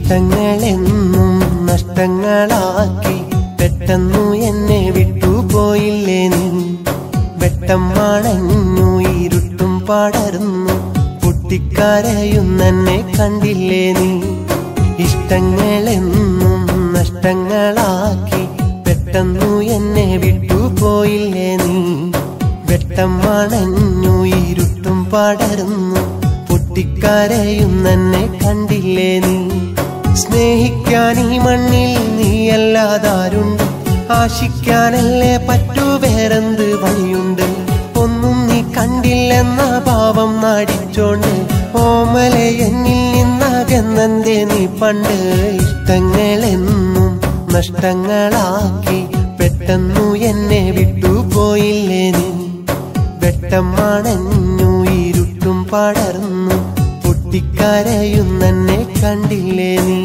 ഇഷ്ടങ്ങളെന്നും നഷ്ടങ്ങളാക്കി പെട്ടെന്നു എന്നെ വിട്ടുപോയില്ലേ നീ വെട്ടം മണഞ്ഞു ഇരുട്ടും പടർന്നു പൊട്ടിക്കരയുന്നെന്നെ കണ്ടില്ലേ നീ ഇഷ്ടങ്ങളെന്നും നഷ്ടങ്ങളാക്കി പെട്ടെന്നു എന്നെ വിട്ടുപോയില്ലേ നീ വെട്ടം മണഞ്ഞു ഇരുട്ടും പടർന്നു പൊട്ടിക്കരയുന്നെന്നെ കണ്ടില്ലേ നീ സ്നേഹിക്കാൻ ഈ മണ്ണിൽ നീയല്ലാതാരുണ്ട് ആശിക്കാനല്ലേ പറ്റൂ വേറെന്ത് വഴിയുണ്ട് ഒന്നും നീ കണ്ടില്ലെന്ന ഭാവം നാടിച്ചോണ്ട് ഓമലെ എന്നിൽ നിന്നകന്നെന്തേ നീ പണ്ട് ഇഷ്ടങ്ങളെന്നും നഷ്ടങ്ങളാക്കി പെട്ടെന്നു എന്നെ വിട്ടുപോയില്ലേ നീ വെട്ടം മണഞ്ഞു ഇരുട്ടും പടർന്നു പൊട്ടിക്കരയുന്നെന്നെ കണ്ടില്ലേ നീ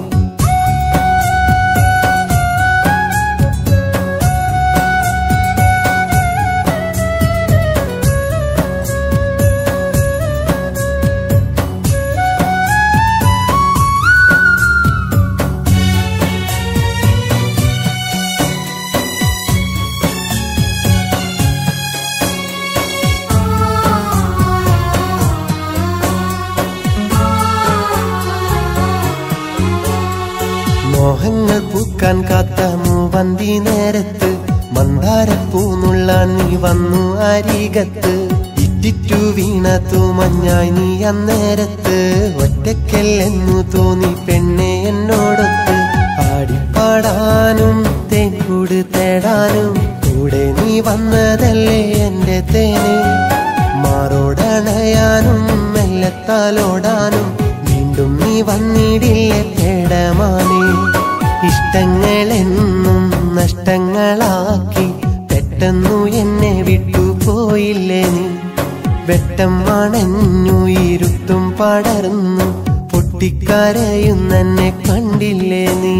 മോഹങ്ങൾ പൂക്കാൻ കാത്ത മൂവന്തി നേരത്ത് മന്ദാരപ്പൂന്നുള്ളാൻ നീ വന്നു അരികത്ത് ഇറ്റിറ്റു വീണ തൂമഞ്ഞായി നീ അന്നേരത്ത് ഒറ്റയ്ക്കല്ലെന്നു തോന്നി പെണ്ണെ എന്നോടൊത്ത് ആടിപ്പാടാനും തേൻകൂട് തേടാനും കൂടെ നീ വന്നതല്ലേ എന്റെ തേനെ മാറോടണയാനും മെല്ലത്താലോടാനും വീണ്ടും നീ വന്നിടില്ലേ പേടമാനേ ഇഷ്ടങ്ങളെന്നും നഷ്ടങ്ങളാക്കി പെട്ടെന്നു എന്നെ വിട്ടുപോയില്ലേ നീ വെട്ടം മണഞ്ഞു ഇരുട്ടും പടർന്നു പൊട്ടിക്കരയുന്നെന്നെ കണ്ടില്ലേ നീ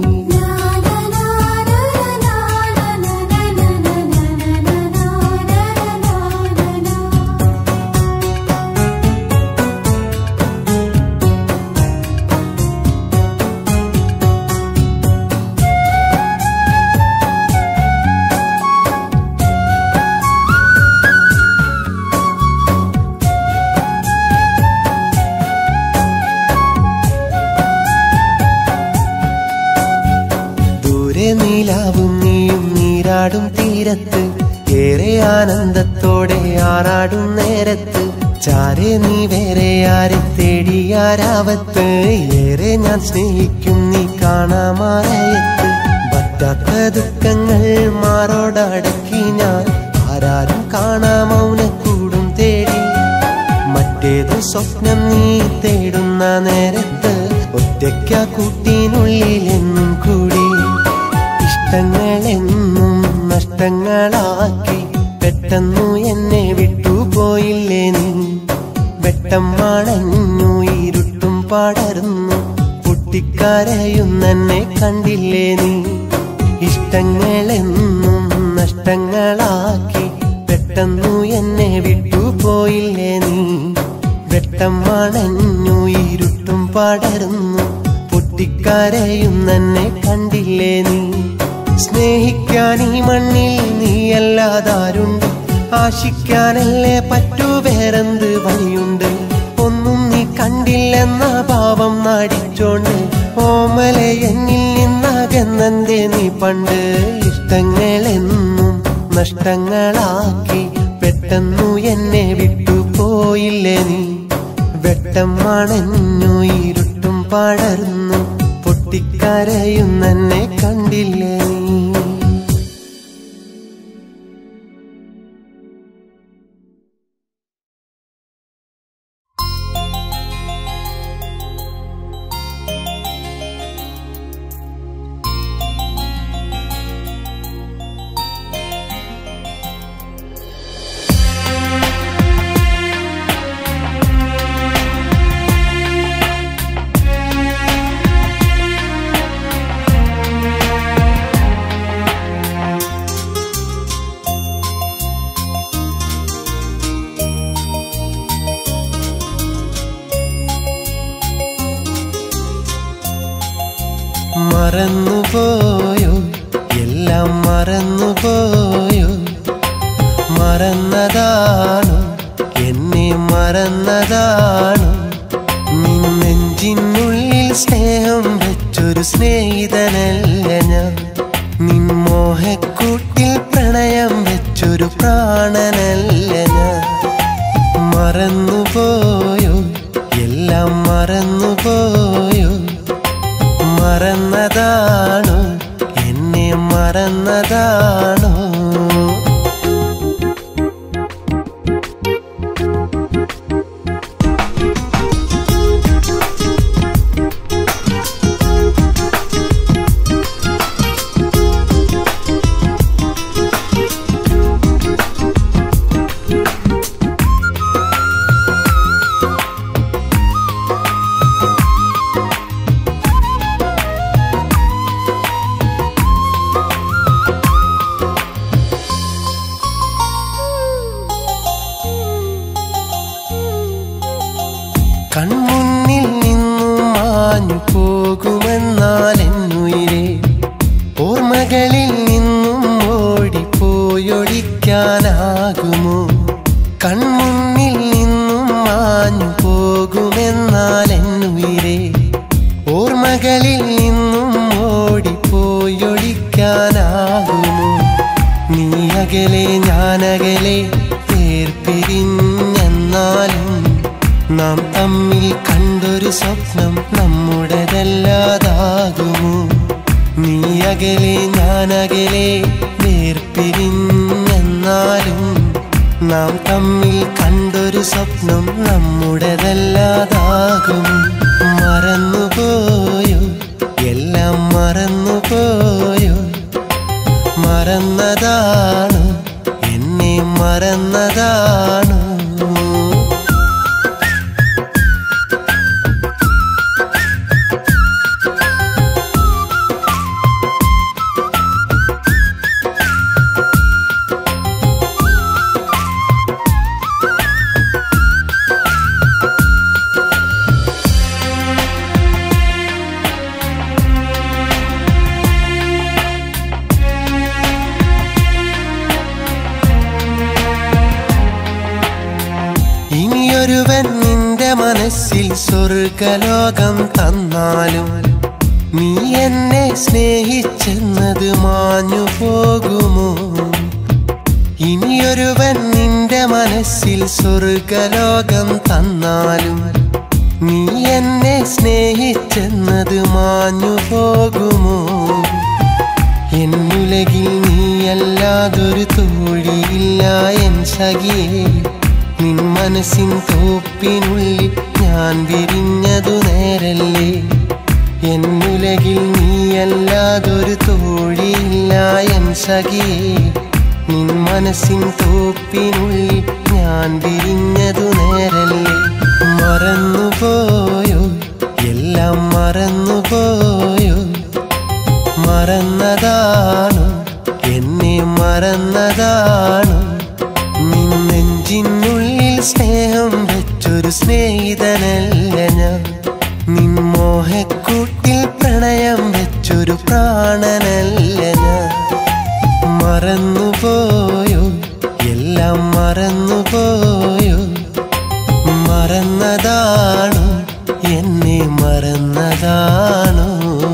ദൂരെ നീലാവും നീയും നീരാടും തീരത്ത് ഏറെ ആനന്ദത്തോടെ ആറാടും നേരത്ത് ചാരെ നീ വേറെ ആരെ തേടിയാരാവത്ത് ഏറെ ഞാൻ സ്നേഹിക്കും നീ കാണാമാറയത്ത് പറ്റാത്ത ദുഃഖങ്ങൾ മാറോടടക്കി ഞാൻ ആരാരും കാണാ മൗനക്കൂടും തേടി മറ്റേതു സ്വപ്നം നീ തേടുന്ന നേരത്ത് ഒറ്റയ്ക്ക കൂട്ടിനുള്ളിൽ എന്നും കൂടി ഇഷ്ടങ്ങളെന്നും നഷ്ടങ്ങളാക്കി പെട്ടെന്നു എന്നെ വിട്ടുപോയില്ലേ നീ വെട്ടം മണഞ്ഞു ഇരുട്ടും പടർന്നു പൊട്ടിക്കരയുന്നെന്നെ കണ്ടില്ലേ നീ ഇഷ്ടങ്ങളെന്നും നഷ്ടങ്ങളാക്കി പെട്ടെന്നു എന്നെ വിട്ടുപോയില്ലേ നീ വെട്ടം മണഞ്ഞു ഇരുട്ടും പടർന്നു പൊട്ടിക്കരയുന്നെന്നെ കണ്ടില്ലേ നീ സ്നേഹിക്കാൻ ഈ മണ്ണിൽ നീയല്ലാതാരുണ്ട് ആശിക്കാനല്ലേ പറ്റൂ വേറെന്ത് വഴിയുണ്ട് ഒന്നും നീ കണ്ടില്ലെന്ന ഭാവം നാടിച്ചോണ്ട് ഓമലെ എന്നിൽ നിന്നകന്നെന്തേ നീ പണ്ട് ഇഷ്ടങ്ങളെന്നും നഷ്ടങ്ങളാക്കി പെട്ടെന്നു എന്നെ വിട്ടുപോയില്ലേ നീ വെട്ടം മണഞ്ഞു ഇരുട്ടും പടർന്നു പൊട്ടിക്കരയുന്നെന്നെ കണ്ടില്ലേ നീ ും മറന്നുപോയോ എല്ലാം മറന്നുപോയോ മറന്നതാണോ എന്നെ മറന്നതാണോ നിൻ നെഞ്ചിനുള്ളിൽ സ്നേഹം വെച്ചൊരു സ്നേഹിതനല്ല ഞാൻ നിൻ മോഹക്കൂട്ടിൽ പ്രണയം വെച്ചൊരു പ്രാണനല്ല ഞാൻ മറന്നുപോയോ എല്ലാം മറന്നുപോയോ മറന്നതാണോ എന്നെ മറന്നതാണോ കൺമുന്നിൽ നിന്നും മാഞ്ഞു പോകുമെന്നാൽ എന്നുയിരെ ഓർമ്മകളിൽ നിന്നും ഓടിപ്പോയൊളിക്കാനാകുമോ കൺമുന്നിൽ നിന്നും മാഞ്ഞു പോകുമെന്നാൽ എന്നുയിരെ ഓർമ്മകളിൽ നിന്നും ഓടിപ്പോയൊളിക്കാനാകുമോ നീ അകലെ ഞാനകലെ വേർപിരിഞ്ഞെന്നാലും നാം തമ്മിൽ കണ്ടൊരു സ്വപ്നം നമ്മുടേതല്ലാതാകുമോ നീ അകലെ ഞാനകലെ വേർപിരിഞ്ഞെന്നാലും നാം തമ്മിൽ കണ്ടൊരു സ്വപ്നം നമ്മുടേതല്ലാതാകും മറന്നുപോയോ എല്ലാം മറന്നുപോയോ മറന്നതാണോ എന്നെ മറന്നതാണോ ഇനിയൊരുവൻ നിന്റെ മനസ്സിൽ സ്വർഗലോകം തന്നാലും നീ എന്നെ സ്നേഹിച്ചെന്നത് മാഞ്ഞു പോകുമോ ഇനിയൊരുവൻ നിന്റെ മനസ്സിൽ സ്വർഗലോകം തന്നാലും നീ എന്നെ സ്നേഹിച്ചെന്നത് മാഞ്ഞു പോകുമോ എന്നുലകിൽ നീയല്ലാതൊരു തോഴിയില്ല എൻ സഖിയേ നിൻ മനസ്സിൻ തോപ്പിനുള്ളിൽ ഞാൻ വിരിഞ്ഞതു നേരല്ലേ എന്നുലകിൽ നീയല്ലാതൊരു തോഴിയില്ല എൻ സഖിയേ നിൻ മനസ്സിൻ തോപ്പിനുള്ളിൽ ഞാൻ വിരിഞ്ഞതു നേരല്ലേ മറന്നുപോയോ എല്ലാം മറന്നുപോയോ മറന്നതാണോ എന്നെ മറന്നതാണോ നിൻ നെഞ്ചിനുള്ളിൽ സ്നേഹം വെച്ചൊരു സ്നേഹിതനല്ല ഞാൻ നിൻ മോഹക്കൂട്ടിൽ പ്രണയം വെച്ചൊരു പ്രാണനല്ല ഞാൻ മറന്നുപോയോ എല്ലാം മറന്നുപോയോ മറന്നതാണോ എന്നെ മറന്നതാണോ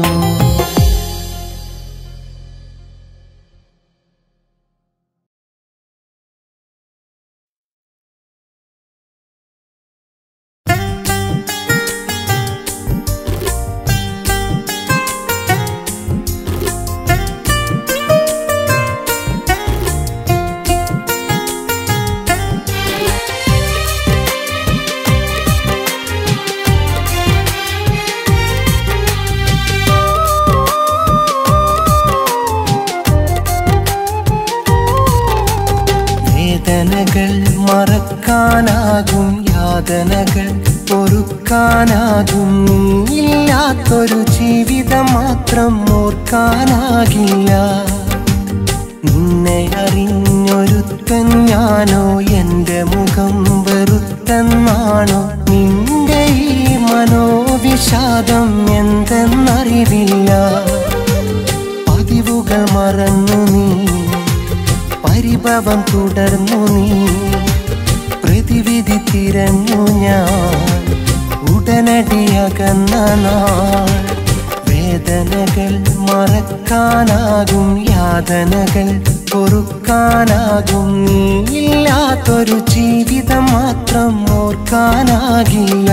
വേദനകൾ മറക്കാനാകും യാതനകൾ പൊറുക്കാനാകും ഇല്ലാത്തൊരു ജീവിതം മാത്രം ഓർക്കാനാകില്ല നിന്നെ അറിഞ്ഞൊരുത്തൻ ഞാനോ എന്റെ മുഖം വെറുത്തെന്നാണോ നിന്റെ ഈ മനോവേദന മനോവിഷാദം എന്തെന്നറിവില്ല പതിവുകൾ മറന്നു നീ പരിഭവം തുടർന്നു നീ പ്രതിവിധി തിരഞ്ഞു ഞാൻ ഉടനടി അകന്ന നാൾ വേദനകൾ മറക്കാനാകും യാതനകൾ പൊറുക്കാനാകും നീ ഇല്ലാത്തൊരു ജീവിതം മാത്രം ഓർക്കാനാകില്ല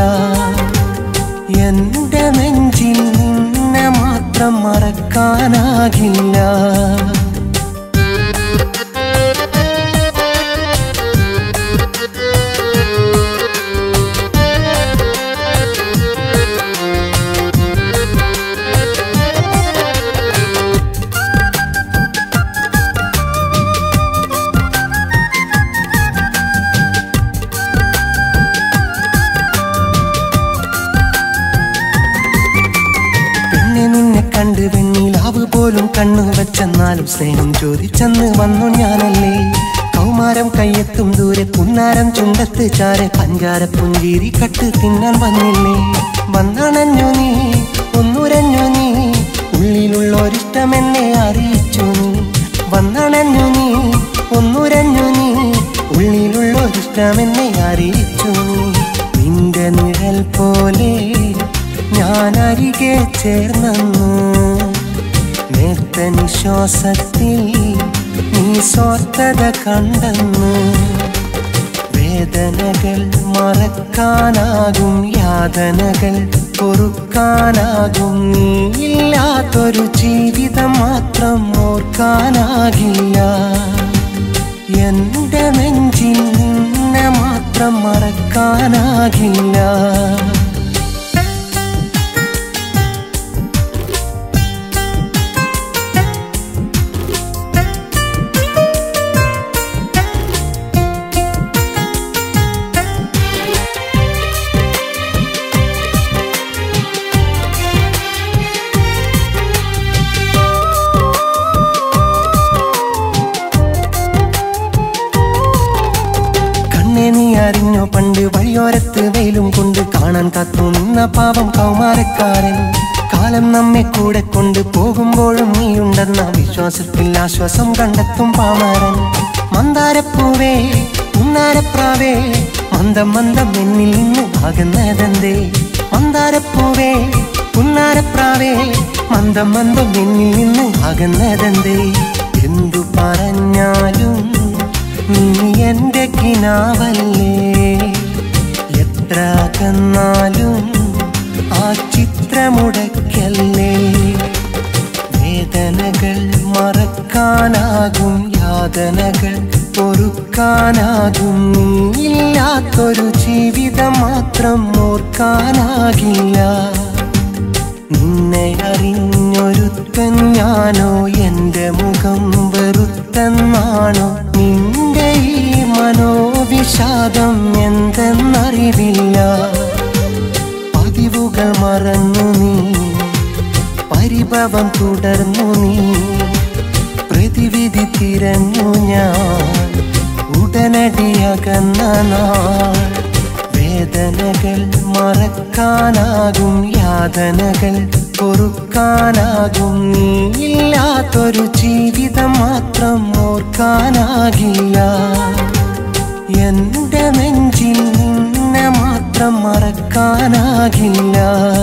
എന്റെ നെഞ്ചിൽ നിന്നെ മാത്രം മറക്കാനാകില്ല പിന്നെ നിന്നെ കണ്ട് വെണ്ണിലാവ് പോലും കണ്ണു വെച്ചെന്നാലും സ്നേഹം ചോദിച്ചെന്ന് വന്നു ഞാനല്ലേ കൗമാരം കയ്യെത്തും ദൂരെ പുന്നാരം ചുണ്ടത്ത് ചാരെ പഞ്ചാര പുഞ്ചിരി കട്ട് തിന്നാൻ വന്നില്ലേ വന്നണഞ്ഞു നീ ഒന്നുരഞ്ഞു നീ ഉള്ളിലുള്ളൊരിഷ്ടം എന്നെ അറിയിച്ചു നീ വന്നണഞ്ഞു നീ ഒന്നുരഞ്ഞു നീ ഉള്ളിലുള്ളൊരിഷ്ടം എന്നെ അറിയിച്ചു നീ നിന്റെ നിഴൽ പോലെ ഞാൻ അരികെ ചേർന്നു നേർത്ത നിശ്വാസത്തിൽ നീ സ്വാർത്ഥത കണ്ടെന്ന് വേദനകൾ മറക്കാനാകും യാതനകൾ പൊറുക്കാനാകും നീ ഇല്ലാത്തൊരു ജീവിതം മാത്രം ഓർക്കാനാകില്ല എന്റെ നെഞ്ചിൽ നിന്നെ മാത്രം മറക്കാനാകില്ല കണ്ണെ നീ അറിഞ്ഞോ പണ്ട് വഴിയോരത്ത് വെയിലും കൊണ്ട് കാണാൻ കാത്തു നിന്ന പാവം കൗമാരക്കാരൻ കാലം നമ്മെ കൂടെ കൊണ്ട് പോകുമ്പോഴും നീയുണ്ടെന്ന വിശ്വാസത്തിൽ ആശ്വാസം കണ്ടെത്തും പാമാരൻ മന്ദാരപ്പൂവേ ഉന്നാരപ്രാവേ മന്ദം മന്ദം എന്നിൽ നിന്ന് ആകുന്നതെന്തേ മന്ദാരപ്പൂവേ ഉന്നാരപ്രാവേ മന്ദം മന്ദം എന്നിൽ നിന്ന് ആകുന്നതെന്തേ എന്തു പറഞ്ഞാലും നീ എന്റെ കിനാവല്ലേ എത്ര അകന്നാലും ആ ചിത്രമുടക്കല്ലേ വേദനകൾ മറക്കാനാകും യാതനകൾ പൊറുക്കാനാകും നീ ഇല്ലാത്തൊരു ജീവിതം മാത്രം ഓർക്കാനാകില്ല നിന്നെ അറിഞ്ഞൊരുത്തൻ ഞാനോ എന്റെ മുഖം വെറുത്തെന്നാണോ നിന്റെ ഈ മനോവിഷാദം എന്തെന്നറിവില്ല പതിവുകൾ മറന്നു നീ പരിഭവം തുടർന്നു നീ പ്രതിവിധി തിരഞ്ഞു ഞാൻ ഉടനടി അകന്ന നാൾ വേദനകൾ മറക്കാനാകും യാതനകൾ പൊറുക്കാനാകും നീ ഇല്ലാത്തൊരു ജീവിതം മാത്രം ഓർക്കാനാകില്ല എന്റെ നെഞ്ചിൽ നിന്നെ മാത്രം മറക്കാനാകില്ല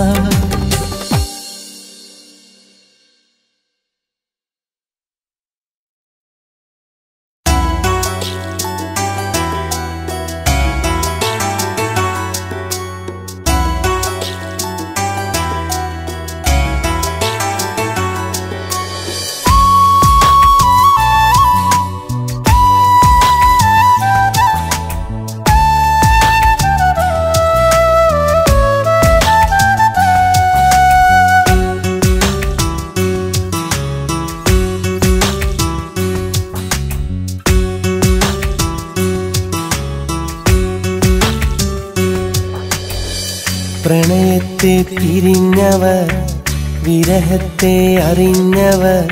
പ്രണയത്തെ പിരിഞ്ഞവർ വിരഹത്തെ അറിഞ്ഞവർ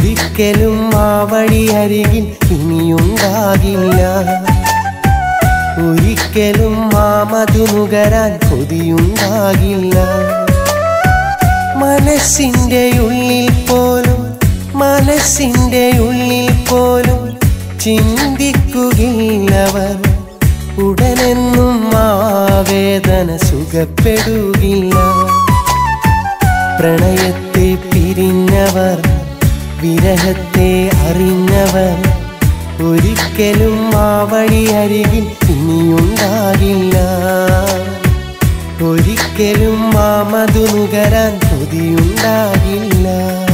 ഒരിക്കലും ആ വഴി അരികിൽ ഇനിയുണ്ടാകില്ല ഒരിക്കലും മാമതു നുകരാൻ കൊതിയുണ്ടാകില്ല മനസ്സിൻ്റെ ഉള്ളിൽ പോലും മനസ്സിൻ്റെ ഉള്ളിൽ പോലും ചിന്തിക്കുകയില്ലവർ ഉടനെന്നും ആ വേദന സുഖപ്പെടുകില്ല പ്രണയത്തെ പിരിഞ്ഞവർ വിരഹത്തെ അറിഞ്ഞവർ ഒരിക്കലും ആ വഴി അരികിൽ ഇനിയുണ്ടാകില്ല ഒരിക്കലും ആ മധു നുകരാൻ കൊതിയുണ്ടാകില്ല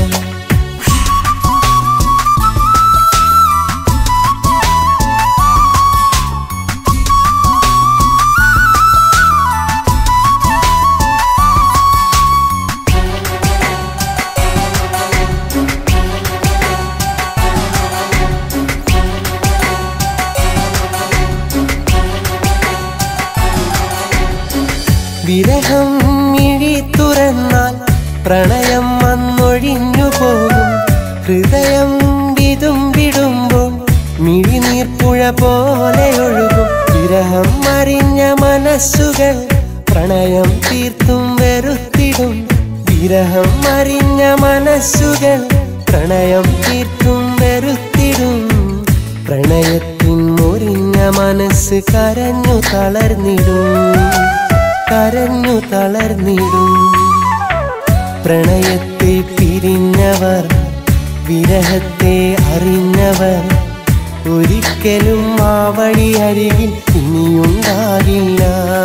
വിരഹം മിഴി തുറന്നാൽ പ്രണയം വന്നൊഴിഞ്ഞു പോകും ഹൃദയം വിതും വിടുമ്പോൾ മിഴിനീർപ്പുഴ പോലെ ഒഴുകും വിരഹം അറിഞ്ഞ മനസ്സുകൾ പ്രണയം തീർത്തും വെറുത്തിടും വിരഹം അറിഞ്ഞ മനസ്സുകൾ പ്രണയം തീർത്തും വെറുത്തിടും പ്രണയത്തിൻ മുറിഞ്ഞ മനസ്സ് കരഞ്ഞു തളർന്നിടും കരഞ്ഞു തളർന്നിടും പ്രണയത്തെ പിരിഞ്ഞവർ വിരഹത്തെ അറിഞ്ഞവർ ഒരിക്കലും ആ വഴി അരികിൽ ഇനിയുണ്ടാകില്ല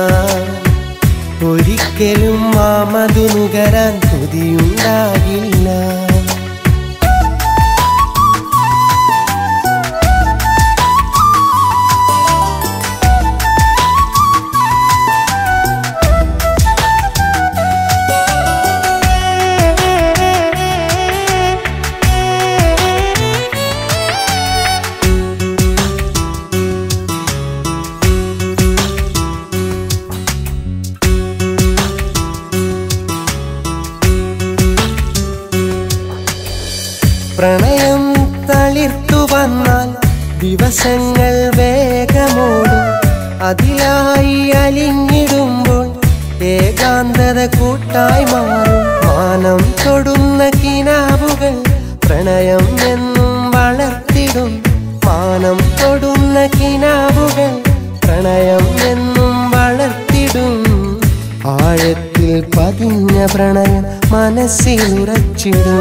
ഒരിക്കലും ആ മധു നുകരാൻ കൊതിയുണ്ടാകില്ല പ്രണയം തളിർത്തു വന്നാൽ ദിവസങ്ങൾ വേഗമോടും അതിലായി അലിഞ്ഞിടുമ്പോൾ ഏകാന്തത കൂട്ടായി മാറും മാനം തൊടുന്ന കിനാവുകൾ പ്രണയം എന്നും വളർത്തിടും മാനം തൊടുന്ന കിനാവുകൾ പ്രണയം എന്നും വളർത്തിടും ആഴത്തിൽ പതിഞ്ഞ പ്രണയം മനസ്സിലുറച്ചിടും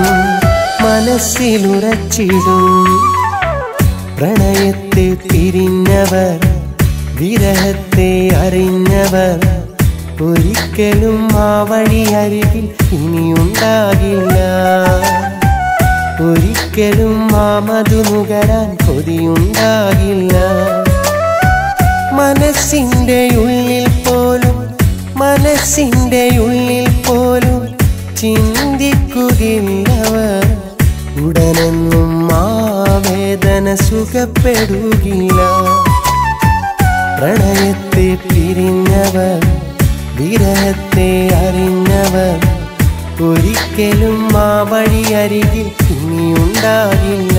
മനസ്സിലുറച്ചിടും പ്രണയത്തെ തിരിഞ്ഞവർ വിരഹത്തെ അറിഞ്ഞവർ ഒരിക്കലും ആ വഴി അരികിൽ ഇനിയുണ്ടാകില്ല ഒരിക്കലും ആ മധു നുകരാൻ കൊതിയുണ്ടാകില്ല മനസ്സിൻ്റെ ഉള്ളിൽ പോലും മനസ്സിൻ്റെ ഉള്ളിൽ പോലും ചിന്തിക്കുകയില്ലവർ ഉടനെന്നും ആ വേദന സുഖപ്പെടുകില്ല പ്രണയത്തെ പിരിഞ്ഞവർ വിരഹത്തെ അറിഞ്ഞവർ ഒരിക്കലും ആ വഴി അരികിൽ ഇനിയുണ്ടാകില്ല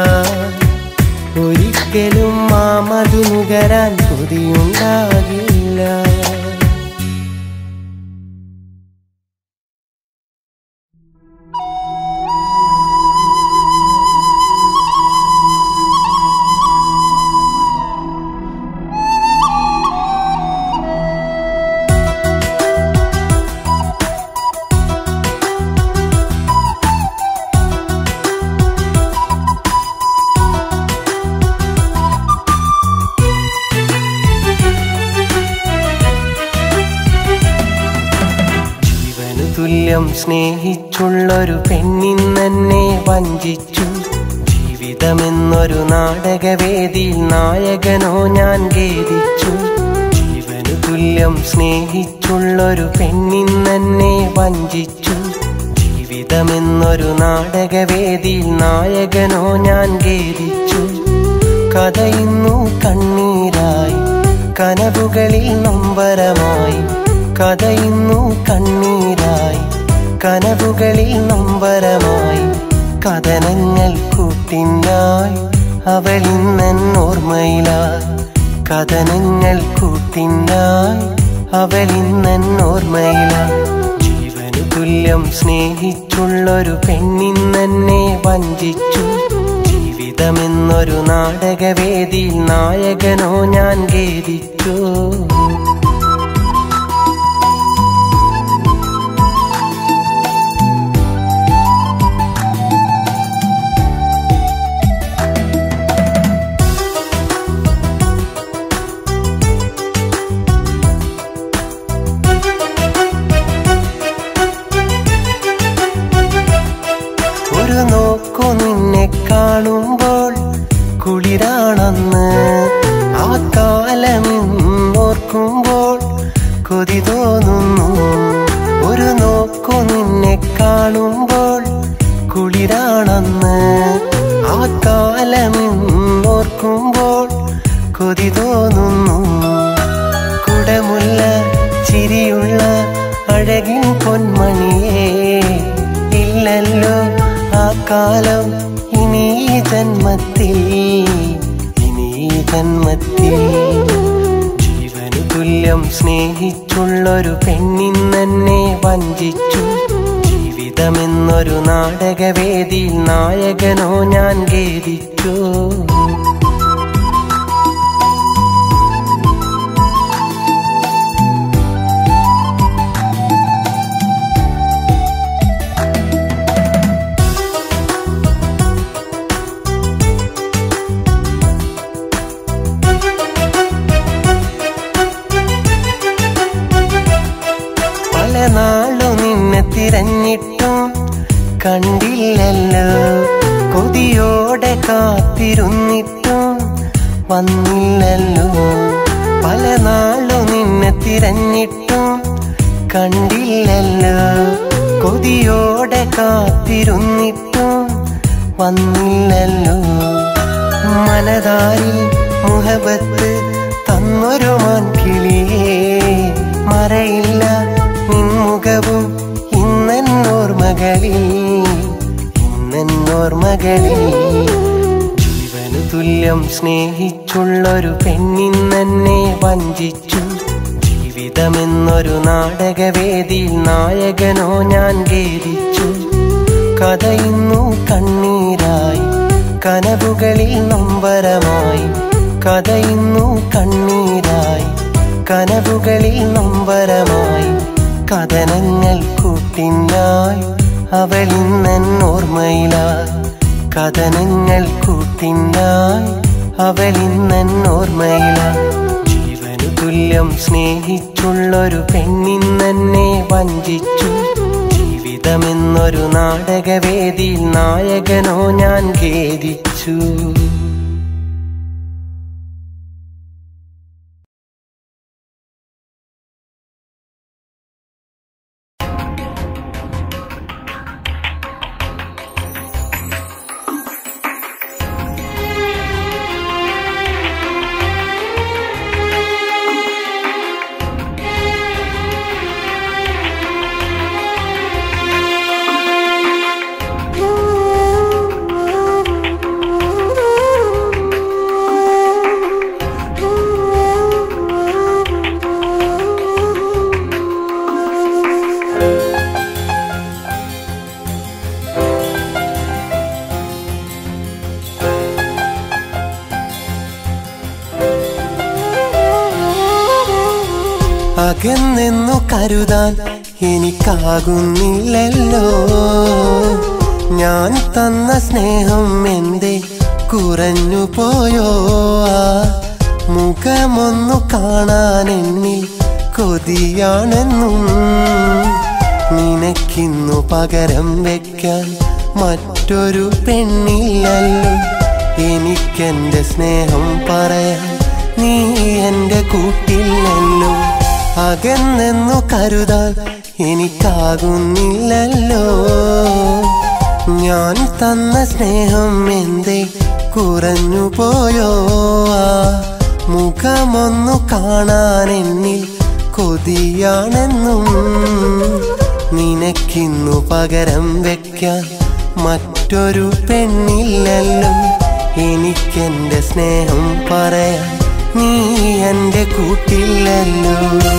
ഒരിക്കലും ആ മധു നുകരാൻ കൊതിയുണ്ടാകില്ല ജീവനു തുല്യം സ്നേഹിച്ചുള്ളൊരു പെണ്ണിന്നെന്നെ വഞ്ചിച്ചു ജീവിതമെന്നൊരു നാടകവേദിയിൽ നായകനോ ഞാൻ ഖേദിച്ചു ജീവനു തുല്യം സ്നേഹിച്ചുള്ളൊരു പെണ്ണിന്നെന്നെ വഞ്ചിച്ചു ജീവിതമെന്നൊരു നാടകവേദിയിൽ നായകനോ ഞാൻ ഖേദിച്ചു കഥയിന്നു കണ്ണീരായി കനവുകളിൽ നൊമ്പരമായി കഥയിന്നു കണ്ണീരായി കനവുകളിൽ നൊമ്പരമായി കഥനങ്ങൾ കൂട്ടിനായി അവളിന്നെന്നോർമ്മയിലായി കഥനങ്ങൾ കൂട്ടിനായി അവളിന്നോർമ്മയില ജീവനു തുല്യം സ്നേഹിച്ചുള്ളൊരു പെണ്ണിന്നെന്നെ വഞ്ചിച്ചു ജീവിതമെന്നൊരു നാടകവേദിയിൽ നായകനോ ഞാൻ ഖേദിച്ചു ഒരു നോക്കു നിന്നെ കാണുമ്പോൾ കുളിരാണെന്ന് ആ കാലമിന്നോർക്കുമ്പോൾ കൊതി തോന്നുന്നു ഒരു നോക്കു നിന്നെ കാണുമ്പോൾ കുളിരാണെന്ന് ആ കാലമിന്നോർക്കുമ്പോൾ കൊതി തോന്നുന്നു കുടമുള്ള ചിരിയുള്ള അഴകിൻ പൊന്മണിയേ ഇല്ലല്ലോ ആ കാലം ഇനി ഈ ജന്മത്തിൽ ഇനി ഈ ജന്മത്തിൽ ജീവനു തുല്യം സ്നേഹിച്ചുള്ളൊരു പെണ്ണിന്നെന്നെ വഞ്ചിച്ചു ജീവിതമെന്നൊരു നാടകവേദിയിൽ നായകനോ ഞാൻ ഖേദിച്ചു പല നാളും നിന്നെ തിരഞ്ഞിട്ടും കണ്ടില്ലല്ലോ കൊതിയോടെ കാത്തിരുന്നിട്ടും വന്നില്ലല്ലോ പല നാളും നിന്നെ തിരഞ്ഞിട്ടും കണ്ടില്ലല്ലോ കൊതിയോടെ കാത്തിരുന്നിട്ടും വന്നില്ലല്ലോ മനതാരിൽ മുഹബത്ത് തന്നൊരു മാൻകിളിയേ മറയില്ല നിൻമുഖവും ഇന്നെന്നോർമകളിൽ ഇന്നെന്നോർമകളിൽ ജീവനു തുല്യം സ്നേഹിച്ചുള്ളൊരു പെണ്ണിന്നെന്നെ വഞ്ചിച്ചു ജീവിതമെന്നൊരു നാടകവേദിയിൽ നായകനോ ഞാൻ ഖേദിച്ചു കഥയിന്നു കണ്ണീരായി കനവുകളിൽ നൊമ്പരമായി കഥയിന്നു കണ്ണീരായി കനവുകളിൽ നൊമ്പരമായി കഥനങ്ങൾ കൂട്ടിനായി അവളിന്നോർമ്മയിലായി കഥനങ്ങൾ കൂട്ടിനായി അവളിന്നോർമ്മയിലായി ജീവനു തുല്യം സ്നേഹിച്ചുള്ളൊരു പെണ്ണിന്നെന്നെ വഞ്ചിച്ചു ജീവിതമെന്നൊരു നാടകവേദിയിൽ നായകനോ ഞാൻ ഖേദിച്ചു അകന്നെന്നു കരുതാൻ എനിക്കാകുന്നില്ലല്ലോ ഞാൻ തന്ന സ്നേഹം എന്തേ കുറഞ്ഞു പോയോ ആ മുഖമൊന്നു കാണാൻ എന്നിൽ കൊതിയാണെന്നും നിനക്കിന്നു പകരം വെക്കാൻ മറ്റൊരു പെണ്ണില്ലല്ലോ എനിക്കെന്റെ സ്നേഹം പറയാൻ നീ എന്റെ കൂട്ടില്ലല്ലോ അകന്നെന്നു കരുതാൻ എനിക്കാകുന്നില്ലല്ലോ ഞാൻ തന്ന സ്നേഹം എന്തേ കുറഞ്ഞു പോയോ ആ മുഖമൊന്നു കാണാൻ എന്നിൽ കൊതിയാണെന്നും നിനക്കിന്നു പകരം വെക്കാൻ മറ്റൊരു പെണ്ണില്ലല്ലോ എനിക്കെന്റെ സ്നേഹം പറയാൻ നീ എൻ്റെ കൂട്ടില്ലല്ലോ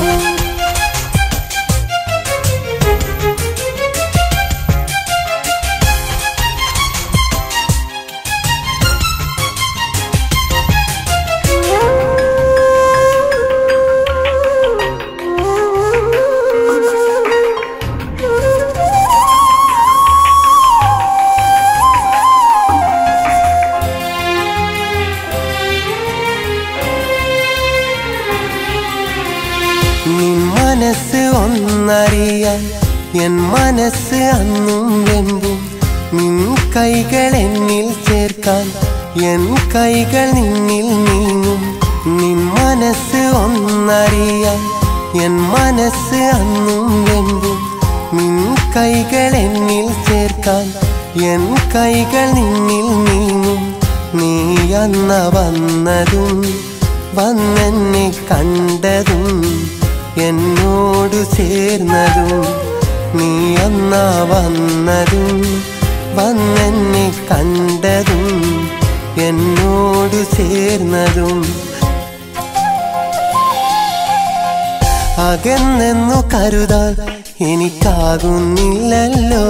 നിൻ മനസ്സ് ഒന്നറിയാൻ എൻ മനസ്സ് അന്നും വെമ്പും നിൻ കൈകൾ എന്നിൽ ചേർക്കാൻ എൻ കൈകൾ നിന്നിൽ നീങ്ങും നിൻ മനസ്സ് ഒന്നറിയാൻ എൻ മനസ്സ് അന്നും വെമ്പും നിൻ കൈകൾ എന്നിൽ ചേർക്കാൻ എൻ കൈകൾ നിന്നിൽ നീങ്ങും നീ അന്ന വന്നതും വന്നെന്നെ കണ്ടതും എന്നോട് ചേർന്നതും നീ അന്ന വന്നതും വന്നെന്നെ കണ്ടതും എന്നോട് ചേർന്നതും അകന്നെന്നു കരുതാൻ എനിക്കാകുന്നില്ലല്ലോ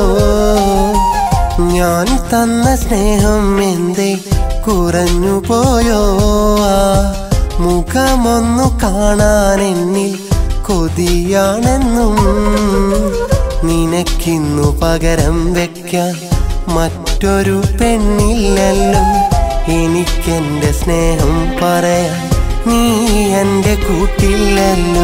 ഞാൻ തന്ന സ്നേഹം എന്തേ കുറഞ്ഞു പോയോ ആ മുഖമൊന്നു കാണാൻ എന്നിൽ കൊതിയാണെന്നും നിനക്കിന്നു പകരം വെക്കാൻ മറ്റൊരു പെണ്ണില്ലല്ലോ എനിക്കെന്റെ സ്നേഹം പറയാൻ നീ എൻ്റെ കൂട്ടില്ലല്ലോ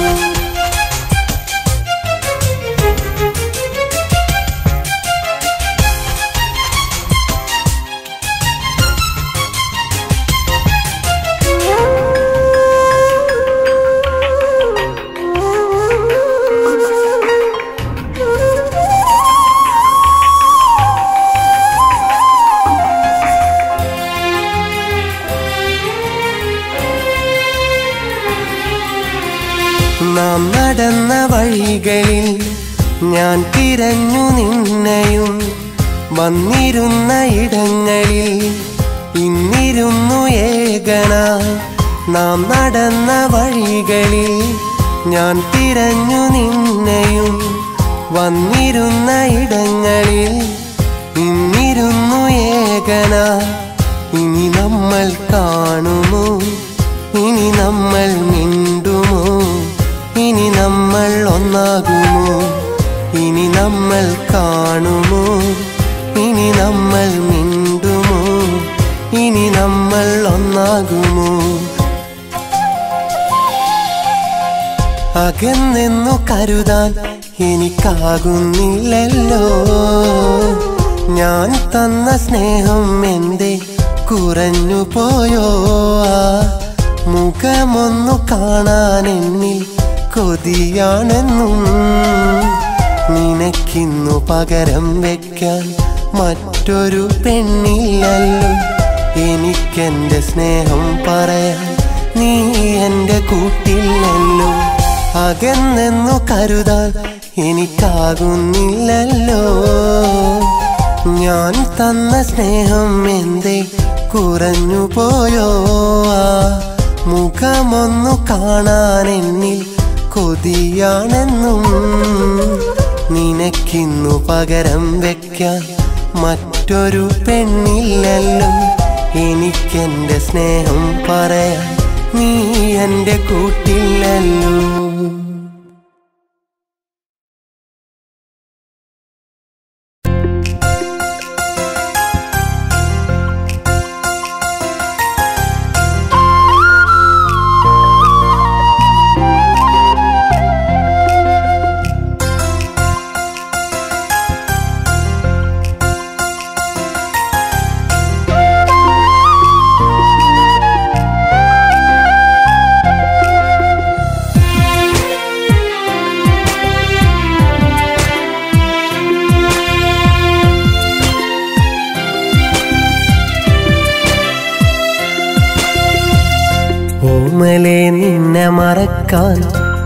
നാം നടന്ന വഴികളിൽ ഞാൻ തിരഞ്ഞു നിന്നെയും വന്നിരുന്ന ഇടങ്ങളിൽ ഇന്നിരുന്നു ഏകന നാം നടന്ന വഴികളിൽ ഞാൻ തിരഞ്ഞു നിന്നെയും വന്നിരുന്ന ഇടങ്ങളിൽ ഇന്നിരുന്നു ഏകന ഇനി നമ്മൾ കാണുമോ ഇനി നമ്മൾ മിണ്ടുമോ ഇനി നമ്മൾ ഒന്നാകുമോ ഇനി നമ്മൾ കാണുമോ ഇനി നമ്മൾ മിണ്ടുമോ ഇനി നമ്മൾ ഒന്നാകുമോ അകന്നെന്നു കരുതാൻ എനിക്കാകുന്നില്ലല്ലോ ഞാൻ തന്ന സ്നേഹം എന്തേ കുറഞ്ഞു പോയോ ആ മുഖമൊന്നു കാണാൻ എന്നിൽ കൊതിയാണെന്നും നിനക്കിന്നു പകരം വെക്കാൻ മറ്റൊരു പെണ്ണില്ലല്ലോ എനിക്കെന്റെ സ്നേഹം പറയാൻ നീ എൻ്റെ കൂട്ടില്ലല്ലോ അകന്നെന്നു കരുതാൻ എനിക്കാകുന്നില്ലല്ലോ ഞാൻ തന്ന സ്നേഹം എന്തേ കുറഞ്ഞു പോയോ ആ മുഖമൊന്നു കാണാൻ എന്നിൽ കൊതിയാണെന്നും നിനക്കിന്നു പകരം വെക്കാൻ മറ്റൊരു പെണ്ണില്ലല്ലോ എനിക്കെന്റെ സ്നേഹം പറയാൻ നീ എൻ്റെ കൂട്ടില്ലല്ലോ ഓർമ്മലെ നിന്നെ മറക്കാൻ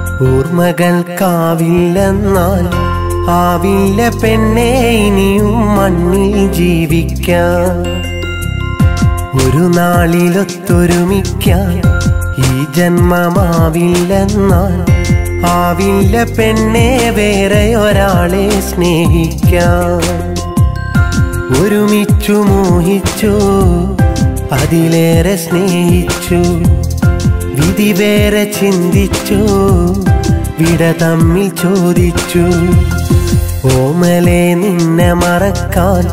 ഓർമ്മകൾക്കാവില്ലെന്നാൽ ആവില്ല പെണ്ണെ ഇനിയും മണ്ണിൽ ജീവിക്കാൻ ഒരു നാളിലൊത്തൊരുമിക്കാൻ ജന്മമാവില്ലെന്നാൽ ആവില്ല പെണ്ണെ വേറെ ഒരാളെ സ്നേഹിക്കാൻ ഒരുമിച്ചു മോഹിച്ചു അതിലേറെ സ്നേഹിച്ചു വിധി വേറെ ചിന്തിച്ചു വിട തമ്മിൽ ചോദിച്ചു ഓമലെ നിന്നെ മറക്കാൻ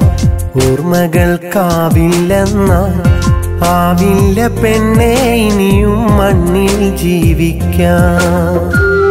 ഓർമ്മകൾക്കാവില്ലെന്നാൽ ആവില്ല പെണ്ണെ ഇനിയും മണ്ണിൽ ജീവിക്കാം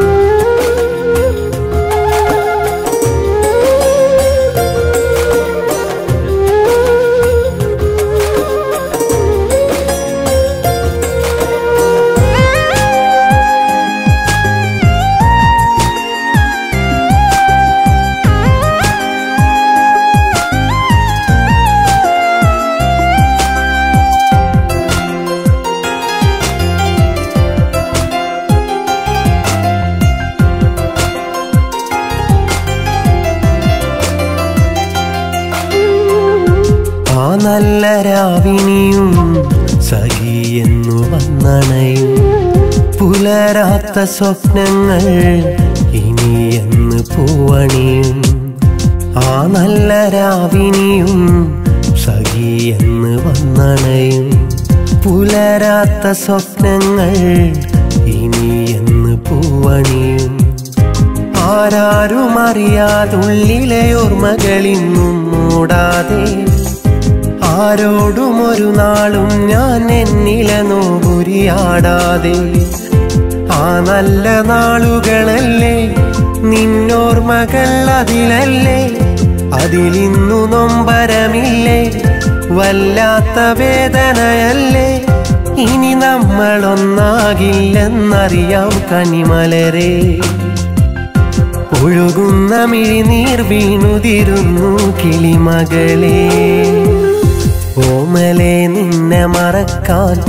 ആ നല്ല രാവിനിയും സഖിയെന്നു വന്നണയും പുലരാത്ത സ്വപ്നങ്ങൾ ഇനി എന്ന് പൂവണിയും ആ നല്ല രാവിനിയും സഖിയെന്ന് വന്നണയും പുലരാത്ത സ്വപ്നങ്ങൾ ഇനി എന്ന് പൂവണിയും ആരാരും അറിയാതുള്ളിലെ ഓർമ്മകളിന്നും മൂടാതെ ആരോടും ഒരു നാളും ഞാൻ എന്നില നോവുരിയാടാതെ ആ നല്ല നാളുകളല്ലേ നിന്നോർമ്മകൾ അതിലല്ലേ അതിലിന്നു നൊമ്പരമില്ലേ വല്ലാത്ത വേദനയല്ലേ ഇനി നമ്മളൊന്നാകില്ലെന്നറിയാം കനിമലരെ ഒഴുകുന്ന മിഴിനീർ വീണുതിരുന്നു കിളിമകളെ ഓമലെ നിന്നെ മറക്കാൻ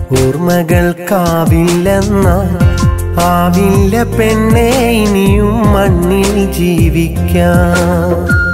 ഓർമ്മകൾക്കാവില്ലെന്നാൽ ആവില്ല പെണ്ണെ ഇനിയും മണ്ണിൽ ജീവിക്കാം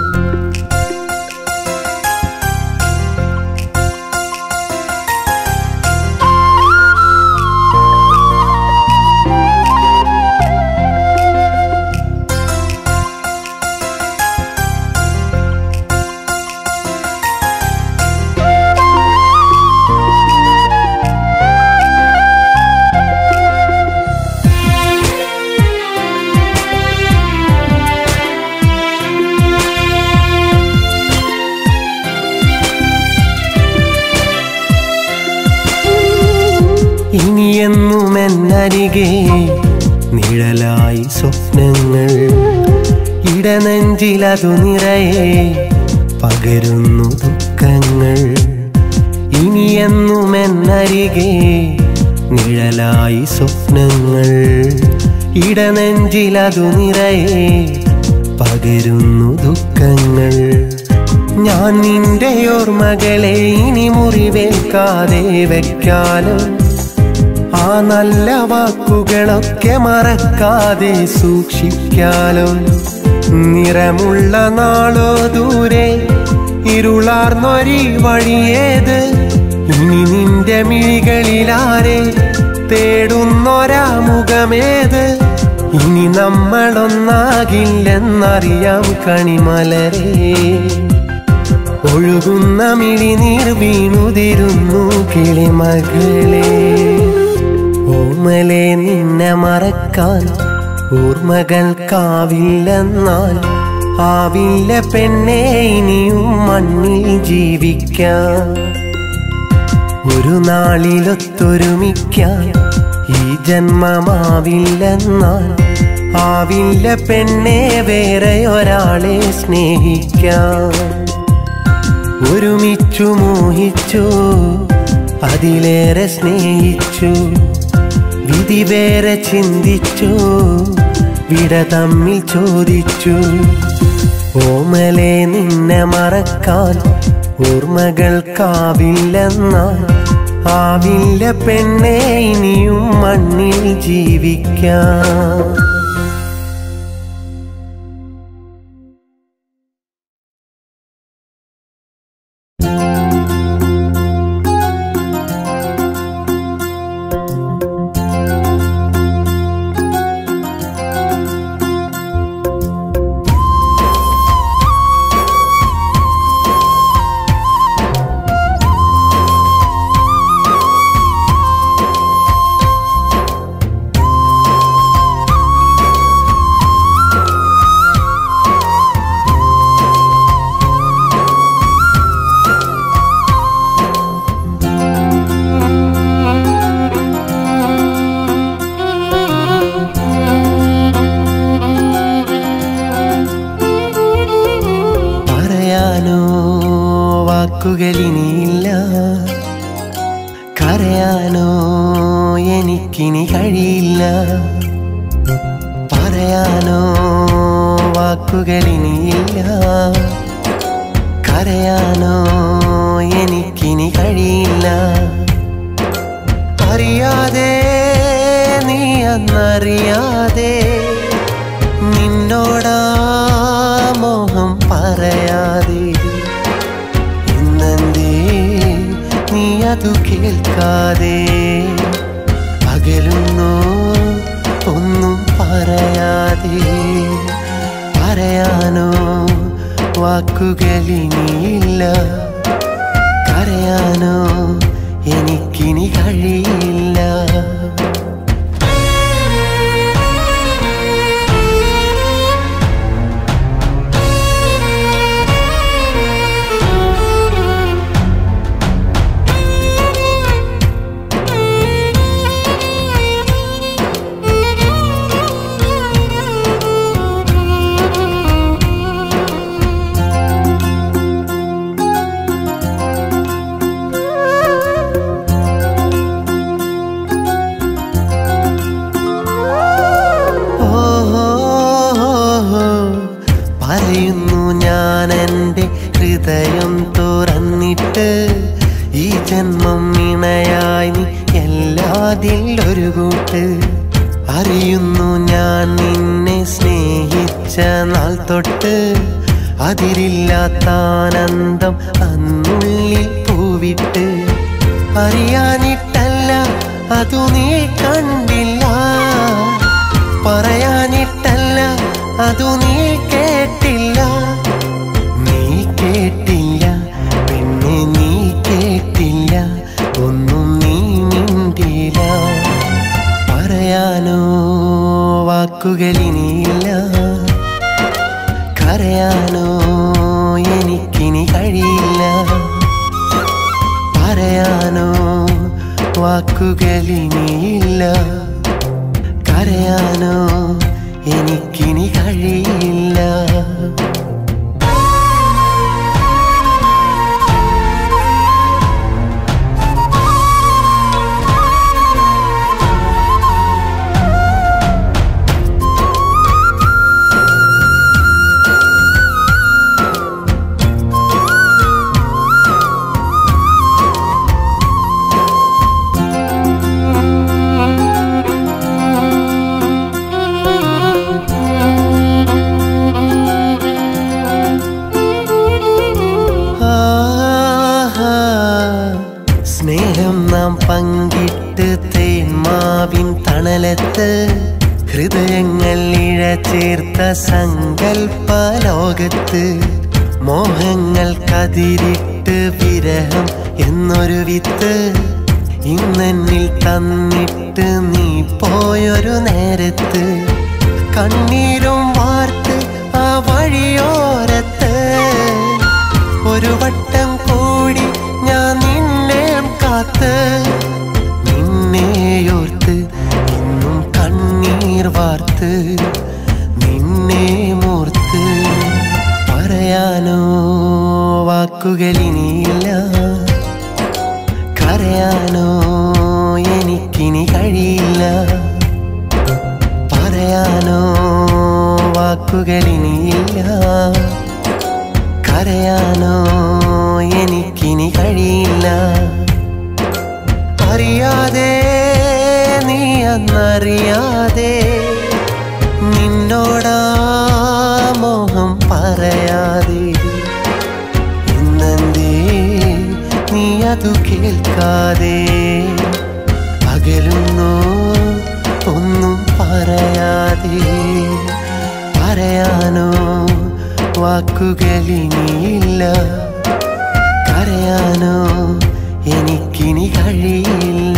ഇനിയെന്നും എന്നരികെ നിഴലായി സ്വപ്നങ്ങൾ ഇടനെഞ്ചിലതു നിറയെ പകരുന്നു ദുഃഖങ്ങൾ ഇനിയെന്നും എന്നരികെ നിഴലായി സ്വപ്നങ്ങൾ ഇടനെഞ്ചിലതു നിറയെ പകരുന്നു ദുഃഖങ്ങൾ ഞാൻ നിന്റെ ഓർമ്മകളെ ഇനി മുറിവേൽക്കാതെ വെക്കാലോ ആ നല്ല വാക്കുകളൊക്കെ മറക്കാതെ സൂക്ഷിക്കാലോ നിറമുള്ള നാളോ ദൂരെ ഇരുളാർന്നൊരി വഴിയേത് ഇനി നിന്റെ മിഴികളിലാരെ തേടുന്നൊരാ മുഖമേത് ഇനി നമ്മളൊന്നാകില്ലെന്നറിയാം കണിമലരേ ഒഴുകുന്ന മിഴിനീർ വീണുതിരുന്നു കിളിമകളെ ഓമലെ നിന്നെ മറക്കാൻ ഓർമ്മകൾക്കാവില്ലെന്നാൽ ആവില്ല പെണ്ണെ ഇനിയും മണ്ണിൽ ജീവിക്കാം ഒരു നാളിലൊത്തൊരുമിക്കാൻ ഈ ജന്മമാവില്ലെന്നാൽ ആവില്ല പെണ്ണെ വേറെ ഒരാളെ സ്നേഹിക്കാം ഒരുമിച്ചു മോഹിച്ചു അതിലേറെ സ്നേഹിച്ചു വിധി വേറെ ചിന്തിച്ചു വിട തമ്മിൽ ചോദിച്ചു ഓമലെ നിന്നെ മറക്കാൻ ഓർമ്മകൾക്കാവില്ലെന്നാൽ ആവില്ല പെണ്ണെ ഇനിയും മണ്ണിൽ ജീവിക്കാം വാക്കുകളിനിയില്ല കരയാനോ എനിക്കിനി കഴിയില്ല പറയാനോ വാക്കുകളിനിയില്ല കരയാനോ എനിക്കിനി കഴിയില്ല അറിയാതെ നീ അന്നറിയാതെ നിന്നോടാ മോഹം പറയാതെ ഇന്നെന്തേ നീ അതു കേൾക്കാതെ അകലുന്നു ഒന്നും പറയാതെ പറയാനോ വാക്കുകളിനിയില്ല കരയാനോ എനിക്കിനി കഴിയില്ല ഓഹോ പറയുന്നു ഞാൻ എൻ്റെ ഹൃദയം തുറന്നിട്ട് ഈ ജന്മം ഇണയായി നീ എല്ലാതിൽ ഒരു കൂട്ട് അറിയുന്നു ഞാൻ നിന്നെ സ്നേഹിച്ച നാൾ തൊട്ട് അതിരില്ലാത്ത ആനന്ദം അന്നുള്ളിൽ പൂവിട്ട് അറിയാനിട്ടല്ല അതു നീ കണ്ടില്ല പറയാനിട്ടല്ല അതു നീ കേട്ടില്ല നീ കേട്ടില്ല പിന്നെ നീ കേട്ടില്ല ഒന്നും നീ മിണ്ടില്ല പറയാനോ വാക്കുകളിനിയില്ല കരയാനോ എനിക്കിനി കഴിയില്ല പറയാനോ വാക്കുകളിനിയില്ല കരയാനോ എനിക്കിനി കഴിയില്ല ആഹാ, സ്നേഹം നാം പങ്കിട്ട് തേന്മാവിൻ തണലത്ത് ഹൃദയങ്ങൾ ഇഴ ചേർത്ത സങ്കൽപ്പ ലോകത്ത് മോഹങ്ങൾ കതിരിട്ട് വിരഹം എന്നൊരു വിത്ത് ഇന്നെന്നിൽ തന്നിട്ട് നീ പോയൊരു നേരത്ത് കണ്ണീരും വാർത്ത് ആ വഴിയോരത്ത് ഒരു വട്ടം കൂടി ഞാൻ നിന്നെ കാത്ത് നിന്നെയോർത്ത് ഇന്നും കണ്ണീർ വാർത്ത് നിന്നെ മൂർത്ത് പറയാനോ വാക്കുകളിനിയില്ല കരയാനോ എനിക്കിനി കഴിയില്ല പറയാനോ വാക്കുകളിനിയില്ല കരയാനോ എനിക്കിനി കഴിയില്ല അറിയാതെ നീ അന്നറിയാതെ നിന്നോടാ മോഹം പറയാതെ ഇന്നെന്തേ നീ അതു കേൾക്കാതെ അകലുന്നു ഒന്നും പറയാതെ പറയാനോ വാക്കുകളിനിയില്ല കരയാനോ എനിക്കിനി കഴിയില്ല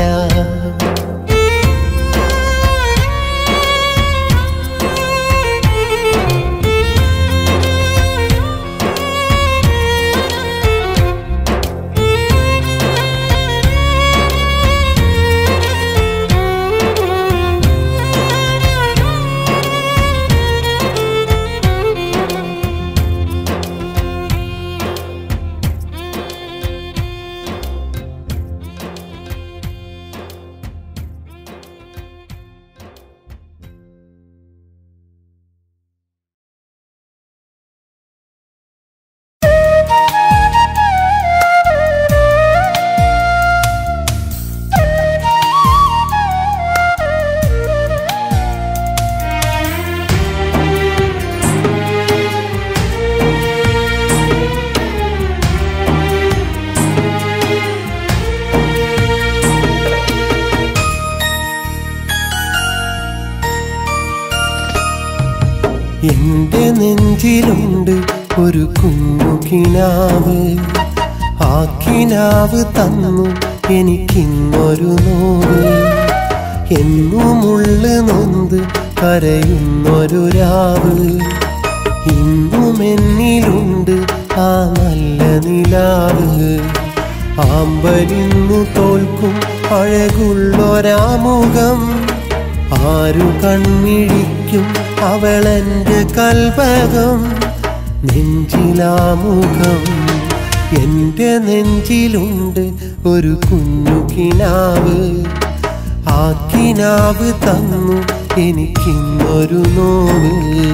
നെഞ്ചിലുണ്ട് ഒരു കുഞ്ഞു കിനാവ് ആ കിനാവ് തന്നു എനിക്കിന്നൊരു നോവ് എന്നുമുള്ളു നൊന്ത് കരയുന്നൊരു രാവ് ഇന്നും എന്നിലുണ്ട് ആ നല്ല നിലാവ് ആമ്പലിന്നു തോൽക്കും അഴകുള്ളൊരാമുഖം ആരു കൺമിഴിക്കും അവളെന്റെ കൽപകം നെഞ്ചിലാമുഖം എന്റെ നെഞ്ചിലുണ്ട് ഒരു കുഞ്ഞു കിനാവ് ആ കിനാവ് തന്നു എനിക്കിന്നൊരു നോവ്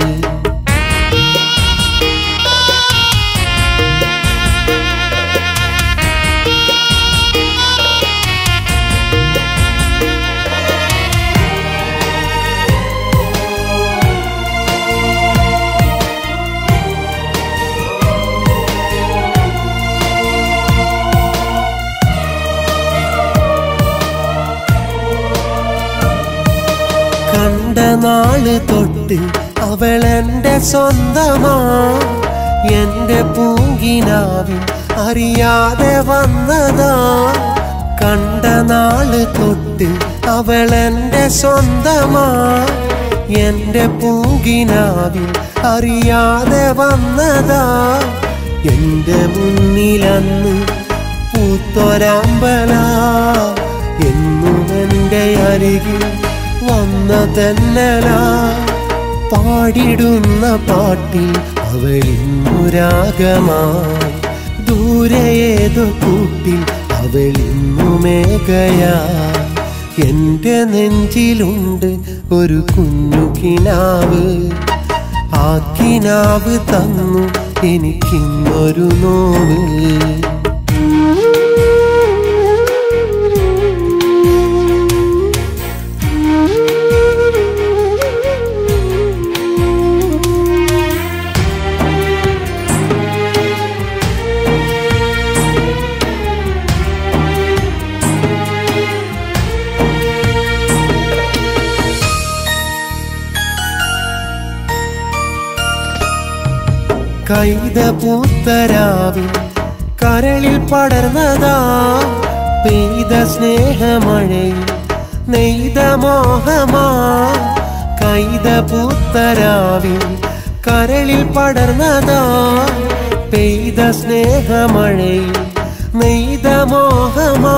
കണ്ട നാള് തൊട്ട് അവളെന്റെ സ്വന്തമാ എന്റെ പൂങ്കിനാവിൽ അറിയാതെ വന്നതാ കണ്ട നാള് തൊട്ട് അവളെന്റെ സ്വന്തമാ എന്റെ പൂങ്കിനാവിൽ അറിയാതെ വന്നതാ എന്റെ മുന്നിലന്ന് പൂത്തൊരമ്പല എന്നും എന്റെ അരികിൽ വന്ന തന്നല പാടിടുന്ന പാട്ടിൽ അവളിന്നുരാഗമായി ദൂരെ ഏതോ കൂട്ടിൽ അവളിന്നു മേഘയാ എന്റെ നെഞ്ചിലുണ്ട് ഒരു കുഞ്ഞു കിനാവ് ആ കിനാവ് തന്നു എനിക്കിന്നൊരു നോവ് കൈത പൂത്തരാവിൽ കരളിൽ പടർന്നതാ പെയ്ത സ്നേഹമഴയിൽ നെയ്ത മോഹമാ കൈത പൂത്തരാവിൽ കരളിൽ പടർന്നതാ പെയ്ത സ്നേഹമഴയിൽ നെയ്ത മോഹമാ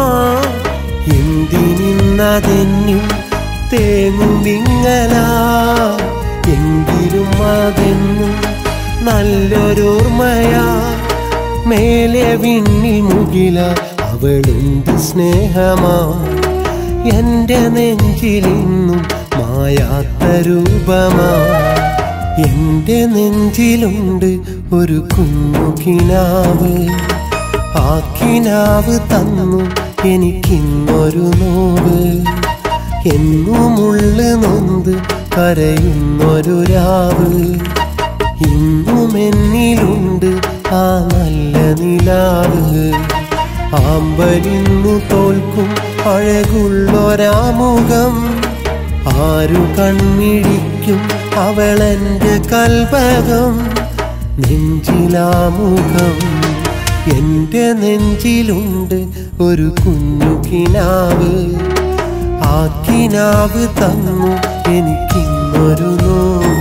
എന്തിനിന്നതെന്നും തേങ്ങും വിങ്ങലാ എങ്കിലും അതെന്നും നല്ലൊരോർമ്മയാ മേലെ വിണ്ണിൽ മുകില അവളുണ്ട് സ്നേഹമാ എന്റെ നെഞ്ചിലിന്നും മായാത്ത രൂപമാ എന്റെ നെഞ്ചിലുണ്ട് ഒരു കുഞ്ഞു കിനാവ് ആ കിനാവ് തന്നു എനിക്കിന്നൊരു നോവ് എന്നുമുള്ളു നൊന്ത് കരയുന്നൊരു രാവ് ഇന്നും എന്നിലുണ്ട് ആ നല്ല നിലാവ് ആമ്പലിന്നു തോൽക്കും അഴകുള്ളൊരാമുഖം ആരു കൺമിഴിക്കും അവളെന്റെ കൽപകം നെഞ്ചിലാമുഖം എന്റെ നെഞ്ചിലുണ്ട് ഒരു കുഞ്ഞു കിനാവ് ആ കിനാവ് തന്നു എനിക്കിന്നൊരു നോവ്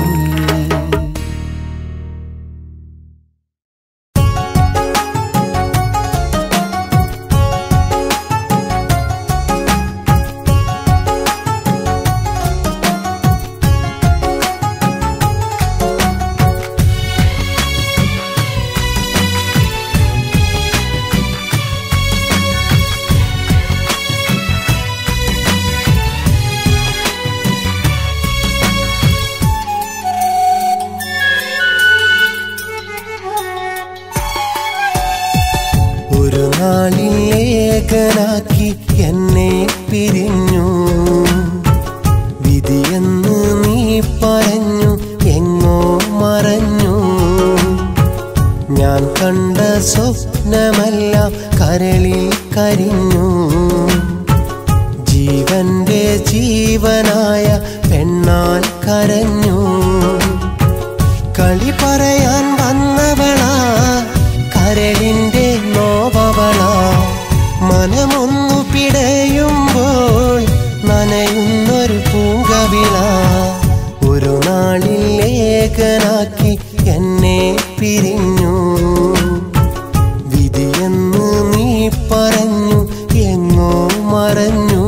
ഒരു നാളിൽ ഏകനാക്കി എന്നെ പിരിഞ്ഞു വിധിയെന്ന് നീ പറഞ്ഞു എങ്ങോ മറഞ്ഞു ഞാൻ കണ്ട സ്വപ്നമെല്ലാം കരളിൽ കരിഞ്ഞു ജീവന്റെ ജീവനായ പെണ്ണാൽ കരഞ്ഞു കളി പറയാൻ വന്നവളാ കരളിന്റെ നോവവളാ മനമൊന്നു പിടയുമ്പോൾ നനയുന്നൊരു പൂങ്കവിള ഒരു നാളിൽ ഏകനാക്കി എന്നെ പിരിഞ്ഞു വിധിയെന്ന് നീ പറഞ്ഞു എങ്ങോ മറഞ്ഞു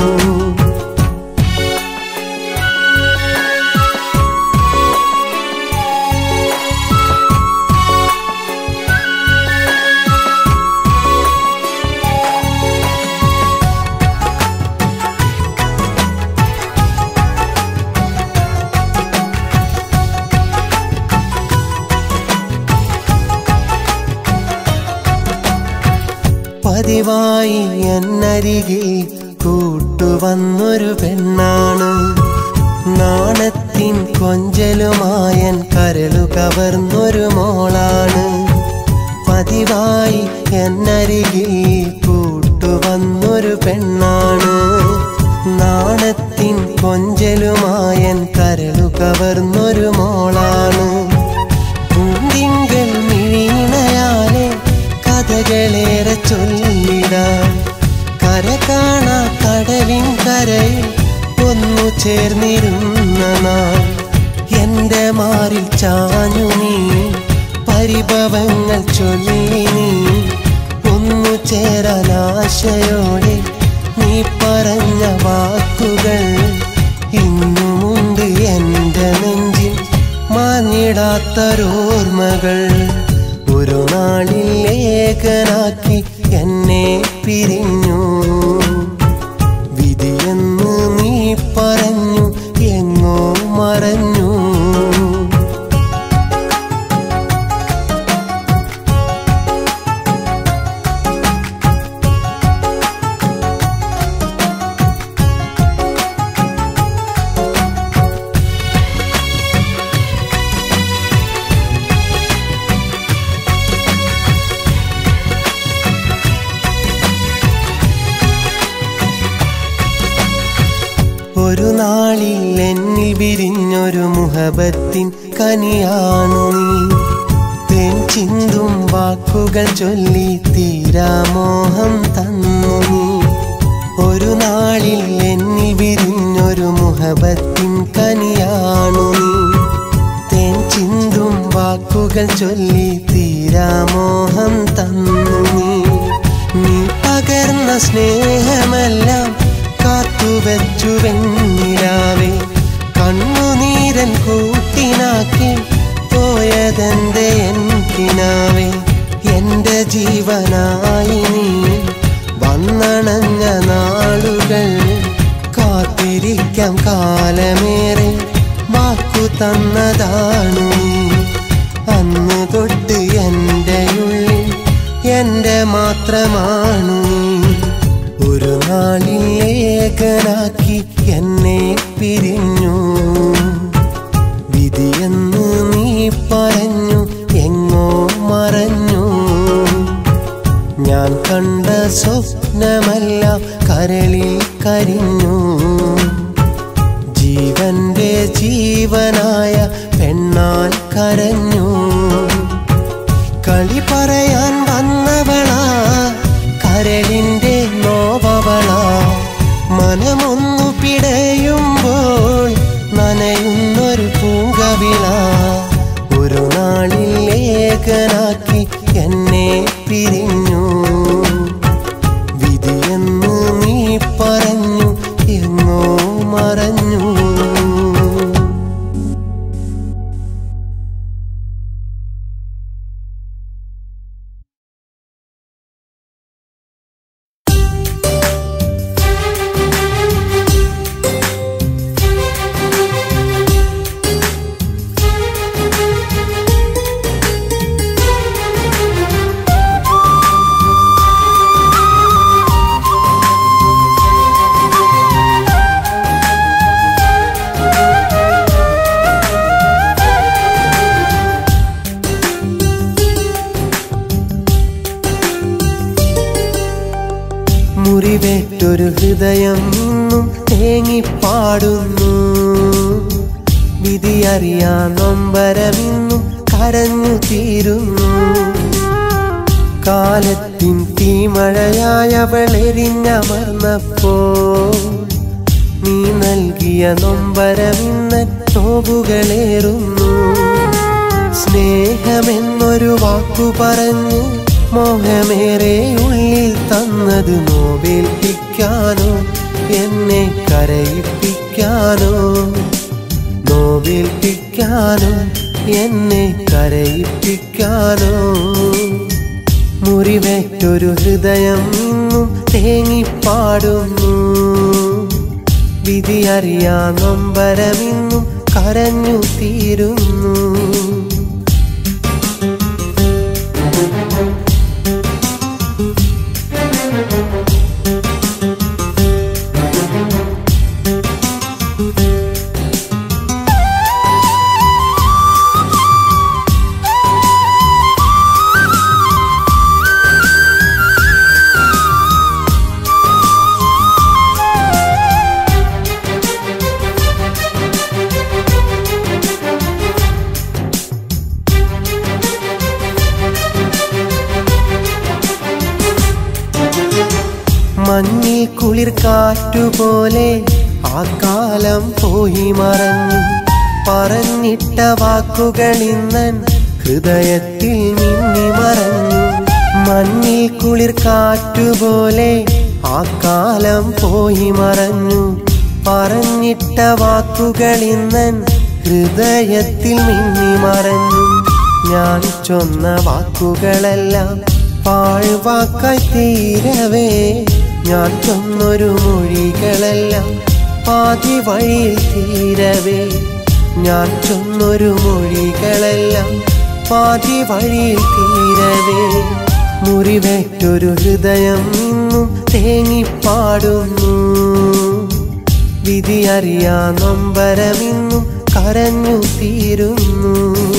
പതിവായി എന്നരികിൽ കൂട്ടുവന്നൊരു പെണ്ണാണ് നാണത്തിൻ കൊഞ്ചലുമായൻ കരളു കവർന്നൊരു മോളാണ് പതിവായി എന്നരികിൽ കൂട്ടുവന്നൊരു പെണ്ണാണ് നാണത്തിൻ കൊഞ്ചലുമായൻ കരളു കവർന്നൊരു മോളാണ് പൂന്തിങ്കൾ മിഴീണയാലെ കഥകളേറെ ചൊല്ലിടാൻ കര കാണാ കടലിൻ കരയിൽ ഒന്നു ചേർന്നിരുന്ന നാൾ എന്റെ മാറിൽ ചാഞ്ഞു നീ പരിഭവങ്ങൾ ചൊല്ലി നീ ഒന്നു ചേരാൻ ആശയോടെ നീ പറഞ്ഞ വാക്കുകൾ ഇന്നുമുണ്ട് എന്റെ നെഞ്ചിൽ മാഞ്ഞിടാത്തൊരോർമ്മകൾ ഒരു നാളിൽ ഏകനാക്കി എന്നെ പിരിഞ്ഞു വിധിയെന്ന് നീ പറഞ്ഞു എങ്ങോ മറഞ്ഞു ഒരു നാളിൽ എന്നിൽ വിരിഞ്ഞൊരു മുഹബത്തിൻ കനിയാണു നീ തേൻ ചിന്തും വാക്കുകൾ ചൊല്ലി തീരാമോഹം തന്നു നീ ഒരു നാളിൽ എന്നിൽ വിരിഞ്ഞൊരു മുഹബത്തിൻ കനിയാണു നീ തേൻ ചിന്തും വാക്കുകൾ ചൊല്ലി തീരാമോഹം തന്നു നീ നീ പകർന്ന സ്നേഹമെല്ലാം കാത്തുവച്ചു വെണ്ണിരാവേ കണ്ണുനീരൻ കൂട്ടിനാക്കി പോയതെന്റെ എന്തിനാവേ എന്റെ ജീവനായി നീ വന്നണഞ്ഞ നാളുകൾ കാത്തിരിക്കാം കാലമേറെ വാക്കു തന്നതാണു നീ അന്ന് തൊട്ട് എൻ്റെ ഉള്ളിൽ എൻ്റെ മാത്രമാണു നീ ഒരു നാളിൽ ഏകനാക്കി എന്നെ പിരിഞ്ഞു വിധിയെന്ന് നീ പറഞ്ഞു എങ്ങോ മറഞ്ഞു ഞാൻ കണ്ട സ്വപ്നമല്ല കരളിൽ കരിഞ്ഞു ജീവന്റെ ജീവനായ പെണ്ണാൽ കരഞ്ഞു കളി പറയാൻ വന്നവളാ കരളിന്റെ നോവവളാ മനമൊന്നു പിടയുമ്പോൾ നനയുന്നൊരു പൂങ്കവിള ഒരു നാളിൽ ഏകനാക്കി എന്നെ പിരിഞ്ഞു വിധിയെന്ന് നീ പറഞ്ഞു എങ്ങോ മറഞ്ഞു മുറിവേറ്റൊരു ഹൃദയം ഇന്നും തേങ്ങിപ്പാടുന്നു വിധിയറിയാ നൊമ്പരമിന്നും കരഞ്ഞു തീരുന്നു കാലത്തിൻ തീമഴയായവളെരിഞ്ഞമർന്നപ്പോ നീ നൽകിയ നൊമ്പരമിന്ന് നോവുകളേറുന്നു സ്നേഹമെന്നൊരു വാക്കു പറഞ്ഞ് മോഹമേറെ ഉള്ളിൽ തന്നത് നോവേൽപ്പിക്കാനോ എന്നെ കരയിപ്പിക്കാനോ നോവേൽപ്പിക്കാനോ എന്നെ കരയിപ്പിക്കാനോ മുറിവേറ്റൊരു ഹൃദയം ഇന്നും തേങ്ങിപ്പാടുന്നു വിധിയറിയാ നൊമ്പരമിന്നും കരഞ്ഞു തീരുന്നു മഞ്ഞിൽ കുളിർ കാറ്റുപോലെ ആ കാലം പോയി മറഞ്ഞു പറഞ്ഞിട്ട വാക്കുകൾ ഇന്നൻ ഹൃദയത്തിൽ മിന്നി മറഞ്ഞു മഞ്ഞിൽ കുളിർ കാറ്റുപോലെ ആ കാലം പോയി മറഞ്ഞു പറഞ്ഞിട്ട വാക്കുകൾ ഇന്നൻ ഹൃദയത്തിൽ മിന്നി മറഞ്ഞു ഞാൻ ചൊന്ന വാക്കുകളെല്ലാം പാഴ്വാക്കായി തീരവേ ഞാൻ ചൊന്നൊരു മൊഴികളെല്ലാം പാതി വഴിയിൽ തീരവേ ഞാൻ ചൊന്നൊരു മൊഴികളെല്ലാം പാതി വഴിയിൽ തീരവേ മുറിവേറ്റൊരു ഹൃദയം ഇന്നും തേങ്ങിപ്പാടുന്നു വിധിയറിയാ നൊമ്പരമിന്നും കരഞ്ഞു തീരുന്നു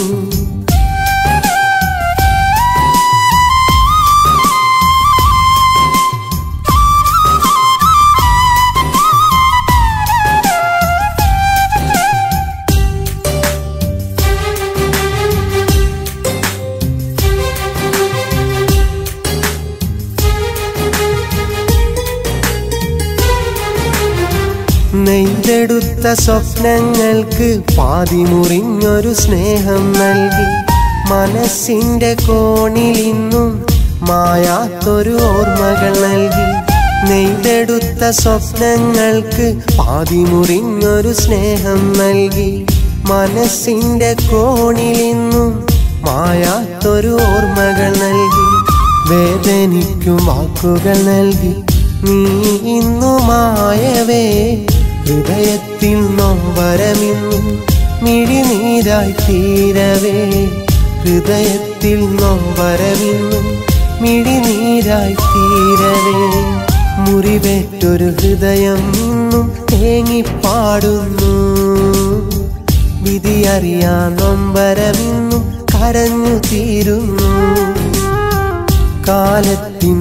നെയ്തെടുത്ത സ്വപ്നങ്ങൾക്ക് പാതി മുറിഞ്ഞൊരു സ്നേഹം നൽകി മനസ്സിന്റെ കോണിൽ ഇന്നും മായാത്തൊരു ഓർമ്മകൾ നൽകി നെയ്തെടുത്ത സ്വപ്നങ്ങൾക്ക് പാതി മുറിഞ്ഞൊരു സ്നേഹം നൽകി മനസ്സിന്റെ കോണിൽ ഇന്നും മായാത്തൊരു ഓർമ്മകൾ നൽകി വേദനിക്കും വാക്കുകൾ നൽകി നീ ഇന്നുമായവേ ഹൃദയത്തിൽ നൊമ്പരമിന്നും മിഴിനീരായി തീരവേ ഹൃദയത്തിൽ നൊമ്പരമിന്നും മിഴിനീരായി തീരവേ മുറിവേറ്റൊരു ഹൃദയം ഇന്നും തേങ്ങിപ്പാടുന്നു വിധിയറിയാ നൊമ്പരമിന്നും കരഞ്ഞു തീരുന്നു കാലത്തിൻ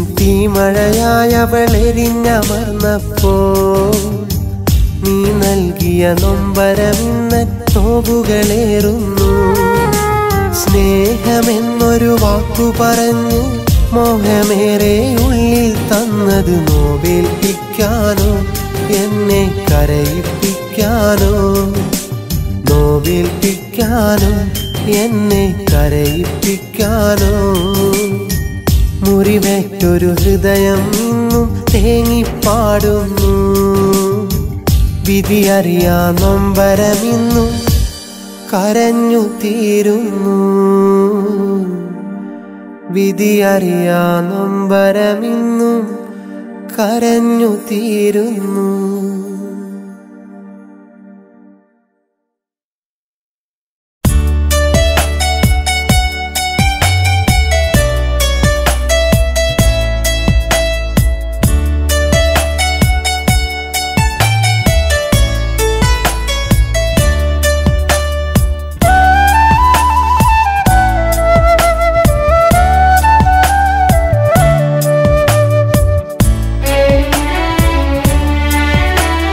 തീമഴയായവളെരിഞ്ഞമർന്നപ്പോ നീ നൽകിയ നൊമ്പരമിന്ന് നോവുകളേറുന്നു സ്നേഹമെന്നൊരു വാക്കു പറഞ്ഞ് മോഹമേറെ ഉള്ളിൽ തന്നത് നോവേൽപ്പിക്കാനോ എന്നെ കരയിപ്പിക്കാനോ നോവേൽപ്പിക്കാനോ എന്നെ കരയിപ്പിക്കാനോ മുറിവേറ്റൊരു ഹൃദയം ഇന്നും തേങ്ങിപ്പാടുന്നു വിധിയറിയാ നൊമ്പരമിന്നും കരഞ്ഞു തീരുന്നു വിധിയറിയാ നൊമ്പരമിന്നും കരഞ്ഞു തീരുന്നു Thank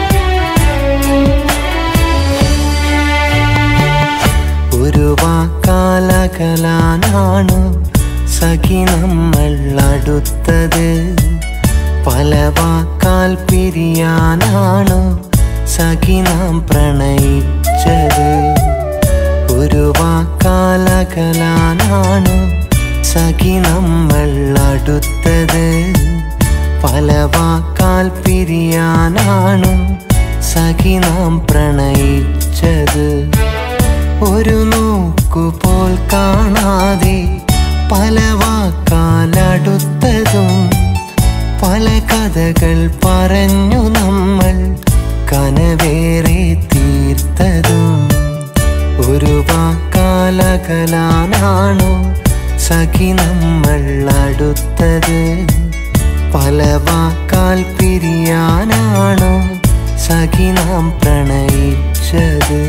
പിരിയാനാണു സഖി നമ്മൾ അടുത്തത് പല വാക്കാൽ പിരിയാനാണു സഖി നാം പ്രണയിച്ചത് ഒരു വാക്കാൽ അകലാനാണു സഖി നമ്മൾ അടുത്തത് പല വാക്കാൽ പിരിയാനാണു സഖി നാം പ്രണയിച്ചത് ഒരു നോക്കുപോൽ കാണാതെ പല വാക്കാലടുത്തതും പല കഥകൾ പറഞ്ഞു നമ്മൾ കനവേറെ തീർത്തതും ഒരു വാക്കാലകലാനാണോ സഖി നമ്മൾ അടുത്തത് പല വാക്കാൽ പിരിയാനാണോ സഖി നാം പ്രണയിച്ചത്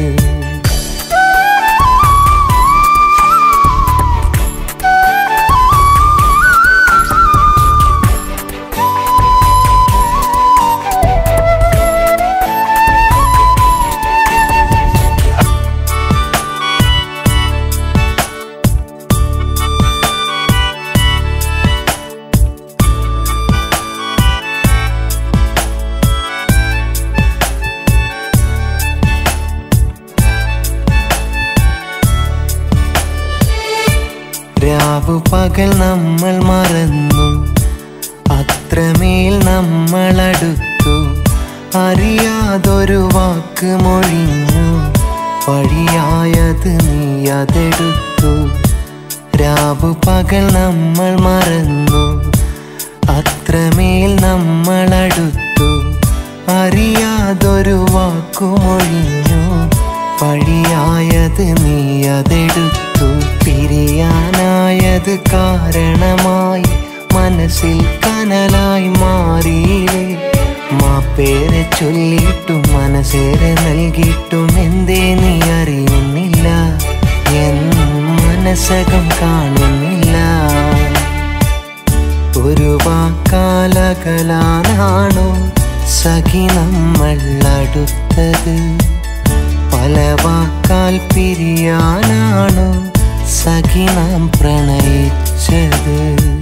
രാവു പകൽ നമ്മൾ മറന്നു അത്രമേൽ നമ്മൾ അടുത്തു അറിയാതൊരു വാക്ക് മൊഴിഞ്ഞു വഴിയായത് നീ അതെടുത്തു രാവു പകൽ നമ്മൾ മറന്നു അത്രമേൽ നമ്മൾ അടുത്തു അറിയാതൊരു വാക്കു മൊഴിഞ്ഞു വഴിയായത് നീ അതെടുത്തു പിരിയാനായത് കാരണമായി മനസ്സിൽ കനലായി മാറിയില്ലേ മാപ്പേരെ ചൊല്ലിയിട്ടും മനസ്സേറെ നൽകിയിട്ടും എന്തേ നീ അറിയുന്നില്ല എൻ മനസ്സകം കാണുന്നില്ല ഒരു വാക്കാലകലാനാണോ സഖി നമ്മൾ അടുത്തത് പല വാക്കാൽ പിരിയാനാണോ സഖി നാം പ്രണയിച്ചത്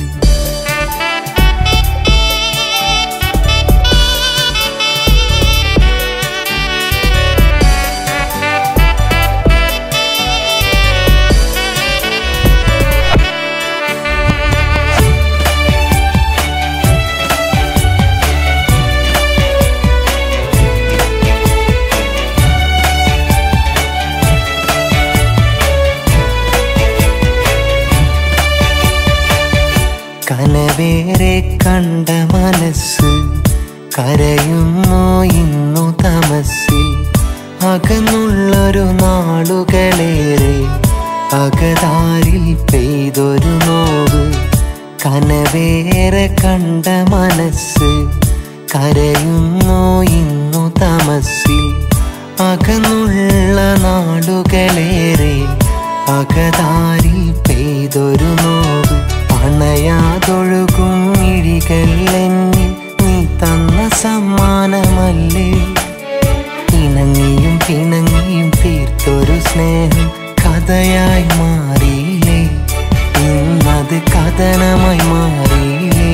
കനവേറെ കണ്ട മനസ്സ് കരയുന്നു ഇന്നു തമസ്സിൽ അകന്നുള്ളൊരു നാളുകളേറെ അകതാരിൽ പെയ്തൊരു നോവ് കനവേറെ കണ്ട മനസ്സ് കരയുന്നു ഇന്നു തമസ്സിൽ അകന്നുള്ള നാളുകളേറെ അകതാരിൽ പെയ്തൊരു നോവ് അണയാതൊഴുകും ഇഴികൾ എന്നിൽ നീ തന്ന സമ്മാനമല്ലേ ഇണങ്ങിയും പിണങ്ങിയും തീർത്തൊരു സ്നേഹം കഥയായി മാറിയില്ലേ ഇന്നത് കഥനമായി മാറിയില്ലേ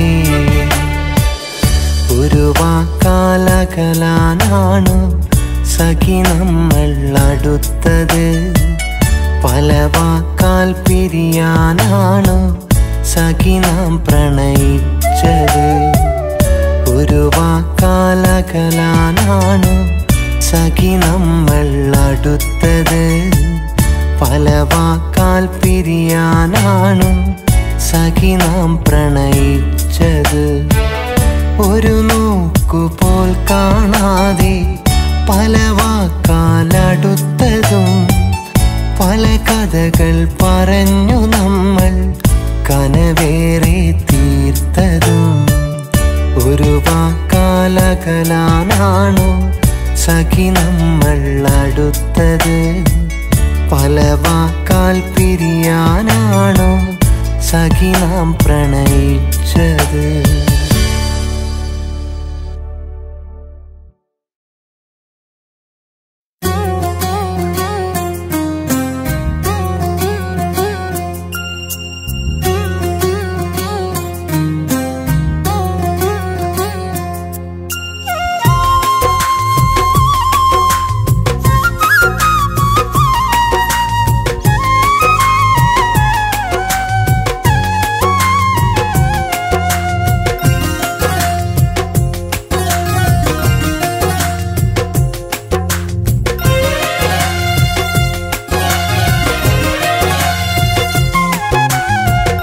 ഒരു വാക്കാലകലാനാണു സഖി നമ്മൾ അടുത്തത് പല വാക്കാൽ പിരിയാനാണു സഖി നാം പ്രണയിച്ചത് ഒരു വാക്കാലകലാനാണു സഖി നമ്മൾ അടുത്തത് പല വാക്കാൽ പിരിയാനാണു സഖി നാം പ്രണയിച്ചത് ഒരു നോക്കുപോൽ കാണാതെ പല വാക്കാലടുത്തതും പല കഥകൾ പറഞ്ഞു നമ്മൾ കനവേറെ തീർത്തതും ഒരു വാക്കാലകലാനാണോ സഖി നമ്മൾ അടുത്തത് പല വാക്കാൽ പിരിയാനാണോ സഖി നാം പ്രണയിച്ചത്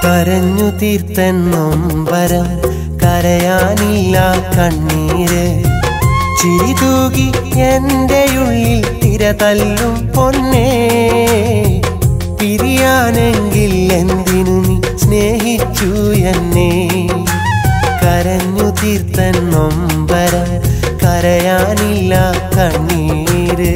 കരഞ്ഞു തീർത്തൻ നൊമ്പരം കരയാനില്ല കണ്ണീര് ചിരി തൂകി എന്റെ ഉള്ളിൽ തിര തല്ലും പൊന്നേ പിരിയാനെങ്കിൽ എന്തിനു നീ സ്നേഹിച്ചു എന്നെ കരഞ്ഞു തീർത്തൻ നൊമ്പരം കരയാനില്ല കണ്ണീര്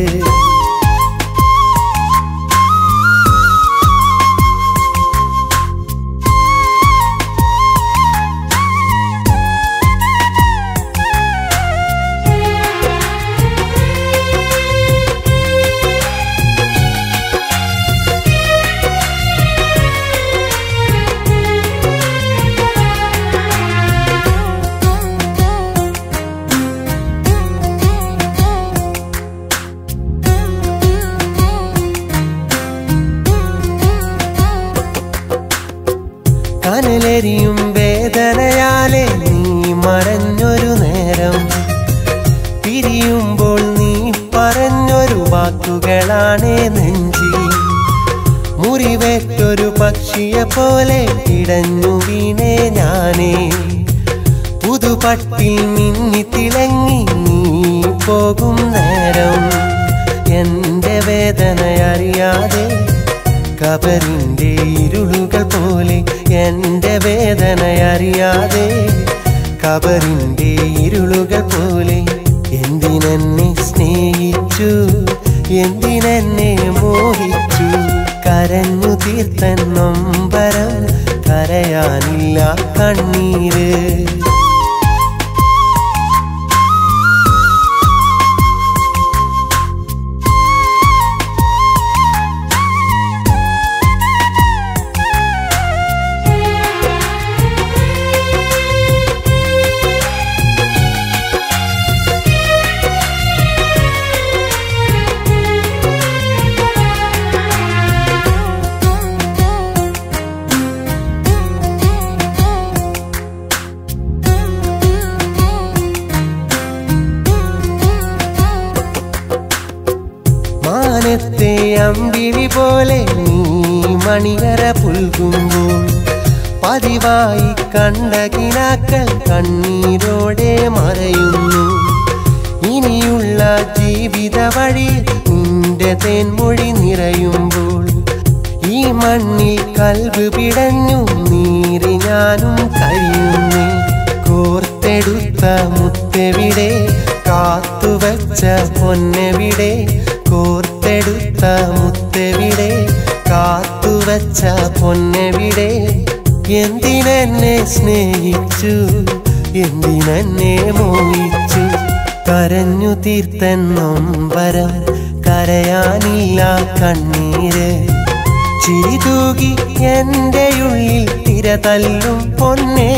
കനലെരിയും വേദനയാലെ നീ മറഞ്ഞൊരു നേരം പിരിയുമ്പോൾ നീ പറഞ്ഞൊരു വാക്കുകളാണേ നെഞ്ചി മുറിവേറ്റൊരു പക്ഷിയെ പോലെ ഇടഞ്ഞു വീണേ ഞാനേ പുതുപട്ടിൽ മിന്നി തിളങ്ങി നീ പോകും നേരം എന്റെ വേദന അറിയാതെ കബറിന്റെ ഇരുളുകൾ പോലെ എന്റെ വേദന അറിയാതെ കബറിന്റെ ഇരുളുകൾ പോലെ എന്തിനെന്നെ സ്നേഹിച്ചു എന്തിനെന്നെ മോഹിച്ചു കരഞ്ഞു തീർത്തൻ നൊമ്പരം കരയാനില്ല കണ്ണീര് മാനത്തെ അമ്പിളി പോലെ നീ മണിയറ പുൽകുമ്പോൾ പതിവായി കണ്ട കിനാക്കൾ കണ്ണീരോടെ മറയുന്നു ഇനിയുള്ള ജീവിത വഴി നിന്റെ തേൻമൊഴി നിറയുമ്പോൾ ഈ മണ്ണിൽ കൽബ് പിടഞ്ഞു നീറി ഞാനും കഴിയുന്നേ കോർത്തെടുത്ത മുത്തെവിടെ കാത്തുവച്ച പൊന്നെവിടെ കോർത്തെടുത്ത മുത്തെവിടെ കാത്തുവച്ച പൊന്നെവിടെ എന്തിനെന്നെ സ്നേഹിച്ചു എന്തിനെന്നെ മോഹിച്ചു കരഞ്ഞു തീർത്തൻ നൊമ്പരം കരയാനില്ല കണ്ണീര് ചിരി തൂകി എന്റെ ഉള്ളിൽ തിര തല്ലും പൊന്നേ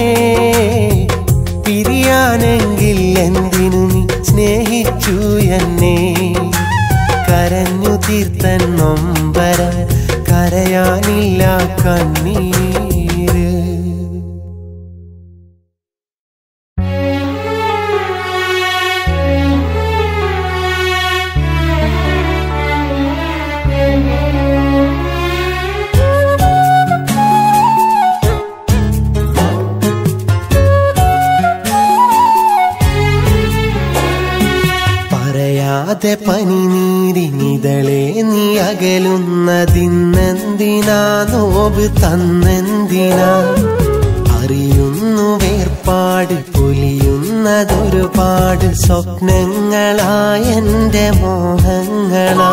പിരിയാനെങ്കിൽ എന്തിനു നീ സ്നേഹിച്ചു എന്നെ കരഞ്ഞു തീർത്തൻ നൊമ്പരം കരയാനില്ല കണ്ണീര് പറയാതെ പനിനീരിനിതളെ നീ അകലുന്നതിന്നെന്തിനാ നോവ് തന്നെന്തിനാ അറിയുന്നു വേർപാട് പൊലിയുന്നതൊരുപാട് സ്വപ്നങ്ങളായ എന്റെ മോഹങ്ങളാ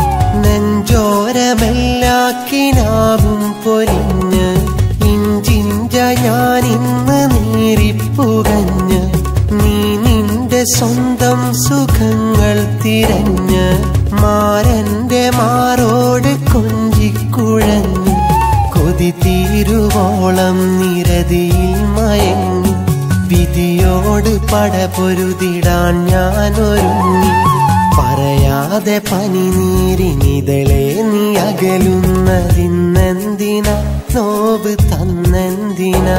നെഞ്ചോരമെല്ലാക്കിനാവും പൊലിഞ്ഞ് ഇഞ്ചിഞ്ച ഞാനിന്ന് നേരിപ്പുകഞ്ഞ് നീ നിന്റെ സ്വന്തം സുഖങ്ങൾ തിരഞ്ഞ് മാരന്റെ മാറോട് കൊഞ്ചിക്കുഴഞ്ഞ് കൊതി തീരുവോളം നിരതിയിൽ മയങ്ങി വിധിയോട് പടപൊരുതിടാൻ ഞാനൊരുങ്ങി പറയാതെ പനിനീരിനിതളെ നീ അകലുന്നതിന്നെന്തിനാ നോവ് തന്നെന്തിനാ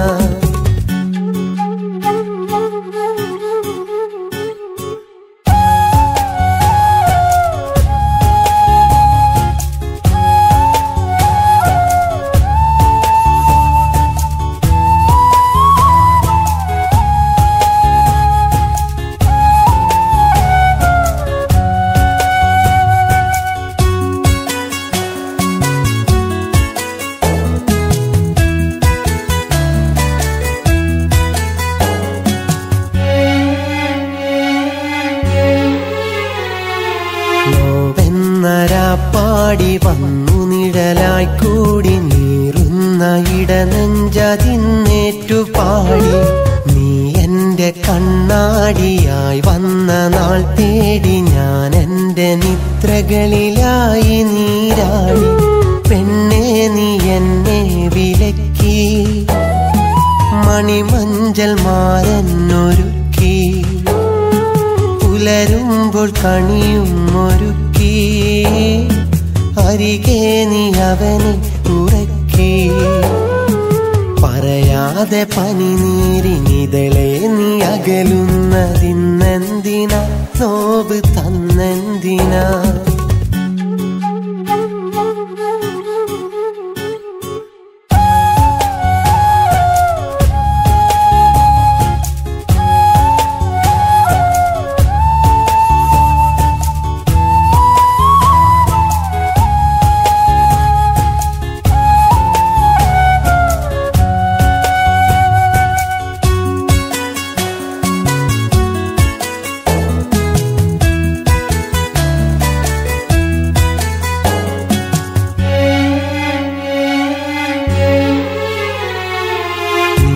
നെഞ്ചതിന്നേറ്റു പാടി നീ എന്റെ കണ്ണാടിയായി വന്ന നാൾ തേടി ഞാൻ എന്റെ നിദ്രകളിലായി നീരാടി പെണ്ണെ നീ എന്നെ വിലക്കി മണിമഞ്ചൽ മാരന്നൊരുക്കി പുലരുമ്പോൾ കണിയും ഒരുക്കി അരികെ നീ അവനെ ഉറക്കി പറയാതെ പനി നീരിനിതളെ നീ അകലുന്നതിന്നെന്തിനാ നോവ് തന്നെന്തിനാ നീ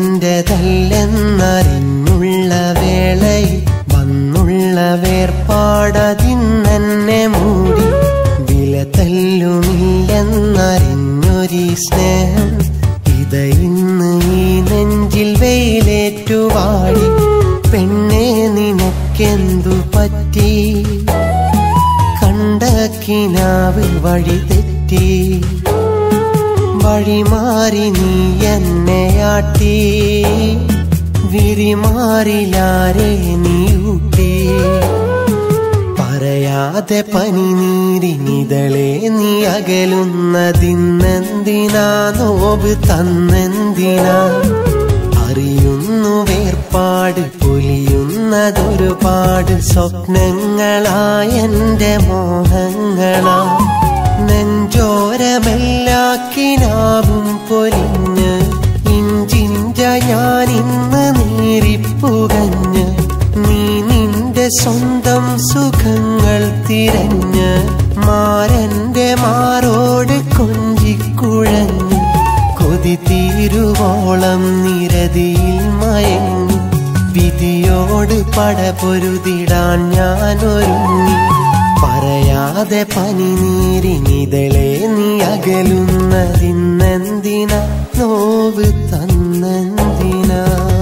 എന്റേതല്ലെന്നറിഞ്ഞുള്ള വേളയിൽ വന്നുള്ള വേർപാടതിന്നെന്നെ മൂടി വില തല്ലുമില്ലെന്നറിഞ്ഞൊരീ സ്നേഹം ഇത് ഇന്ന് ഈ നെഞ്ചിൽ വെയിലേറ്റുവാടി പെണ്ണെ നിനക്കെന്തു പറ്റി കണ്ട കിനാവ് വഴി തെറ്റി വഴിമാറി നീ എന്നെയാട്ടി വിരിമാറിലാരെ നീ ഊട്ടി പറയാതെ പനി നീരിനിതളെ നീ അകലുന്നതിന്നെന്തിനാ നോവ് തന്നെന്തിനാ അറിയുന്നു വേർപാട് പൊലിയുന്നതൊരുപാട് സ്വപ്നങ്ങളായ എന്റെ മോഹങ്ങളാ നെഞ്ചോരമെല്ലാക്കിനാവും പൊലിഞ്ഞ് ഇഞ്ചിഞ്ച ഞാൻ ഇന്ന് നേരിപ്പുകഞ്ഞ് നീ നിന്റെ സ്വന്തം സുഖങ്ങൾ തിരഞ്ഞ് മാരന്റെ മാറോട് കൊഞ്ചിക്കുഴഞ്ഞ് കൊതി തീരുവോളം നിരതിയിൽ മയങ്ങി വിധിയോട് പടപൊരുതിടാൻ ഞാൻ ഒരുങ്ങി പറയാതെ പനി നീരിനിതളെ നീ അകലുന്നതിന്നെന്തിനാ നോവ് തന്നെന്തിനാ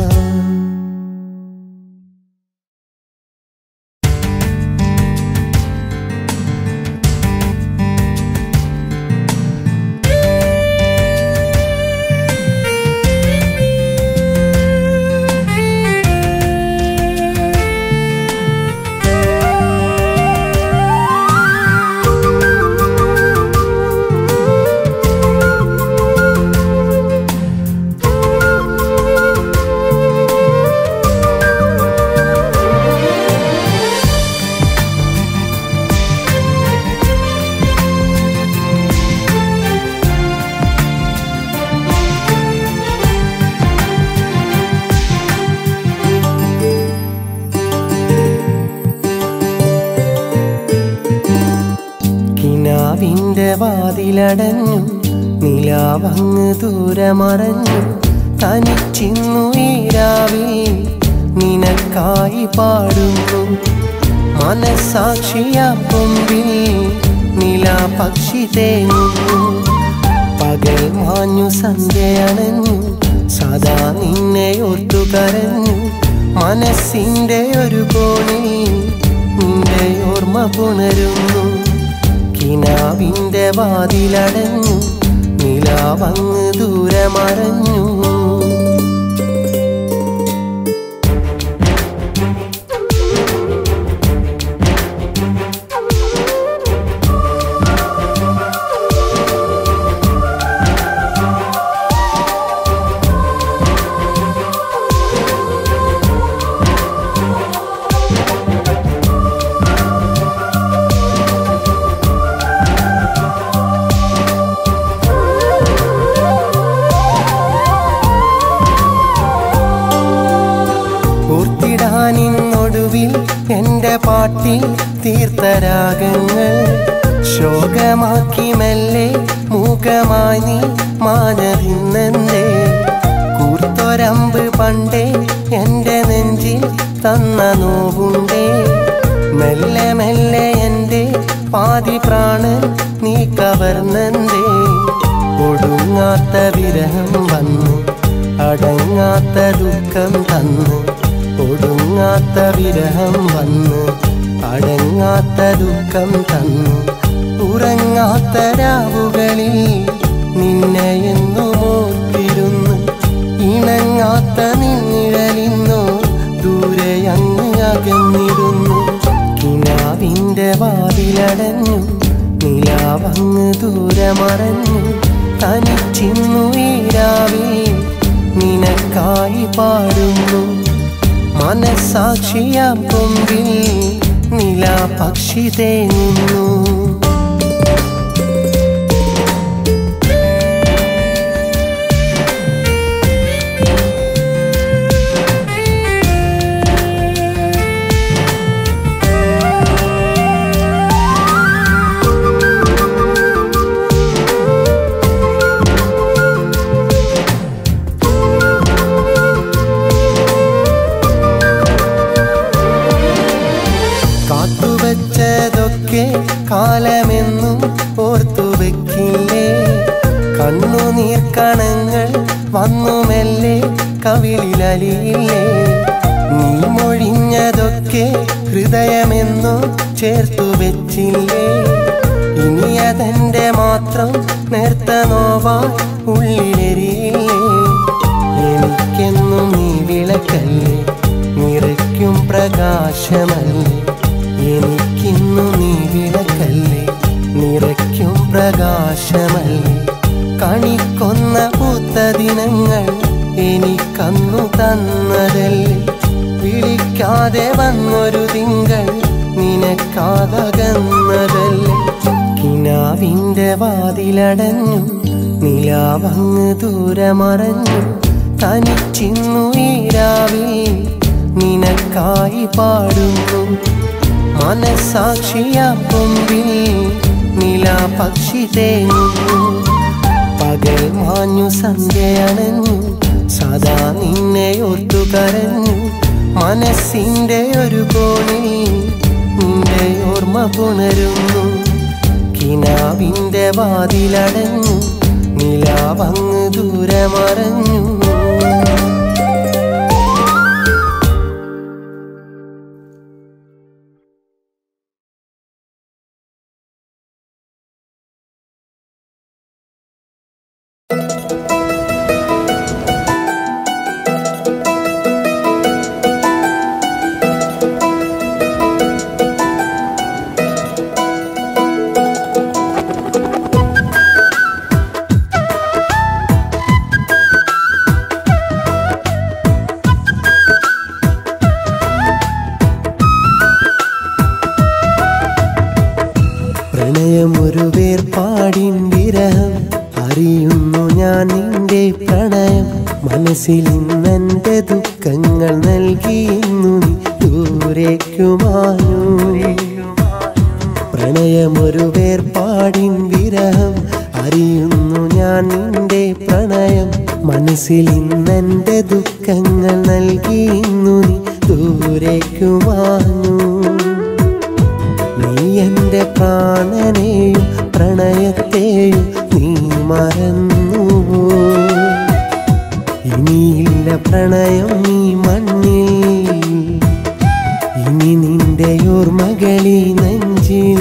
കിനാവിന്റെ വാതിലടഞ്ഞു നിലാവങ്ങ് ദൂരമറഞ്ഞു തനിച്ചിന്നു ഈരാവിൽ നിനക്കായി പാടുന്നു മനസാക്ഷിയ കൊമ്പിൽ നിലാ പക്ഷി തേങ്ങുന്നു പകൽ മാഞ്ഞു സന്ധ്യയണഞ്ഞു സദാ നിന്നെ ഓർത്തു കരഞ്ഞു മനസ്സിന്റെ ഒരു കോണിൽ നിന്റെ ഓർമ്മ പുണരുന്നു കിനാവിന്റെ വാതിലടഞ്ഞു നിലാവങ്ങ് ദൂരെ മറഞ്ഞു പാട്ടിൽ തീർത്ഥരാഗങ്ങൾ ശോകമാക്കി മെല്ലെ മൂകമായി നീ മാനതിന്നെന്തേ കൂർത്തൊരമ്പ് പണ്ടേ എന്റെ നെഞ്ചിൽ തന്ന നോവുണ്ടേ മെല്ലെ മെല്ലെ എന്റെ പാതി പ്രാണൻ നീ കവർന്നെന്തേ ഒടുങ്ങാത്ത വിരഹം വന്നു അടങ്ങാത്ത ദുഃഖം തന്നു ഒടുങ്ങാത്ത വിരഹം വന്ന് അടങ്ങാത്ത ദുഃഖം തന്നു ഉറങ്ങാത്ത രാവുകളിൽ നിന്നെ എന്നു മോത്തിരുന്നു ഇണങ്ങാത്ത നിന്നിഴലിന്നോ ദൂരെ അങ്ങ് അകന്നിരുന്നു കിനാവിന്റെ വാതിലടഞ്ഞു നിലാവങ്ങ് ദൂരെ മറഞ്ഞു തനിച്ചിന്നു ഈരാവിൽ നിനക്കായി പാടുന്നു മനസാക്ഷിയാം കൊമ്പിൽ നിലാ പക്ഷി തേങ്ങുന്നു കാത്തുവച്ചതൊക്കെ കാലമെന്നും ഓർത്തു വെക്കില്ലേ കണ്ണുനീർ കണങ്ങൾ വന്നു മെല്ലെ കവിളിലലിയില്ലേ നീ മൊഴിഞ്ഞതൊക്കെ ഹൃദയമെന്നു ചേർത്തു വെച്ചില്ലേ ഇനി അതെന്റെ മാത്രം നേർത്ത നോവാ ഉള്ളിലെരിയില്ലേ എനിക്കെന്നും നീ വിളക്കല്ലേ നിറയ്ക്കും പ്രകാശമല്ലേ എനിക്കിന്നു നീ വിളക്കല്ലേ നിറയ്ക്കും പ്രകാശമല്ലേ കണിക്കൊന്ന പൂത്ത ദിനങ്ങൾ എനിക്കന്നു തന്നതല്ലേ വിളിക്കാതെ വന്നൊരു തിങ്കൾ നിനക്കാതകന്നതല്ലേ കിനാവിന്റെ വാതിലടഞ്ഞു നിലാവങ്ങ് ദൂരെ മറഞ്ഞു തനിച്ചിന്നു ഈരാവിൽ നിനക്കായി പാടുന്നു മനസാക്ഷിയാ കൊമ്പിൽ നിലാ പക്ഷി തേങ്ങുന്നു പകൽ മാഞ്ഞു സന്ധ്യയണഞ്ഞു സദാ നിന്നെ ഓർത്തു കരഞ്ഞു മനസ്സിന്റെ ഒരു കോണിൽ നിന്റെ ഓർമ്മ പുണരുന്നു കിനാവിന്റെ വാതിലടഞ്ഞു നിലാവങ്ങ് ദൂരെ മറഞ്ഞു പ്രണയമൊരു വേർപാടിൻ വിരഹം അറിയുന്നു ഞാൻ നിന്റെ പ്രണയം മനസ്സിൽ ഇന്നെന്റെ ദുഃഖങ്ങൾ നൽകിയിരുന്നു നീ ദൂരേക്കുമാനു പ്രണയമൊരു വേർപാടിൻ വിരഹം അറിയുന്നു ഞാൻ നിന്റെ പ്രണയം മനസ്സിൽ ഇന്നെന്റെ ദുഃഖങ്ങൾ നൽകിയിരുന്നു നീ ദൂരേക്കുമാനു നീ എന്റെ പ്രാണനെയും പ്രണയത്തെയും നീ മറന്നുവോ ഇനിയില്ല പ്രണയം നീ മണ്ണിൽ ഇനി നിന്റെ ഓർമ്മകളി നെഞ്ചിൽ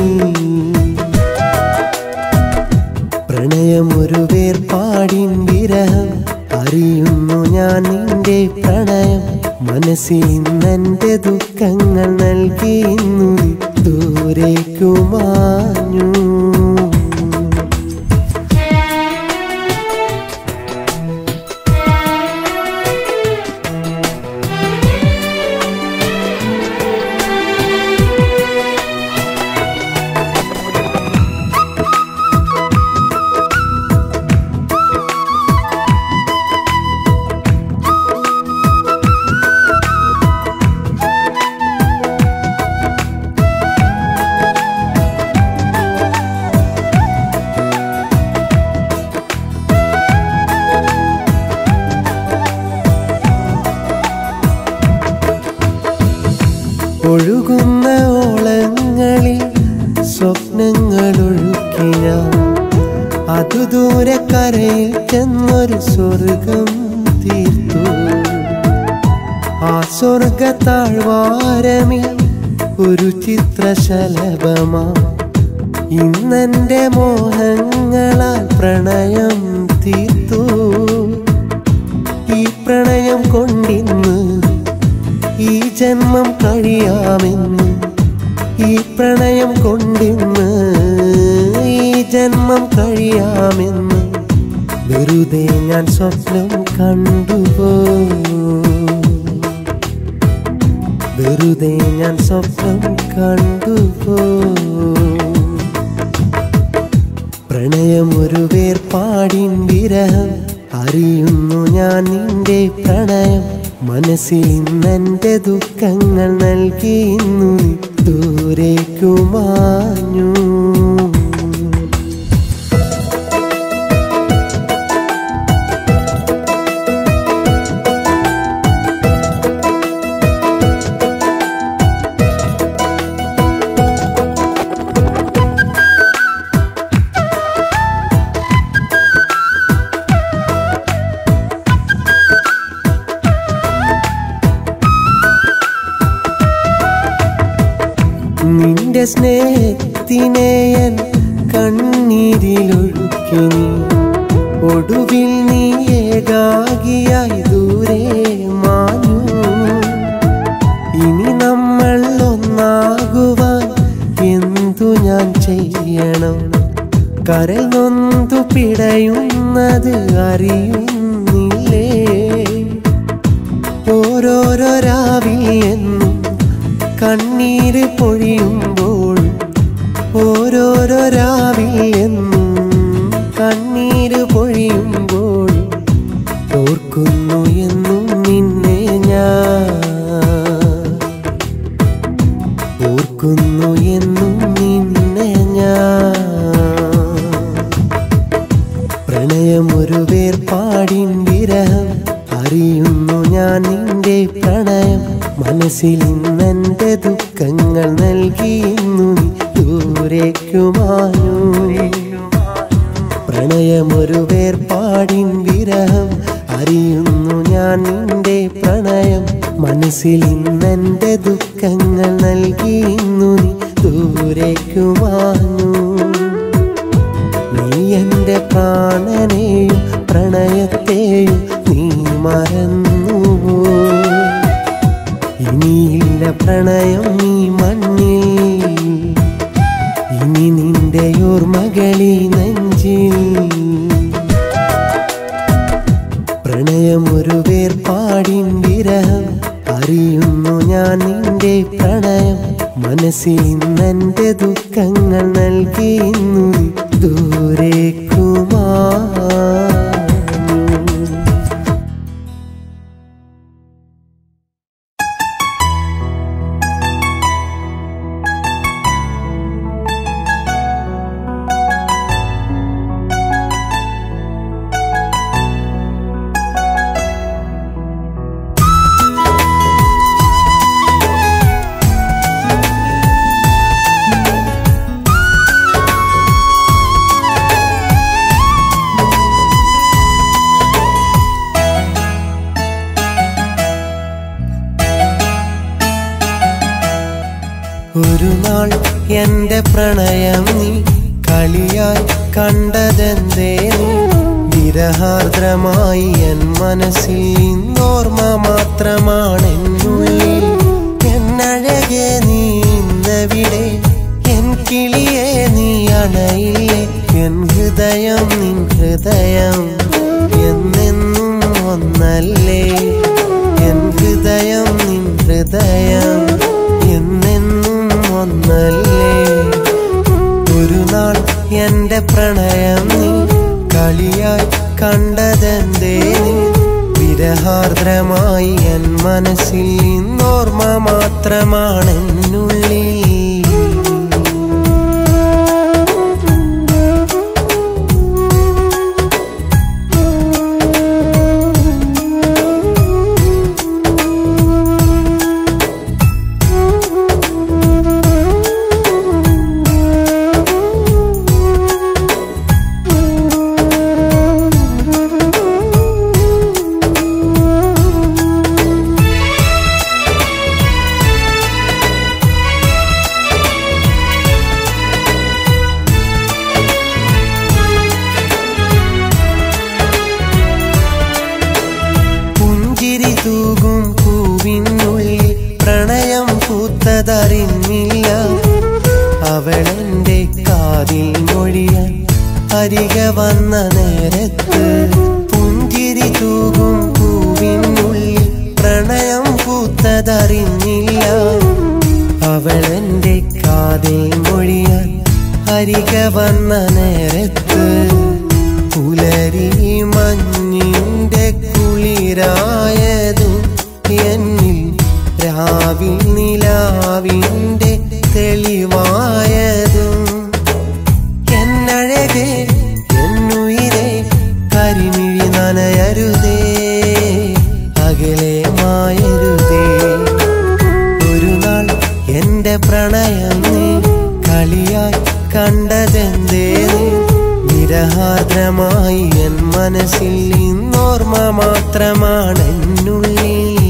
പ്രണയമൊരു വേർപാടിൻ വിരഹം അറിയുന്നു ഞാൻ നിന്റെ പ്രണയം മനസ്സിൽ ഇന്നെന്റെ ദുഃഖങ്ങൾ നൽകിയിരുന്നു നീ ദൂരേക്കുമാഞ്ഞു ഒഴുകുന്ന ഓളങ്ങളിൽ സ്വപ്നങ്ങളൊഴുക്കി ഞാൻ അതു ദൂരെ കരയിൽ ചെന്നൊരു സ്വർഗം തീർത്തു ആ സ്വർഗ താഴ്വാരമിൽ ഒരു ചിത്രശലഭമാ ഇന്നെന്റെ മോഹങ്ങളാൽ പ്രണയം തീർത്തു ഈ പ്രണയം കൊണ്ടിന്ന് ഈ ജന്മം കഴിയാമെന്ന് ഈ പ്രണയം കൊണ്ടിന്ന് ഈ ജന്മം കഴിയാമെന്ന് വെറുതെ ഞാൻ സ്വപ്നം കണ്ടുപോ വെറുതെ ഞാൻ സ്വപ്നം കണ്ടുപോ പ്രണയം ഒരു വേർപാടിൻ വിരഹം അറിയുന്നു ഞാൻ നിന്റെ പ്രണയം മനസ്സിൽ ഇന്നെന്റെ ദുഃഖങ്ങൾ നൽകി ഇന്നു നീ ദൂരേക്കു മാഞ്ഞു നിന്റെ സ്നേഹത്തിനെയൻ കണ്ണീരിലൊഴുക്കി നീ ഒടുവിൽ നീ ഏകാകിയായി ദൂരെ മാഞ്ഞു ഇനി നമ്മൾ ഒന്നാകുവാൻ എന്തു ഞാൻ ചെയ്യണം കരൽ നൊന്തു പിടയുന്നത് അറിയുന്നില്ലേ ഓരോരോ രാവിൽ എന്നും കണ്ണീര് പൊഴിയുമ്പോൾ ഓരോരോ രാവിൽ എന്നും കണ്ണീര് പൊഴിയുമ്പോൾ ഓർക്കുന്നു എന്നും നിന്നെ ഞാൻ ഓർക്കുന്നു എന്നും നിന്നെ ഞാൻ പ്രണയം ഒരു വേർപാടിൻ വിരഹം അറിയുന്നു ഞാൻ നിന്റെ പ്രണയം മനസ്സിൽ ഇന്നെന്റെ ദുഃഖങ്ങൾ നൽകി ഇന്നു നീ ദൂരേക്കുമാഞ്ഞു പ്രണയമൊരു വേർപാടിൻ വിരഹം അറിയുന്നു ഞാൻ നിന്റെ പ്രണയം മനസ്സിൽ ഇന്നെന്റെ ദുഃഖങ്ങൾ നൽകി ഇന്നു നീ ദൂരേക്കുമാഞ്ഞു നീ എന്റെ പ്രാണനെയും പ്രണയത്തെയും നീ മറന്നുവോ ഇനിയില്ല പ്രണയം നീ മണ്ണിൽ ഇനി നിന്റെ ഓർമ്മകളി നെഞ്ചിൽ പ്രണയം ഒരു വേർപാടിൻ വിരഹം അറിയുന്നു ഞാൻ നിന്റെ പ്രണയം മനസ്സിൽ ഇന്നെന്റെ ദുഃഖങ്ങൾ നൽകി ഇന്നു നീ ദൂരേക്കുമാ ഒരു നാൾ എന്റെ പ്രണയം നീ കളിയായി കണ്ടതെന്തേ നീ വിരഹാർദ്രമായി എൻ മനസ്സിൽ ഇന്നോർമ്മ മാത്രമാണെന്നുള്ളിൽ എന്നഴകെ നീ ഇന്നവിടെ എൻ കിളിയെ നീ അണയില്ലേ എൻ ഹൃദയം നിൻ ഹൃദയം എന്നെന്നും ഒന്നല്ലേ എൻ ഹൃദയം നിൻ ഹൃദയം എന്നെന്നും ഒന്നല്ലേ ഒരു നാൾ എന്റെ പ്രണയം നീ കളിയായി കണ്ടതെന്തേ നീ വിരഹാർദ്രമായി എൻ മനസ്സിൽ ഇന്നോർമ്മ മാത്രമാണെന്നുള്ളിൽ വന്ന നേരത്ത് പുലരി മഞ്ഞിന്റെ കുളിരായതും എന്നിൽ രാവിൽ നിലാവിന്റെ തെളിവായതും എന്നഴകെ എന്നുയിരെ കരിമിഴി നനയരുതേ അകലെ മായരുതേ ഒരു നാൾ എന്റെ പ്രണയം നീ കളിയായി കണ്ടതെന്തേ നീ വിരഹാർദ്രമായി എൻ മനസ്സിൽ ഇന്നോർമ്മ മാത്രമാണ് എന്നുള്ളിൽ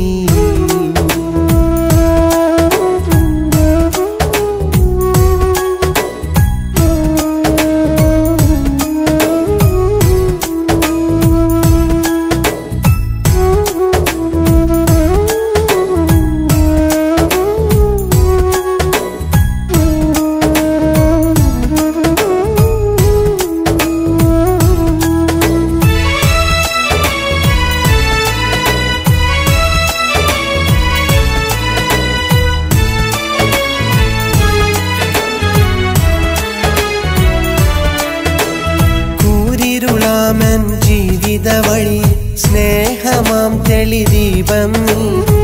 കൂരിരുളാമൻ ജീവിത വഴി സ്നേഹമാം തെളിദീപം നീ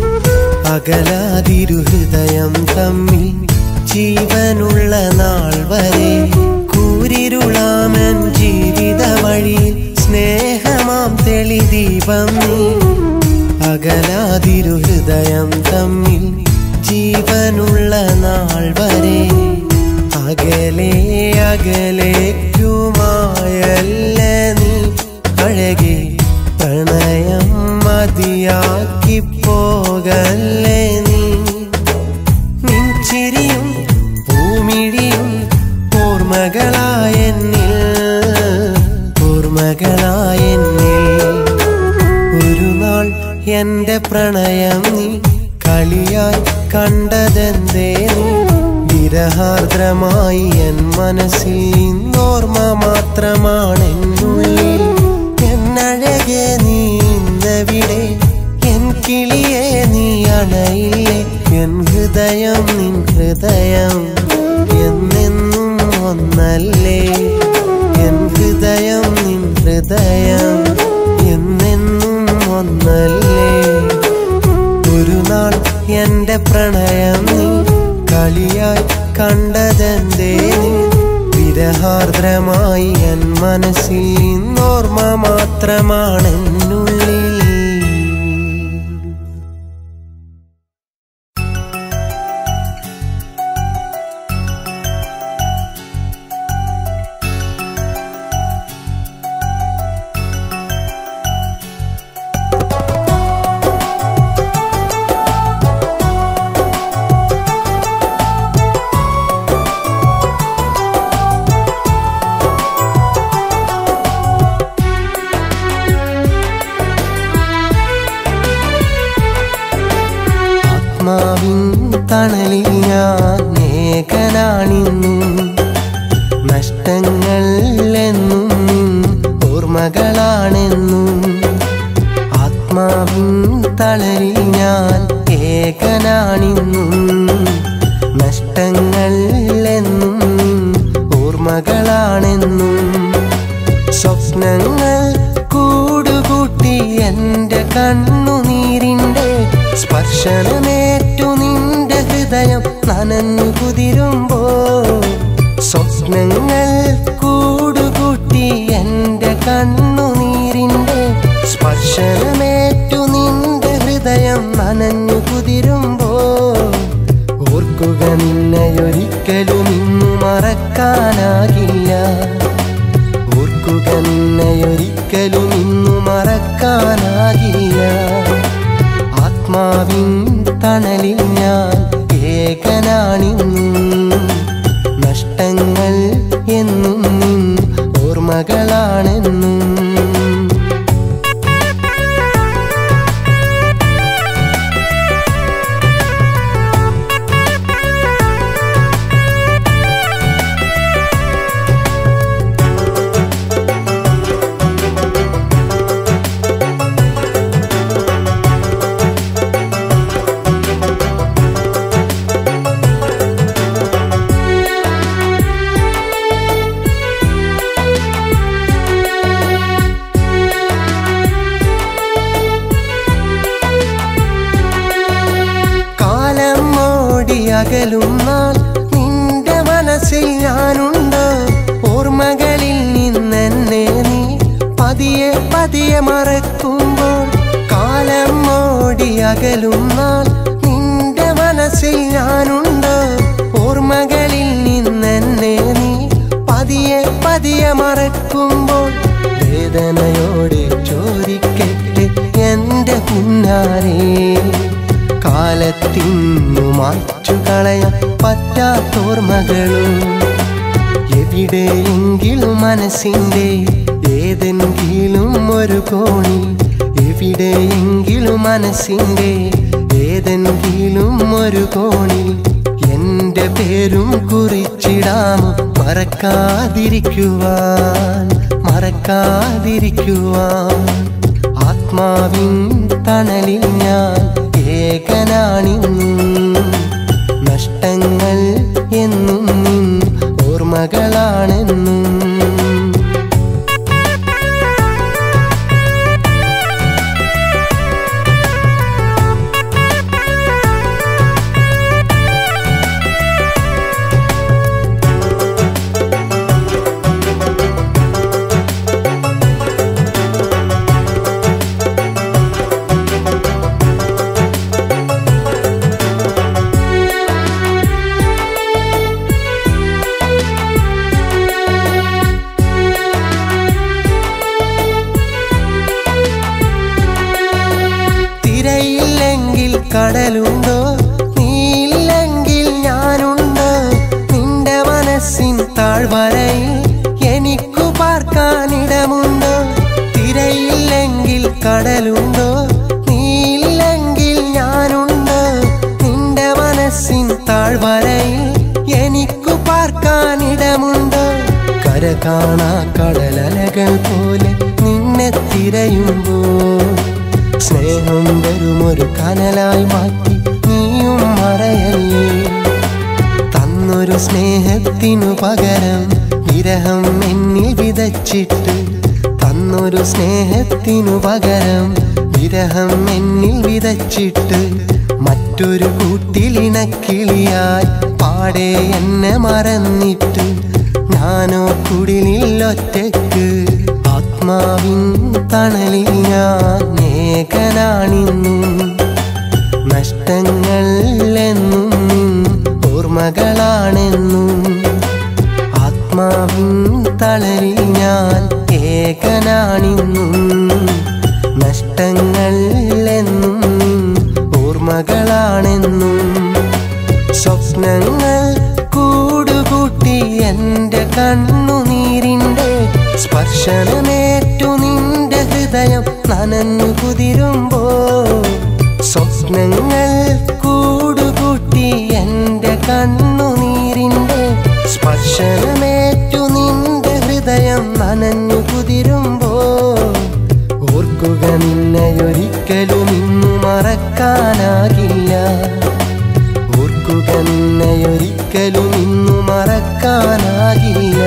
അകലാതിരുഹൃദയം തമ്മിൽ ജീവനുള്ള നാൾ വരെ കൂരിരുളാമൻ ജീവിത വഴി സ്നേഹമാം തെളിദീപം നീ അകലാതിരുഹൃദയം തമ്മിൽ ജീവനുള്ള നാൾ വരെ അകലെ അകലേക്കുമായല്ല നീ അഴകെ പ്രണയം മതിയാക്കി പോകല്ലേ നീ നിൻചിരിയും പൂമിഴിയും ഓർമ്മകളായെന്നിൽ ഓർമ്മകളായെന്നിൽ ഒരു നാൾ എന്റെ പ്രണയം നീ കളിയായി കണ്ടതെന്തേ നീ വിരഹാർദ്രമായി എൻ മനസ്സിൽ ഇന്നോർമ്മ മാത്രമാണ് എന്നുള്ളിൽ എന്നഴകെ നീ ഇന്നവിടെ എൻ കിളിയെ നീ അണയില്ലേ എൻ ഹൃദയം നിൻ ഹൃദയം എന്നെന്നും ഒന്നല്ലേ എൻ ഹൃദയം നിൻ ഹൃദയം എന്നെന്നും ഒന്നല്ലേ ഒരു നാൾ എന്റെ പ്രണയം നീ കളിയായി കണ്ടതെന്തേ നീ വിരഹാർദ്രമായി എൻ മനസ്സിൽ ഇന്നോർമ്മ മാത്രമാണ് എന്നുള്ളിൽ ആത്മാവിൻ തണലിൽ ഞാൻ ഏകനാണിന്നും നഷ്ടങ്ങൾ എന്നും നിൻ ഓർമ്മകളാണെന്നും ആത്മാവിൻ തളരിൽ ഞാൻ ഏകനാണിന്നും നഷ്ടങ്ങൾ എന്നും നിൻ ഓർമ്മകളാണെന്നും സ്വപ്നങ്ങൾ കൂടുകൂട്ടി എന്റെ കണ്ണുനീരിന്റെ സ്പർശനമേറ്റു നിന്റെ ഹൃദയം നനഞ്ഞു കുതിരുമ്പോ സ്വപ്നങ്ങൾ കൂടുകൂട്ടി എന്റെ കണ്ണുനീരിന്റെ സ്പർശനമേറ്റു നിന്റെ ഹൃദയം നനഞ്ഞു കുതിരുമ്പോ ഓർക്കുക നിന്നെയൊരിക്കലും ഇന്നു മറക്കാനാകില്ല ഓർക്കുക നിന്നെയൊരിക്കലും ഇന്നു മറക്കാനാകില്ല ആത്മാവിൻ തണലിൽ ഞാൻ ഏകനാണിന്നും നഷ്ടങ്ങൾ എന്നും നിൻ ഓർമ്മകളാണെന്നും കാലമോടി അകലും നാൾ നിന്റെ മനസ്സിൽ ഞാനുണ്ട് ഓർമ്മകളിൽ നിന്നെന്നെ നീ പതിയെ പതിയെ മറക്കുമ്പോൾ കാലം ഓടി അകലും നാൾ നിന്റെ മനസ്സിൽ ഞാനുണ്ട് ഓർമ്മകളിൽ നിന്നെന്നെ നീ പതിയെ പതിയെ മറക്കുമ്പോൾ വേദനയോടെ ചോദിക്കട്ടെ എന്റെ പിന്നാലെ കാലത്തിന്നു മാച്ചു കളയാൻ പറ്റാത്തോർമ്മകളും എവിടെയെങ്കിലും മനസ്സിന്റെ ഏതെങ്കിലും ഒരു കോണിൽ എവിടെയെങ്കിലും മനസ്സിന്റെ ഏതെങ്കിലും ഒരു കോണിൽ എന്റെ പേരും കുറിച്ചിടാമോ മറക്കാതിരിക്കുവാൻ മറക്കാതിരിക്കുവാൻ ആത്മാവിൻ തണലിൽ ഞാൻ ഏകനാണിന്നും നഷ്ടങ്ങൾ എന്നും നിൻ ഓർമ്മകളാണെന്നും തിരയില്ലെങ്കിൽ കടലുണ്ടോ നീയില്ലെങ്കിൽ ഞാനുണ്ട് നിന്റെ മനസ്സിൻ താഴ്വരയിൽ എനിക്കു പാർക്കാനിടമുണ്ടോ തിരയില്ലെങ്കിൽ കടലുണ്ടോ നീയില്ലെങ്കിൽ ഞാനുണ്ട് നിന്റെ മനസ്സിൻ താഴ്വരയിൽ എനിക്കു പാർക്കാനിടമുണ്ട് കര കാണാ കടലലകൾ പോലെ നിന്നെ തിരയുമ്പോൾ സ്നേഹം വെറുമൊരു കനലായി മാറ്റി നീയും മറയല്ലേ തന്നൊരു സ്നേഹത്തിനു പകരം വിരഹം എന്നിൽ വിതച്ചിട്ട് തന്നൊരു സ്നേഹത്തിനു പകരം വിരഹം എന്നിൽ വിതച്ചിട്ട് മറ്റൊരു കൂട്ടിലിണക്കിളിയായി പാടെ എന്നെ മറന്നിട്ട് ഞാനോ കുടിലിൽ ഒറ്റയ്ക്ക് ആത്മാവിൻ തണലിൽ ഞാൻ ഏകനാണിന്നും നഷ്ടങ്ങൾ എന്നും നിൻ ഓർമ്മകളാണെന്നും ആത്മാവിൻ തളരിൽ ഞാൻ ഏകനാണിന്നും നഷ്ടങ്ങൾ എന്നും നിൻ ഓർമ്മകളാണെന്നും സ്വപ്നങ്ങൾ കൂടുകൂട്ടി എൻ്റെ കണ്ണുനീരിൻ്റെ സ്പർശനമേറ്റു നിന്റെ ഹൃദയം നനഞ്ഞു കുതിരുമ്പോ സ്വപ്നങ്ങൾ കൂടുകൂട്ടി എൻ്റെ കണ്ണുനീരിൻ്റെ സ്പർശനമേറ്റു നിന്റെ ഹൃദയം നനഞ്ഞു കുതിരുമ്പോ ഓർക്കുക നിന്നെയൊരിക്കലും ഇന്നു മറക്കാനാകില്ല ഓർക്കുക നിന്നെയൊരിക്കലും ഇന്നു മറക്കാനാകില്ല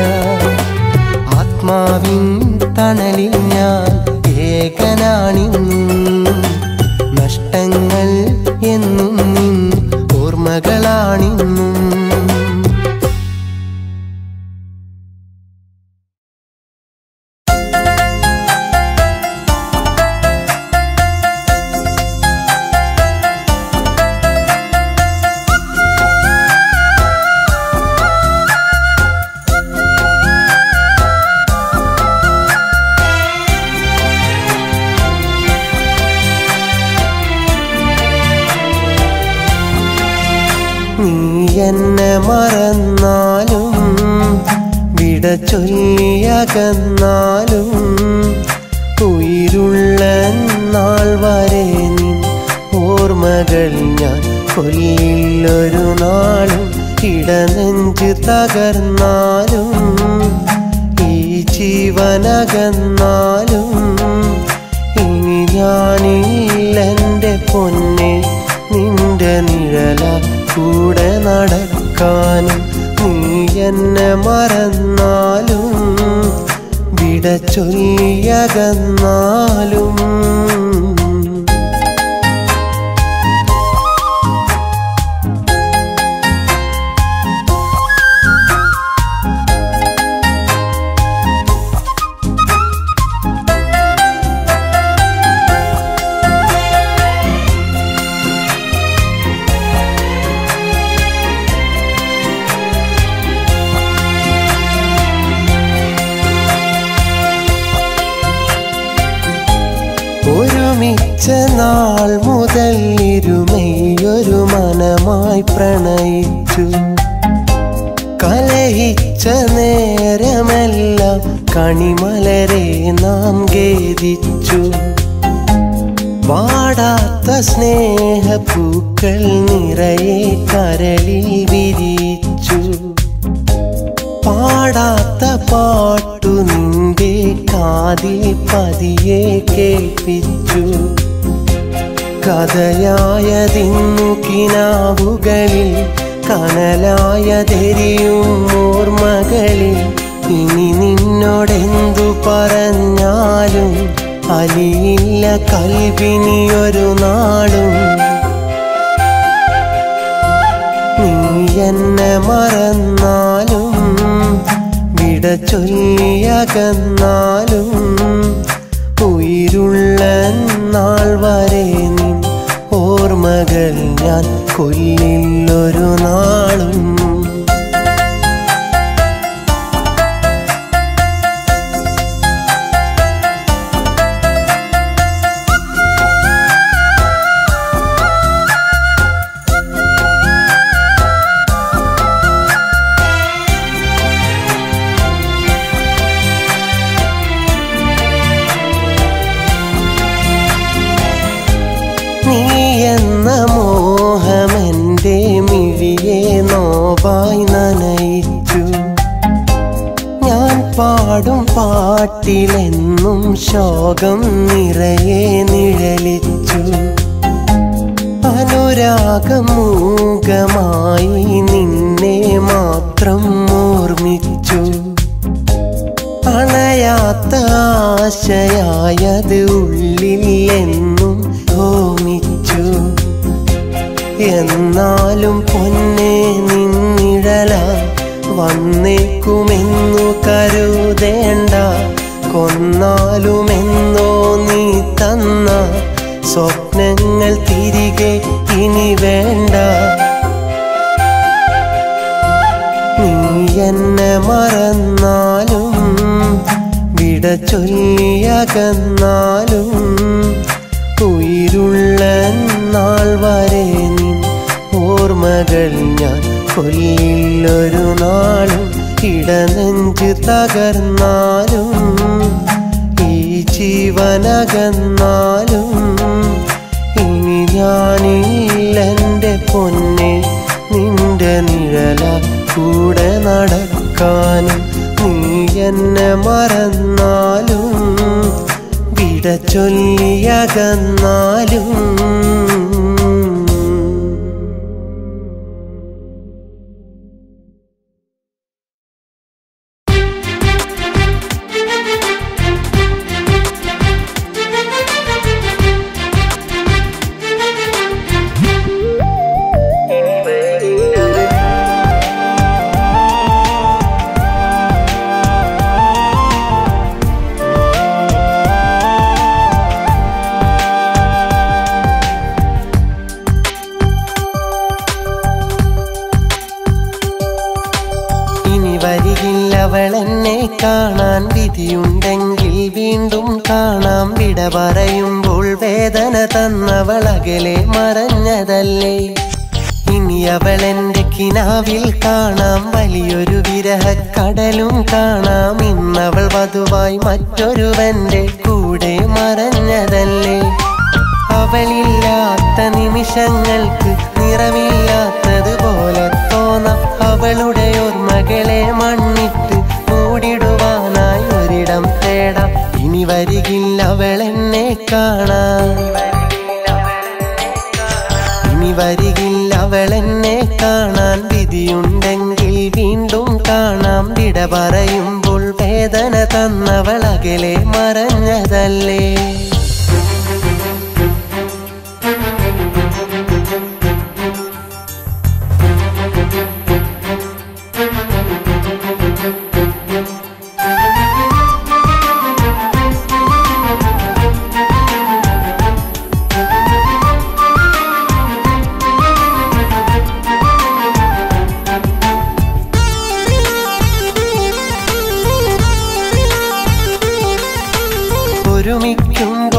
ആത്മാവിൻ തണലിൽ ഞാൻ ഏകനാണിന്നും നഷ്ടങ്ങൾ എന്നും നിൻ ഓർമ്മകളാണിന്നും നീ എന്നെ മറന്നാലും വിട ചൊല്ലിയകന്നാലും ഉயிருള്ള നാൾ വരെ നിൻ ഓർമ്മകൾ ഞാൻ കൊല്ലില്ലൊരു നാളും ഇടനെഞ്ച് തകർന്നാലും ഈ ജീവനകന്നാലും ഇനി ഞാനില്ലെൻ്റെ പൊന്നെ നിന്റെ നിഴല കൂടെ നടക്കാനും നീ എന്നെ മറന്നാലും വിട ചൊല്ലിയകന്നാലും ഒരുമിച്ച നാൾ മുതൽ ഇരുമയൊരു മനമായി പ്രണയിച്ചു കലഹിച്ച നേരമെല്ലാം കണിമലരെ നാം ഗേദിച്ചു വാടാത്ത സ്നേഹപ്പൂക്കൾ നിറയെ കരളിൽ വിരിച്ചു പാടാത്ത പാട്ടു നിന്റെ കാതിൽ പതിയെ കേൾപ്പിച്ചു കഥയായതിന്നു കിനാവുകളിൽ കനലായതെരിയും ഓർമ്മകളിൽ ഇനി നിന്നോടെന്തു പറഞ്ഞാലും അലിയില്ല കൽവിനിയൊരു നാളും നീ എന്നെ മറന്നാലും വിട ചൊല്ലിയകന്നാലും ഉயிருള്ള നാൾ വരെ നിൻ ഓർമ്മകൾ ഞാൻ കൊല്ലില്ലൊരു നാളും നീ എന്ന മോഹമെന്റെ മിഴിയെ നോവായി നനയിച്ചു ഞാൻ പാടും പാട്ടിലെന്നും ശോകം നിറയെ നിഴലിച്ചു അനുരാഗം മൂകമായി നിന്നെ മാത്രം ഓർമ്മിച്ചു അണയാത്ത ആശയായത് ഉള്ളിൽ എന്നും ഹോമിച്ചു എന്നാലും പൊന്നെ നിന്നിഴല വന്നേക്കുമെന്നു കരുതേണ്ട കൊന്നാലുമെന്നോ നീ തന്ന സ്വപ്നങ്ങൾ തിരികെ ഇനി വേണ്ട നീ എന്നെ മറന്നാലും വിട ചൊല്ലിയകന്നാലും ഉயிருള്ള നാൾ വരെ നിൻ ഓർമ്മകൾ ഞാൻ കൊല്ലില്ലൊരു നാളും ഇടനെഞ്ച് തകർന്നാലും ഈ ജീവനകന്നാലും ഇനി ഞാനില്ലെൻ്റെ പൊന്നെ നിന്റെ നിഴല കൂടെ നടക്കാനും നീ എന്നെ മറന്നാലും വിട ചൊല്ലിയകന്നാലും ഇനി വരികില്ലവളെന്നെ കാണാൻ വിധിയുണ്ടെങ്കിൽ വീണ്ടും കാണാം വിട പറയുമ്പോൾ വേദന തന്നവൾ അകലെ മറഞ്ഞതല്ലേ ഇനി അവളെന്റെ കിനാവിൽ കാണാം വലിയൊരു വിരഹക്കടലും കാണാം ഇന്നവൾ വധുവായി മറ്റൊരുവന്റെ കൂടെ മറഞ്ഞതല്ലേ അവളില്ലാത്ത നിമിഷങ്ങൾക്ക് നിറമില്ലാത്തതുപോലെ തോന്നാം അവളുടെ ഓർമ്മകളെ മണ്ണിട്ട് മൂടിടുവാനായി ഒരിടം തേടാം ഇനി വരികില്ല അവളെന്നെ കാണാൻ ഇനി വരികില്ല അവളെന്നെ കാണാൻ വിധിയുണ്ടെങ്കിൽ വീണ്ടും കാണാം വിട പറയുമ്പോൾ വേദന തന്നവൾ അകലെ മറഞ്ഞതല്ലേ ഒരുമിക്കും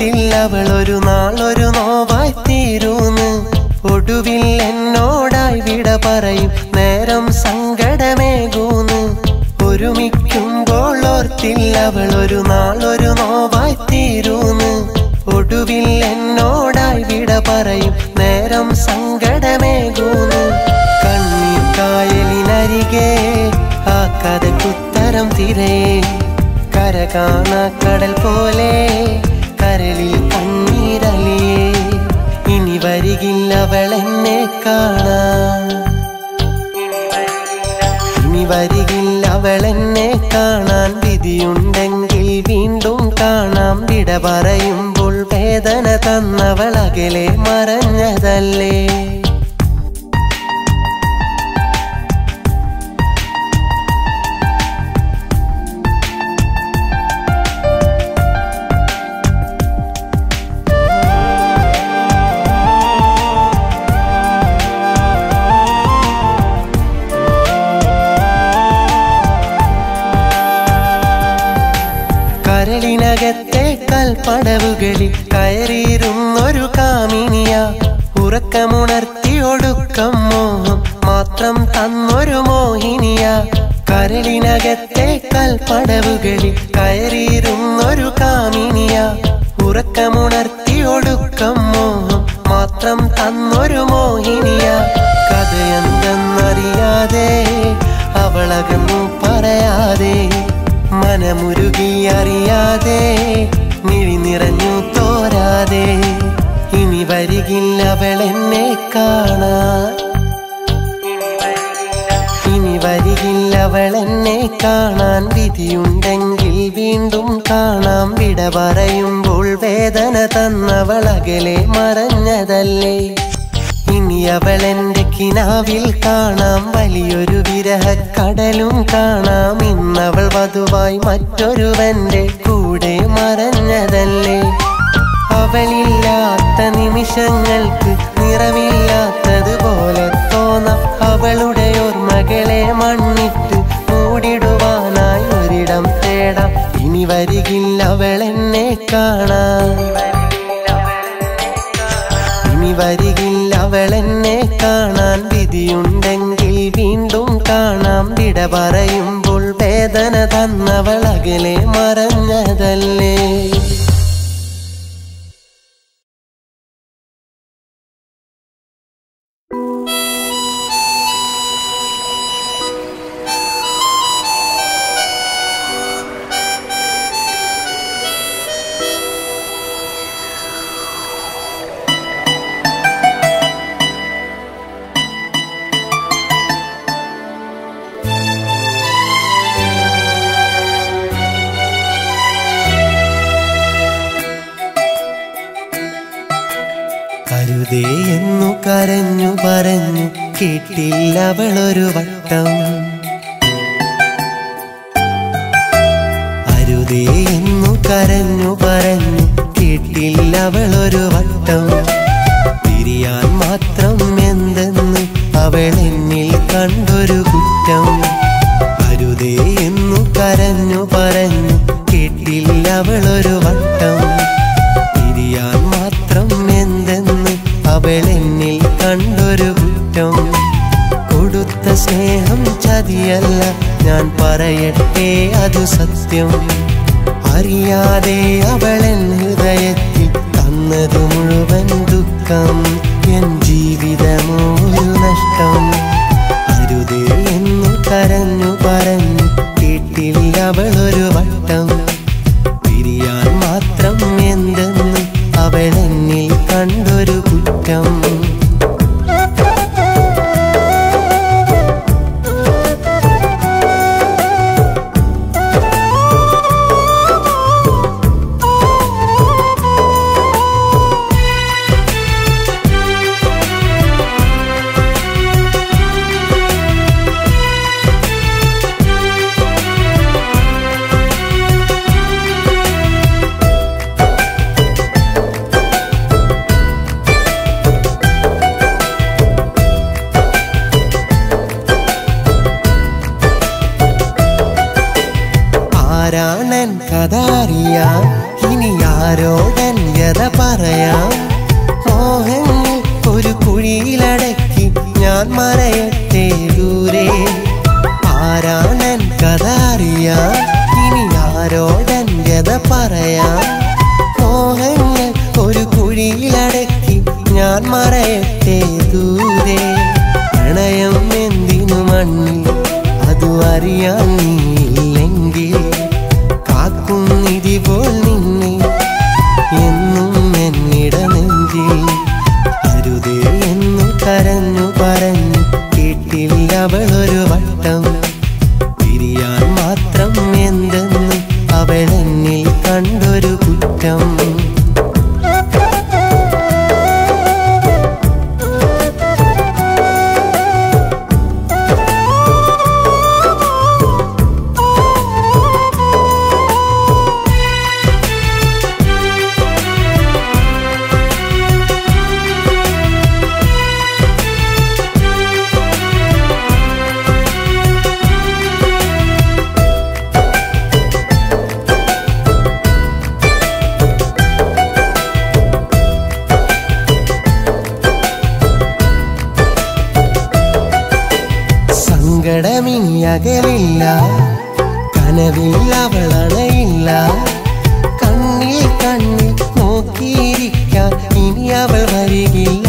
ഓർത്തിൽ അവൾ ഒരു നാളൊരു നോവായി തീരൂന്ന് ഒടുവിൽ എന്നോടായി വിട പറയും നേരം സങ്കടമേകൂന്ന് ഒരുമിക്കുമ്പോൾ ഓർത്തിൽ അവൾ ഒരു നാളൊരു നോവായി തീരൂന്ന് ഒടുവിൽ എന്നോടായി വിട പറയും നേരം സങ്കടമേകൂന്ന് കണ്ണീർ കായലിനരികെ ആ കഥക്കുത്തരം തിരയേ കര കാണാ കടൽ പോലെ കരളിൽ കണ്ണീരലിയേ ഇനി വരികില്ല അവൾ എന്നെ കാണാൻ ഇനി വരികില്ല അവൾ എന്നെ കാണാൻ വിധിയുണ്ടെങ്കിൽ വീണ്ടും കാണാം വിട പറയുമ്പോൾ വേദന തന്നവൾ അകലെ മറഞ്ഞതല്ലേ കരളിനകത്തെ കൽപ്പടവുകളിൽ കയറിയിരുന്നൊരു കാമിനിയ ഉറക്കമുണർത്തി ഒടുക്കം മോഹം മാത്രം തന്നൊരു മോഹിനിയ കരളിനകത്തെ കൽപ്പടവുകളിൽ കയറിയിരുന്നൊരു കാമിനിയ ഉറക്കമുണർത്തി ഒടുക്കം മോഹം മാത്രം തന്നൊരു മോഹിനിയ കഥയെന്തെന്നറിയാതെ അവളകന്നു പറയാതെ മനമുരുകി അറിയാതെ മിഴി നിറഞ്ഞു തോരാതെ ഇനി വരികില്ല അവൾ എന്നെ കാണാൻ ഇനി വരികില്ല അവൾ എന്നെ കാണാൻ വിധിയുണ്ടെങ്കിൽ വീണ്ടും കാണാം വിട പറയുമ്പോൾ വേദന തന്നവൾ അകലെ മറഞ്ഞതല്ലേ ഇനി അവൾ എന്റെ കിനാവിൽ കാണാം വലിയൊരു വിരഹക്കടലും കാണാം ഇന്നവൾ വധുവായി മറ്റൊരുവന്റെ കൂടെ മറഞ്ഞതല്ലേ അവളില്ലാത്ത നിമിഷങ്ങൾക്ക് നിറമില്ലാത്തതുപോലെ തോന്നാം അവളുടെ ഓർമ്മകളെ മണ്ണിട്ട് മൂടിടുവാനായി ഒരിടം തേടാം ഇനി വരികില്ല അവൾ എന്നെ കാണാൻ ഇനി വരികില്ല അവൾ എന്നെ കാണാൻ വിധിയുണ്ടെങ്കിൽ വീണ്ടും കാണാം വിട പറയുമ്പോൾ വേദന തന്നവൾ അകലെ മറഞ്ഞതല്ലേ കരുതേ എന്നു കരഞ്ഞു പറഞ്ഞു കേട്ടില്ല അവളൊരു വട്ടം അരുതേ എന്നു കരഞ്ഞു പറഞ്ഞു കേട്ടില്ല അവളൊരു വട്ടം പിരിയാൻ മാത്രം എന്തെന്ന് അവൾ എന്നിൽ കണ്ടൊരു കുറ്റം അരുതേ എന്നു കരഞ്ഞു പറഞ്ഞു കേട്ടില്ല അവളൊരു വട്ടം പിരിയാൻ മാത്രം എന്തെന്ന് അവൾ എന്നിൽ കണ്ടൊരു കുറ്റം കൊടുത്ത സ്നേഹം ചതിയല്ല ഞാൻ പറയട്ടെ അത് സത്യം അറിയാതെ അവളൻ ഹൃദയത്തിൽ തന്നത് മുഴുവൻ ദുഃഖം എൻ ജീവിതമോ ഒരു നഷ്ടം അരുതേ എന്നു കരഞ്ഞു പറഞ്ഞു കേട്ടില്ല അവളൊരു വട്ടം പിരിയാൻ മാത്രം എന്തെന്ന് അവളെന്നിൽ കണ്ടൊരു കുറ്റം ആരാണൻ കഥ അറിയാൻ ഇനി ആരോടൻ വ്യത പറയാം മോഹങ്ങൾ ഒരു കുഴിയിലടക്കി ഞാൻ മറയട്ടെ ദൂരെ ആരാണൻ കഥ അറിയാം ഇനി ആരോടൻ വ്യത പറയാം മോഹങ്ങൾ ഒരു കുഴിയിലടക്കി ഞാൻ മറയട്ടെ ദൂരെ പ്രണയം എന്തിനു മണ്ണിൽ അതു അറിയാൻ നീയില്ലെങ്കിൽ കാക്കും നിധിപോൽ നിന്നെ എന്നും എന്നിട നെഞ്ചിൽ അരുതേ എന്നു കരഞ്ഞു പറഞ്ഞു കേട്ടില്ല അവളൊരു വട്ടം പിരിയാൻ മാത്രം എന്തെന്ന് അവളെന്നിൽ കണ്ടൊരു കുറ്റം സങ്കടമിനി അകലില്ല കനവിൽ അവളണയില്ല കണ്ണിൽ കണ്ണിൽ നോക്കിയിരിക്കാൻ ഇനി അവൾ വരികില്ല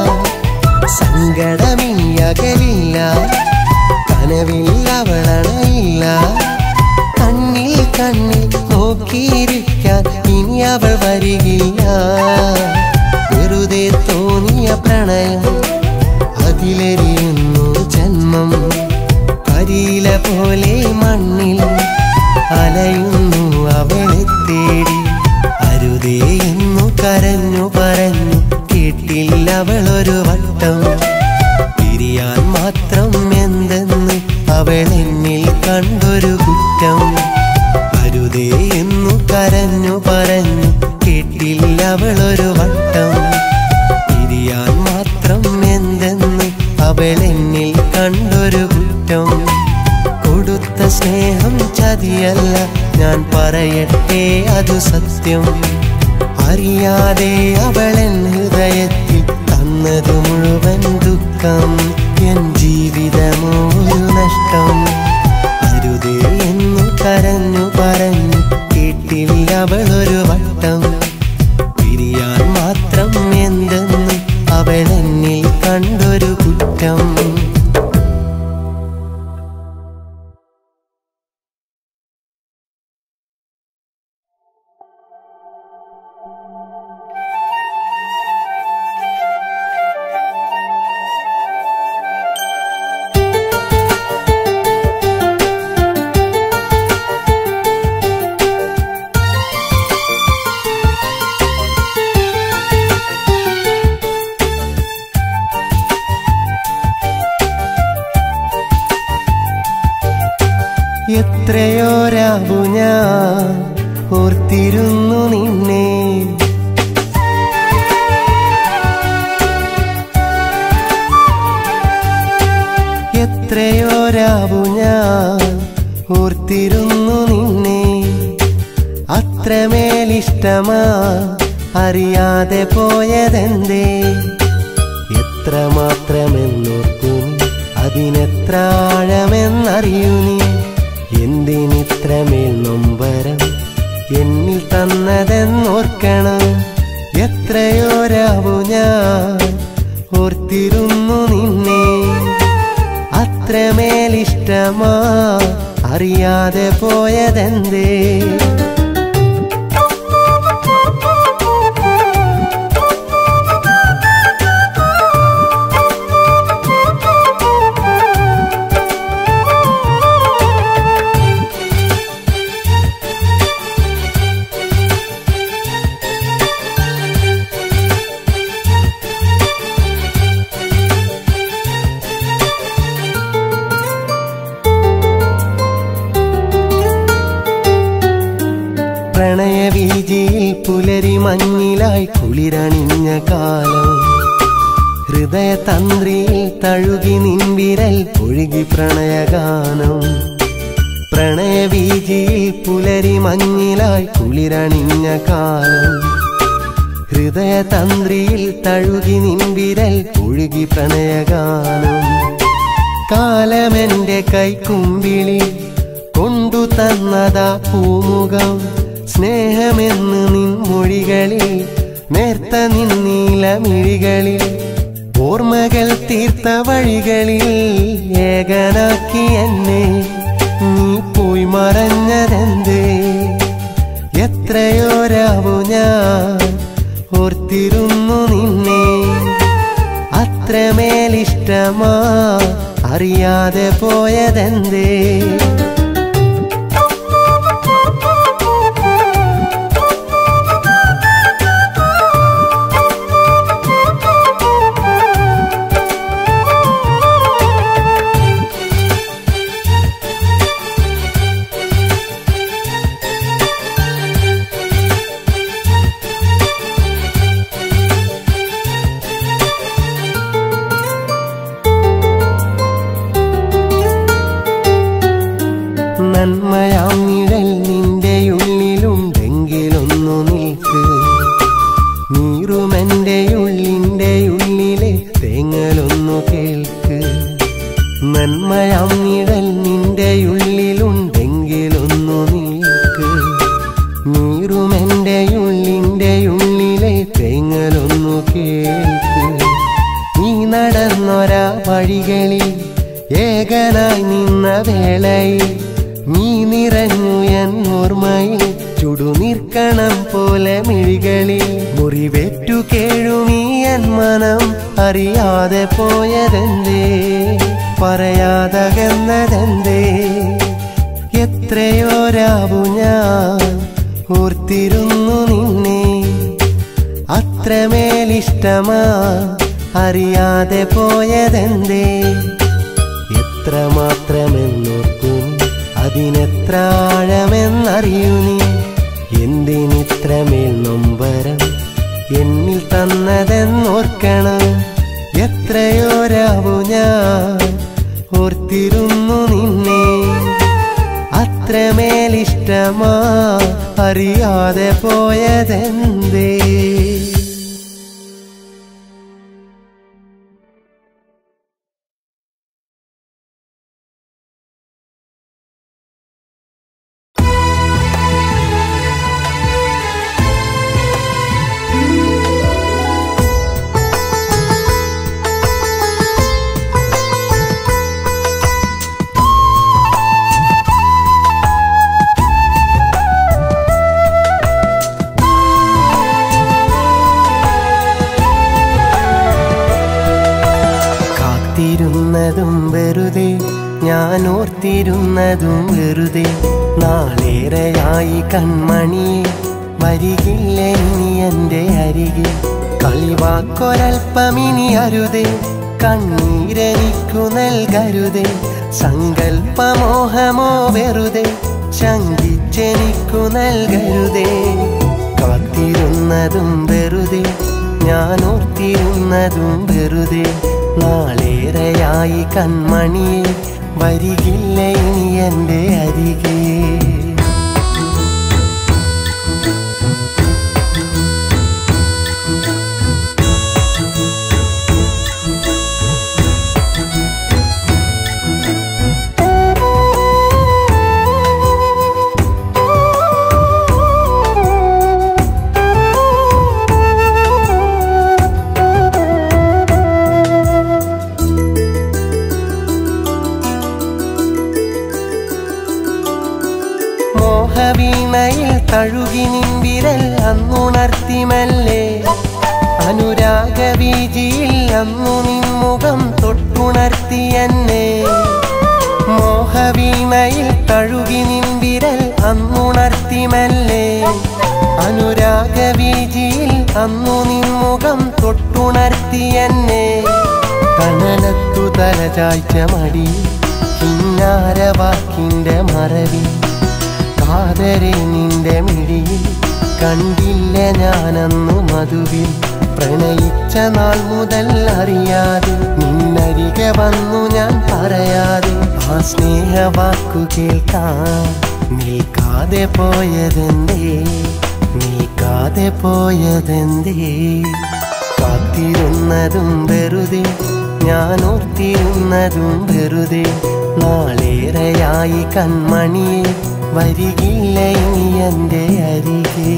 സങ്കടമിനി അകലില്ല കനവിൽ അവളണയില്ല കണ്ണിൽ കണ്ണിൽ നോക്കിയിരിക്കാൻ ഇനി അവൾ വരികില്ല വെറുതെ തോന്നിയ പ്രണയം അതിലെരിയുന്നു ജന്മം കരിയില പോലെ മണ്ണിൽ അലയുന്നു അവളെ തേടി അരുതേ എന്നു കരഞ്ഞു പറഞ്ഞു കേട്ടില്ല അവളൊരു വട്ടം പിരിയാൻ മാത്രം എന്തെന്ന് അവളെന്നിൽ കണ്ടൊരു കുറ്റം അരുതേ എന്നു കരഞ്ഞു പറഞ്ഞു കേട്ടില്ല അവളൊരു വട്ടം പിരിയാൻ മാത്രം എന്തെന്ന് അവളെന്നിൽ കണ്ടൊരു കുറ്റം കൊടുത്ത സ്നേഹം ചതിയല്ല ഞാൻ പറയട്ടെ അതു സത്യം അറിയാതെ അവളൻ ഹൃദയത്തിൽ തന്നത് മുഴുവൻ ദുഃഖം എൻ ജീവിതമോ ഒരു നഷ്ടം അരുതേ എന്നു കരഞ്ഞു പറഞ്ഞു കേട്ടില്ല അവളൊരു വട്ടം പിരിയാൻ മാത്രം എന്തെന്ന് അവളെന്നിൽ കണ്ടൊരു കുറ്റം എത്രയോ രാവു ഞാൻ ഓർത്തിരുന്നു നിന്നെ എത്രയോ രാവു ഞാൻ ഓർത്തിരുന്നു നിന്നെ അത്രമേലിഷ്ടമാ അറിയാതെ പോയതെന്തേ എത്ര മാത്രമെന്നോർക്കൂ അതിനെത്ര ആഴമെന്നറിയൂ നീ എന്തിനിത്രമേൽ നൊമ്പരം എന്നിൽ തന്നതെന്നോർക്കണം എത്രയോ രാവു ഞാൻ ഓർത്തിരുന്നു നിന്നെ അത്രമേലിഷ്ടമാ അറിയാതെ പോയതെന്തേ പ്രണയവീജിയിൽ പുലരി മഞ്ഞിലായി കുളിരണിഞ്ഞ കാലം ഹൃദയതന്ത്രിയിൽ തഴുകി നിൻവിരൽ ഒഴുകി പ്രണയഗാനം പ്രണയവീജിയിൽ പുലരി മഞ്ഞിലായി കുളിരണിഞ്ഞ കാലം ഹൃദയതന്ത്രിയിൽ തഴുകി നിൻവിരൽ ഒഴുകി പ്രണയഗാനം കാലമെന്റെ കൈക്കുമ്പിളി കൊണ്ടു തന്നതാ പൂമുഖം സ്നേഹമെന്ന് നിൻ മൊഴികളിൽ നേർത്ത നിൻ നീലമിഴികളിൽ ഓർമ്മകൾ തീർത്ത വഴികളിൽ ഏകനാക്കി എന്നെ നീ പോയി മറഞ്ഞതെന്തേ എത്രയോ രാവു ഞാൻ ഓർത്തിരുന്നു നിന്നെ അത്രമേലിഷ്ടമാ അറിയാതെ പോയതെന്തേ നന്മയാം നിഴൽ നിന്റെ ഉള്ളിലുണ്ടെങ്കിലൊന്നു നിൽക്ക് നീറുമെന്റെ ഉള്ളിന്റെ ഉള്ളിലെ തേങ്ങലൊന്നു കേൾക്ക് നന്മയാം നിഴൽ നിന്റെ ഉള്ളിലുണ്ടെങ്കിലൊന്നു നിൽക്ക് നീറുമെന്റെ ഉള്ളിന്റെ ഉള്ളിലെ തേങ്ങലൊന്നു കേൾക്ക് നീ നടന്നൊരാ വഴികളിൽ ഏകനായി നിന്ന വേളയിൽ നീ നിറഞ്ഞു എന്നോർമ്മയിൽ ചുടുനിർക്കണം പോലെ മിഴികളിൽ മുറിവേറ്റു കേഴുമീ എൻ മനം അറിയാതെ പോയതെന്തേ പറയാതകന്നതെന്തേ എത്രയോ രാവു ഞാൻ ഓർത്തിരുന്നു നിന്നെ അത്രമേലിഷ്ടമാ അറിയാതെ പോയതെന്തേ എത്രമാത്രമെന്നോർക്കും അതിനെത്ര ആഴമെന്നറിയൂ നീ എന്തിനിത്രമേൽ നൊമ്പരം എന്നിൽ തന്നതെന്നോർക്കണം എത്രയോ രാവു ഞാൻ ഓർത്തിരുന്നു നിന്നെ അത്രമേലിഷ്ടമാ അറിയാതെ പോയതെന്തേ കാത്തിരുന്നതും വെറുതെ ഞാൻ ഓർത്തിരുന്നതും വെറുതെ നാളേറെയായി കൺമണിയെ വരികില്ല ഇനി എൻ്റെ അരികിൽ കളിവാക്കൊരൽപ്പമിനി അരുതേ കണ്ണീരെനിക്കു നൽകരുതേ സങ്കൽപ്പമോഹമോ വെറുതെ ശങ്കിച്ചെനിക്കു നൽകരുതേ കാത്തിരുന്നതും വെറുതെ ഞാൻ ഓർത്തിരുന്നതും വെറുതെ നാളേറെയായി കൺമണിയെ വരികില്ല ഇനി എൻ്റെ അരികെ മോഹവീണയിൽ തഴുകി നിൻവിരൽ അന്നുണർത്തിമല്ലേ അനുരാഗവീജിയിൽ അന്നു നിൻമുഖം തൊട്ടുണർത്തി എന്നെ മോഹവീണയിൽ തഴുകി നിൻവിരൽ അന്നുണർത്തിമല്ലേ അനുരാഗവീജിയിൽ അന്നു നിൻമുഖം തൊട്ടുണർത്തി എന്നെ കനലത്തു തലചായ്ച്ച മടി കിന്നാരവാക്കിന്റെ മറവി കാതരെ നിന്റെ മിഴിയിൽ കണ്ടില്ല ഞാനന്നു മധുവിൽ പ്രണയിച്ച നാൾ മുതൽ അറിയാതെ നിന്നരികെ വന്നു ഞാൻ പറയാതെ ആ സ്നേഹവാക്കു കേൾക്കാൻ നിൽക്കാതെ പോയതെന്തേ നീക്കാതെ പോയതെന്തേ കാത്തിരുന്നതും വെറുതെ ഞാൻ ഓർത്തിരുന്നതും വെറുതെ നാളേറെയായി കൺമണിയെ വരികില്ല ഇനി എൻ്റെ അരികെ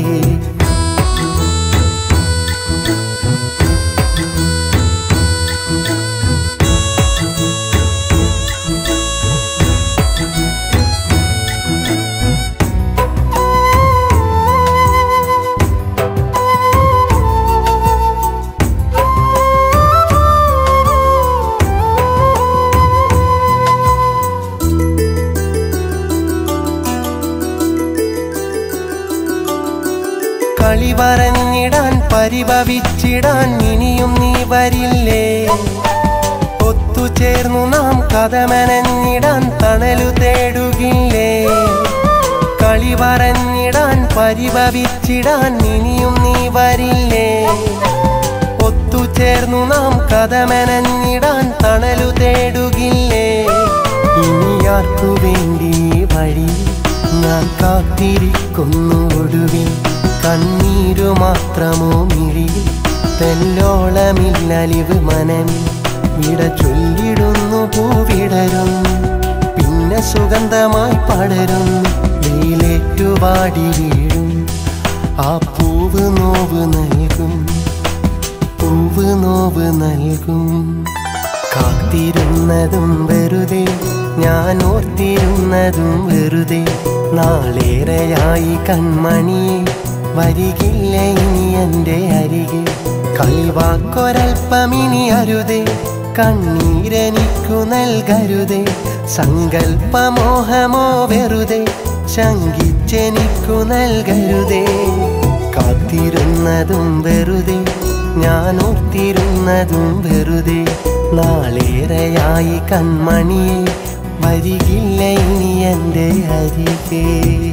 കളി പറഞ്ഞിടാൻ പരിഭവിച്ചിടാൻ ഇനിയും നീ വരില്ലേ ഒത്തുചേർന്നു നാം കഥമനഞ്ഞിടാൻ തണലു തേടുകില്ലേ കളി പറഞ്ഞിടാൻ പരിഭവിച്ചിടാൻ ഇനിയും നീ വരില്ലേ ഒത്തുചേർന്നു നാം കഥമനഞ്ഞിടാൻ തണലു തേടുകില്ലേ ഇനി ആർക്കു വേണ്ടി ഈ വഴി ഞാൻ കാത്തിരിക്കുന്നു ഒടുവിൽ കണ്ണീരു മാത്രമോ മിഴി തെല്ലോളമില്ലലിവ് മനമിൽ വിട ചൊല്ലിടുന്നു പൂവിടരുന്നു പിന്നെ സുഗന്ധമായി പടരുന്നു വെയിലേറ്റുപാടി വീഴും ആ പൂവ് നോവ് നൽകും പൂവ് നോവ് നൽകും കാത്തിരുന്നതും വെറുതെ ഞാൻ ഓർത്തിരുന്നതും വെറുതെ നാളേറെയായി കൺമണിയെ വരികില്ല ഇനി എൻ്റെ അരികെ കളിവാക്കൊരൽപ്പമിനി അരുതേ കണ്ണീരെനിക്കു നൽകരുതേ സങ്കൽപ്പമോഹമോ വെറുതെ ശങ്കിച്ചെനിക്കു നൽകരുതേ കാത്തിരുന്നതും വെറുതെ ഞാൻ ഓർത്തിരുന്നതും വെറുതെ നാളേറെയായി കൺമണിയെ വരികില്ല ഇനി എൻ്റെ അരികെ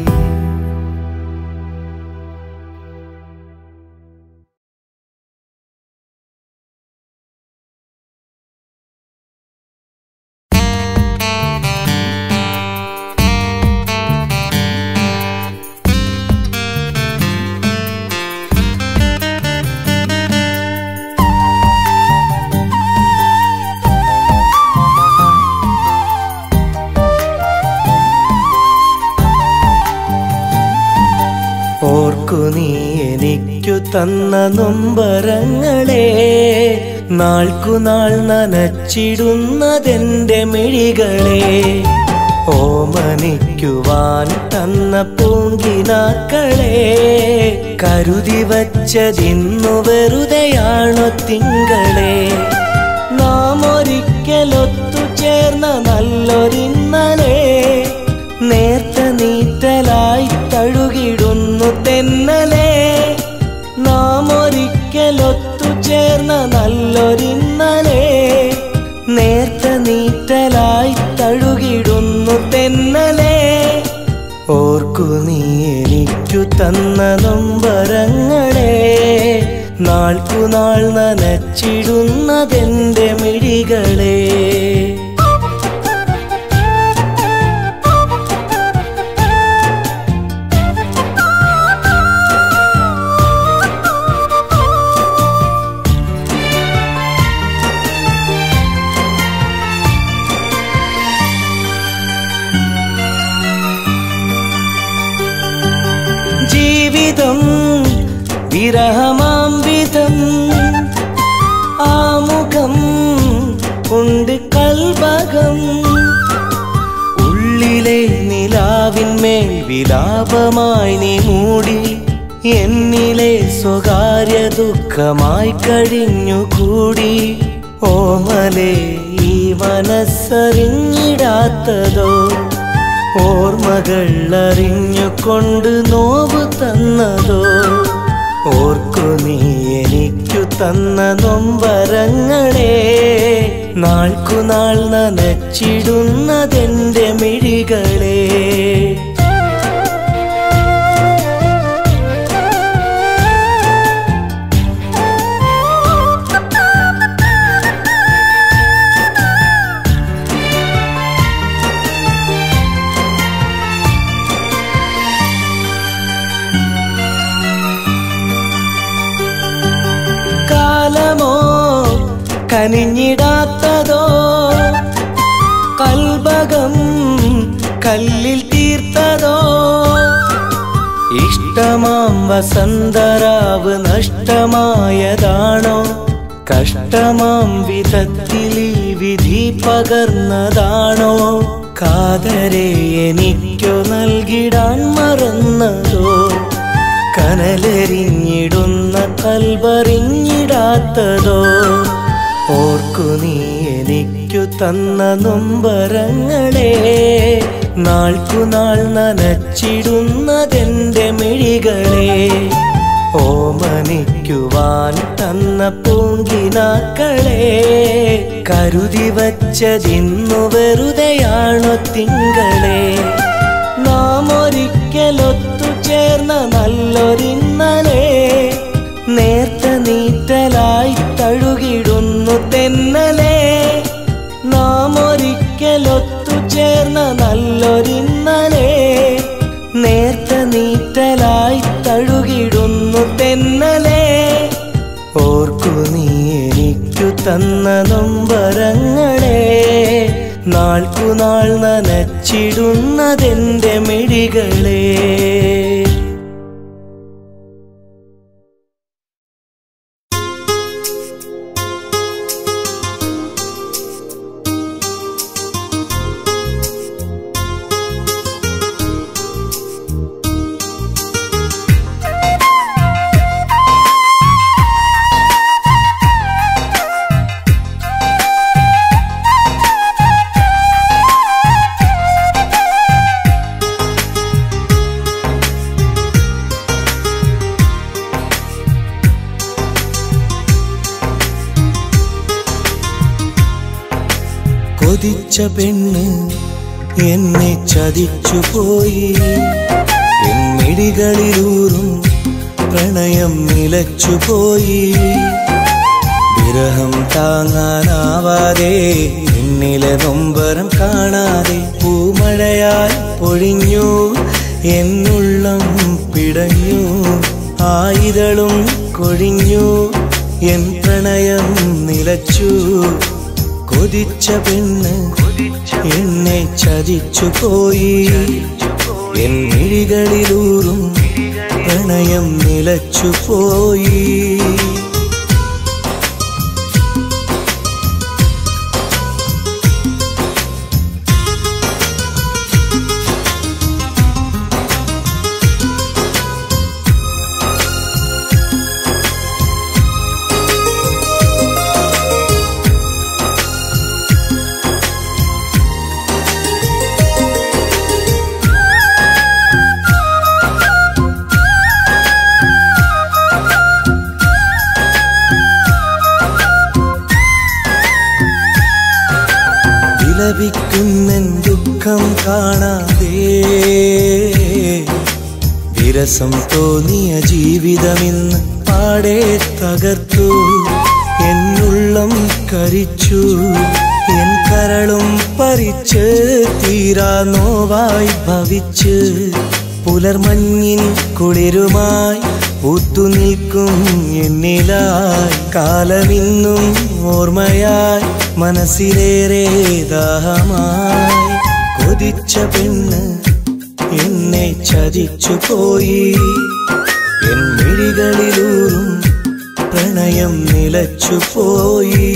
ഓർക്കു നീ എനിക്കു തന്ന നൊമ്പരങ്ങളെ നാൾക്കുനാൾ നനച്ചിടുന്നതെന്റെ മിഴികളെ ഓമനിക്കുവാൻ തന്ന പൂങ്കിനാക്കളെ കരുതി വച്ചതിന്നു വെറുതെയാണോ തിങ്കളെ നാം ഒരിക്കലൊത്തു ചേർന്ന നല്ലൊരിന്നലെ നേർത്ത നീറ്റലായി തഴുകിടുന്നു തെന്നലെ നാം ഒരിക്കലൊത്തു ചേർന്ന നല്ലൊരിന്നലെ നേർത്ത നീറ്റലായി തഴുകിടുന്നു തെന്നലെ ഓർക്കു നീ എനിക്കു തന്ന നൊമ്പരങ്ങളെ നാൾക്കുനാൾ നനച്ചിടുന്നതെന്റെ മിഴികളെ ജീവിതം വിരഹമാം വിധം ആമുഖം ഉണ്ട് കൽവകം ഉള്ളിലെ നിലാവിന്മേൽ വിലാപമായി നീ മൂടി എന്നിലെ സ്വകാര്യ ദുഃഖമായി കഴിഞ്ഞുകൂടി ഓമലെ ഈ മനസ്സറിഞ്ഞിടാത്തതോ ഓർമ്മകൾ അറിഞ്ഞുകൊണ്ട് നോവ് തന്നതോ ഓർക്കു നീ എനിക്കു തന്ന നൊമ്പരങ്ങളെ നാൾക്കുനാൾ നനച്ചിടുന്നതെന്റെ മിഴികളെ കനിഞ്ഞിടാത്തതോ കൽബകം കല്ലിൽ തീർത്തതോ ഇഷ്ടമാം വസന്തരാവ് നഷ്ടമായതാണോ കഷ്ടമാം വിധത്തിൽ ഈ വിധി പകർന്നതാണോ കാതരെ എനിക്കു നൽകിടാൻ മറന്നതോ കനലെറിഞ്ഞിടുന്ന കൽവറിഞ്ഞിടാത്തതോ ഓർക്കു നീ എനിക്കു തന്ന നൊമ്പരങ്ങളെ നാൾക്കുനാൾ നനച്ചിടുന്നതെന്റെ മിഴികളെ ഓമനിക്കുവാൻ തന്ന പൂങ്കിനാക്കളെ കരുതി വച്ചതിന്നു വെറുതെയാണോ തിങ്കളെ നാം ഒരിക്കലൊത്തു ചേർന്ന നല്ലൊരിന്നലെ നേർത്ത നീറ്റലായി തഴുകിടുന്നു തെന്നലെ നാം ഒരിക്കലൊത്തു ചേർന്ന നല്ലൊരിന്നലെ നേർത്ത നീറ്റലായി തഴുകിടുന്നു തെന്നലെ ഓർക്കു നീ എനിക്കു തന്ന നൊമ്പരങ്ങളെ നാൾക്കുനാൾ നനച്ചിടുന്നതെന്റെ മിഴികളെ കൊതിച്ച പെണ്ണ് എന്നെ ചതിച്ചു പോയി എന്നിടികളിലൂറും പ്രണയം നിലച്ചു പോയി വിരഹം താങ്ങാനാവാതെ എന്നിലെ നൊമ്പരം കാണാതെ പൂമഴയായി പൊഴിഞ്ഞു എന്നുള്ളം പിടഞ്ഞു ആയിതളും കൊഴിഞ്ഞു എൻ പ്രണയം നിലച്ചു കൊതിച്ച പെണ്ണ് എന്നെ ചതിച്ചു പോയി എൻ മിഴികളിലൂറും പ്രണയം നിലച്ചു പോയി വിലപിക്കുന്നൻ ദുഃഖം കാണാതെ വിരസം തോന്നിയ ജീവിതമിന്ന് പാടെ തകർത്തു എന്നുള്ളം കരിച്ചു എൻ കരളും പരിച്ച് തീരാ നോവായി ഭവിച്ച് പുലർമഞ്ഞിൻ കുളിരുമായി പൂത്തുനിൽക്കും എന്നിലായി കാലമിന്നും ഓർമ്മയായി മനസ്സിലേറെ ദാഹമായി കൊതിച്ച പെണ്ണ് എന്നെ ചതിച്ചു പോയി എൻ മിഴികളിലൂറും പ്രണയം നിലച്ചു പോയി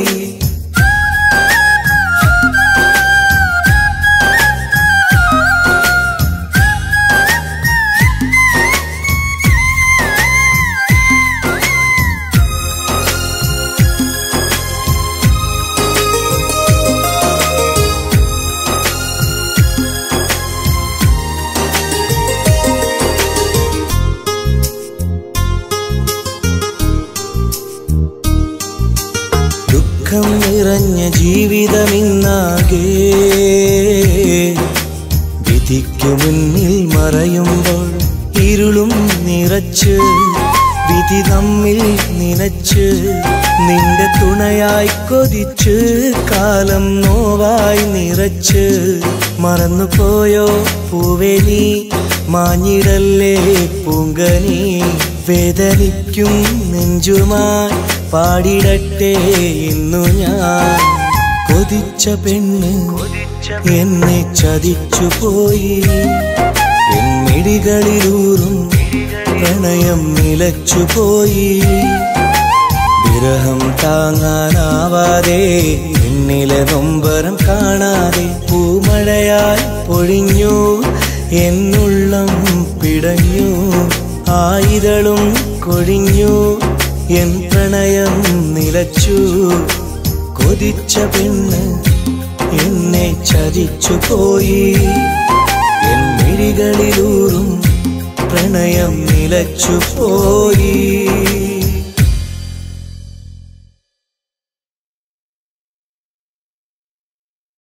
ദുഃഖം നിറഞ്ഞ ജീവിതമിന്നാകെ വിധിക്കു മുന്നിൽ മറയുമ്പോൾ ഇരുളും നിറച്ച് വിധി തമ്മിൽ നിനച്ച് നിന്റെ തുണയായി കൊതിച്ച് കാലം നോവായി നിറച്ച് മറന്നുപോയോ പൂവേലി മാഞ്ഞിടല്ലേ പൂങ്കനി വേദനിക്കും നെഞ്ചുമായി പാടിടട്ടെ ഇന്നു ഞാൻ കൊതിച്ച പെണ്ണ് എന്നെ ചതിച്ചു പോയി എന്നിടികളിലൂറും പ്രണയം നിലച്ചു പോയി വിരഹം താങ്ങാനാവാതെ എന്നിലെ നൊമ്പരം കാണാതെ പൂമഴയായി പൊഴിഞ്ഞു എന്നുള്ളം പിടഞ്ഞു ആയിതളും കൊഴിഞ്ഞു എൻ പ്രണയം നിലച്ചു കൊതിച്ച പെണ്ണ് എന്നെ ചതിച്ചു പോയി എൻ മിഴികളിലൂറും പ്രണയം നിലച്ചു പോയി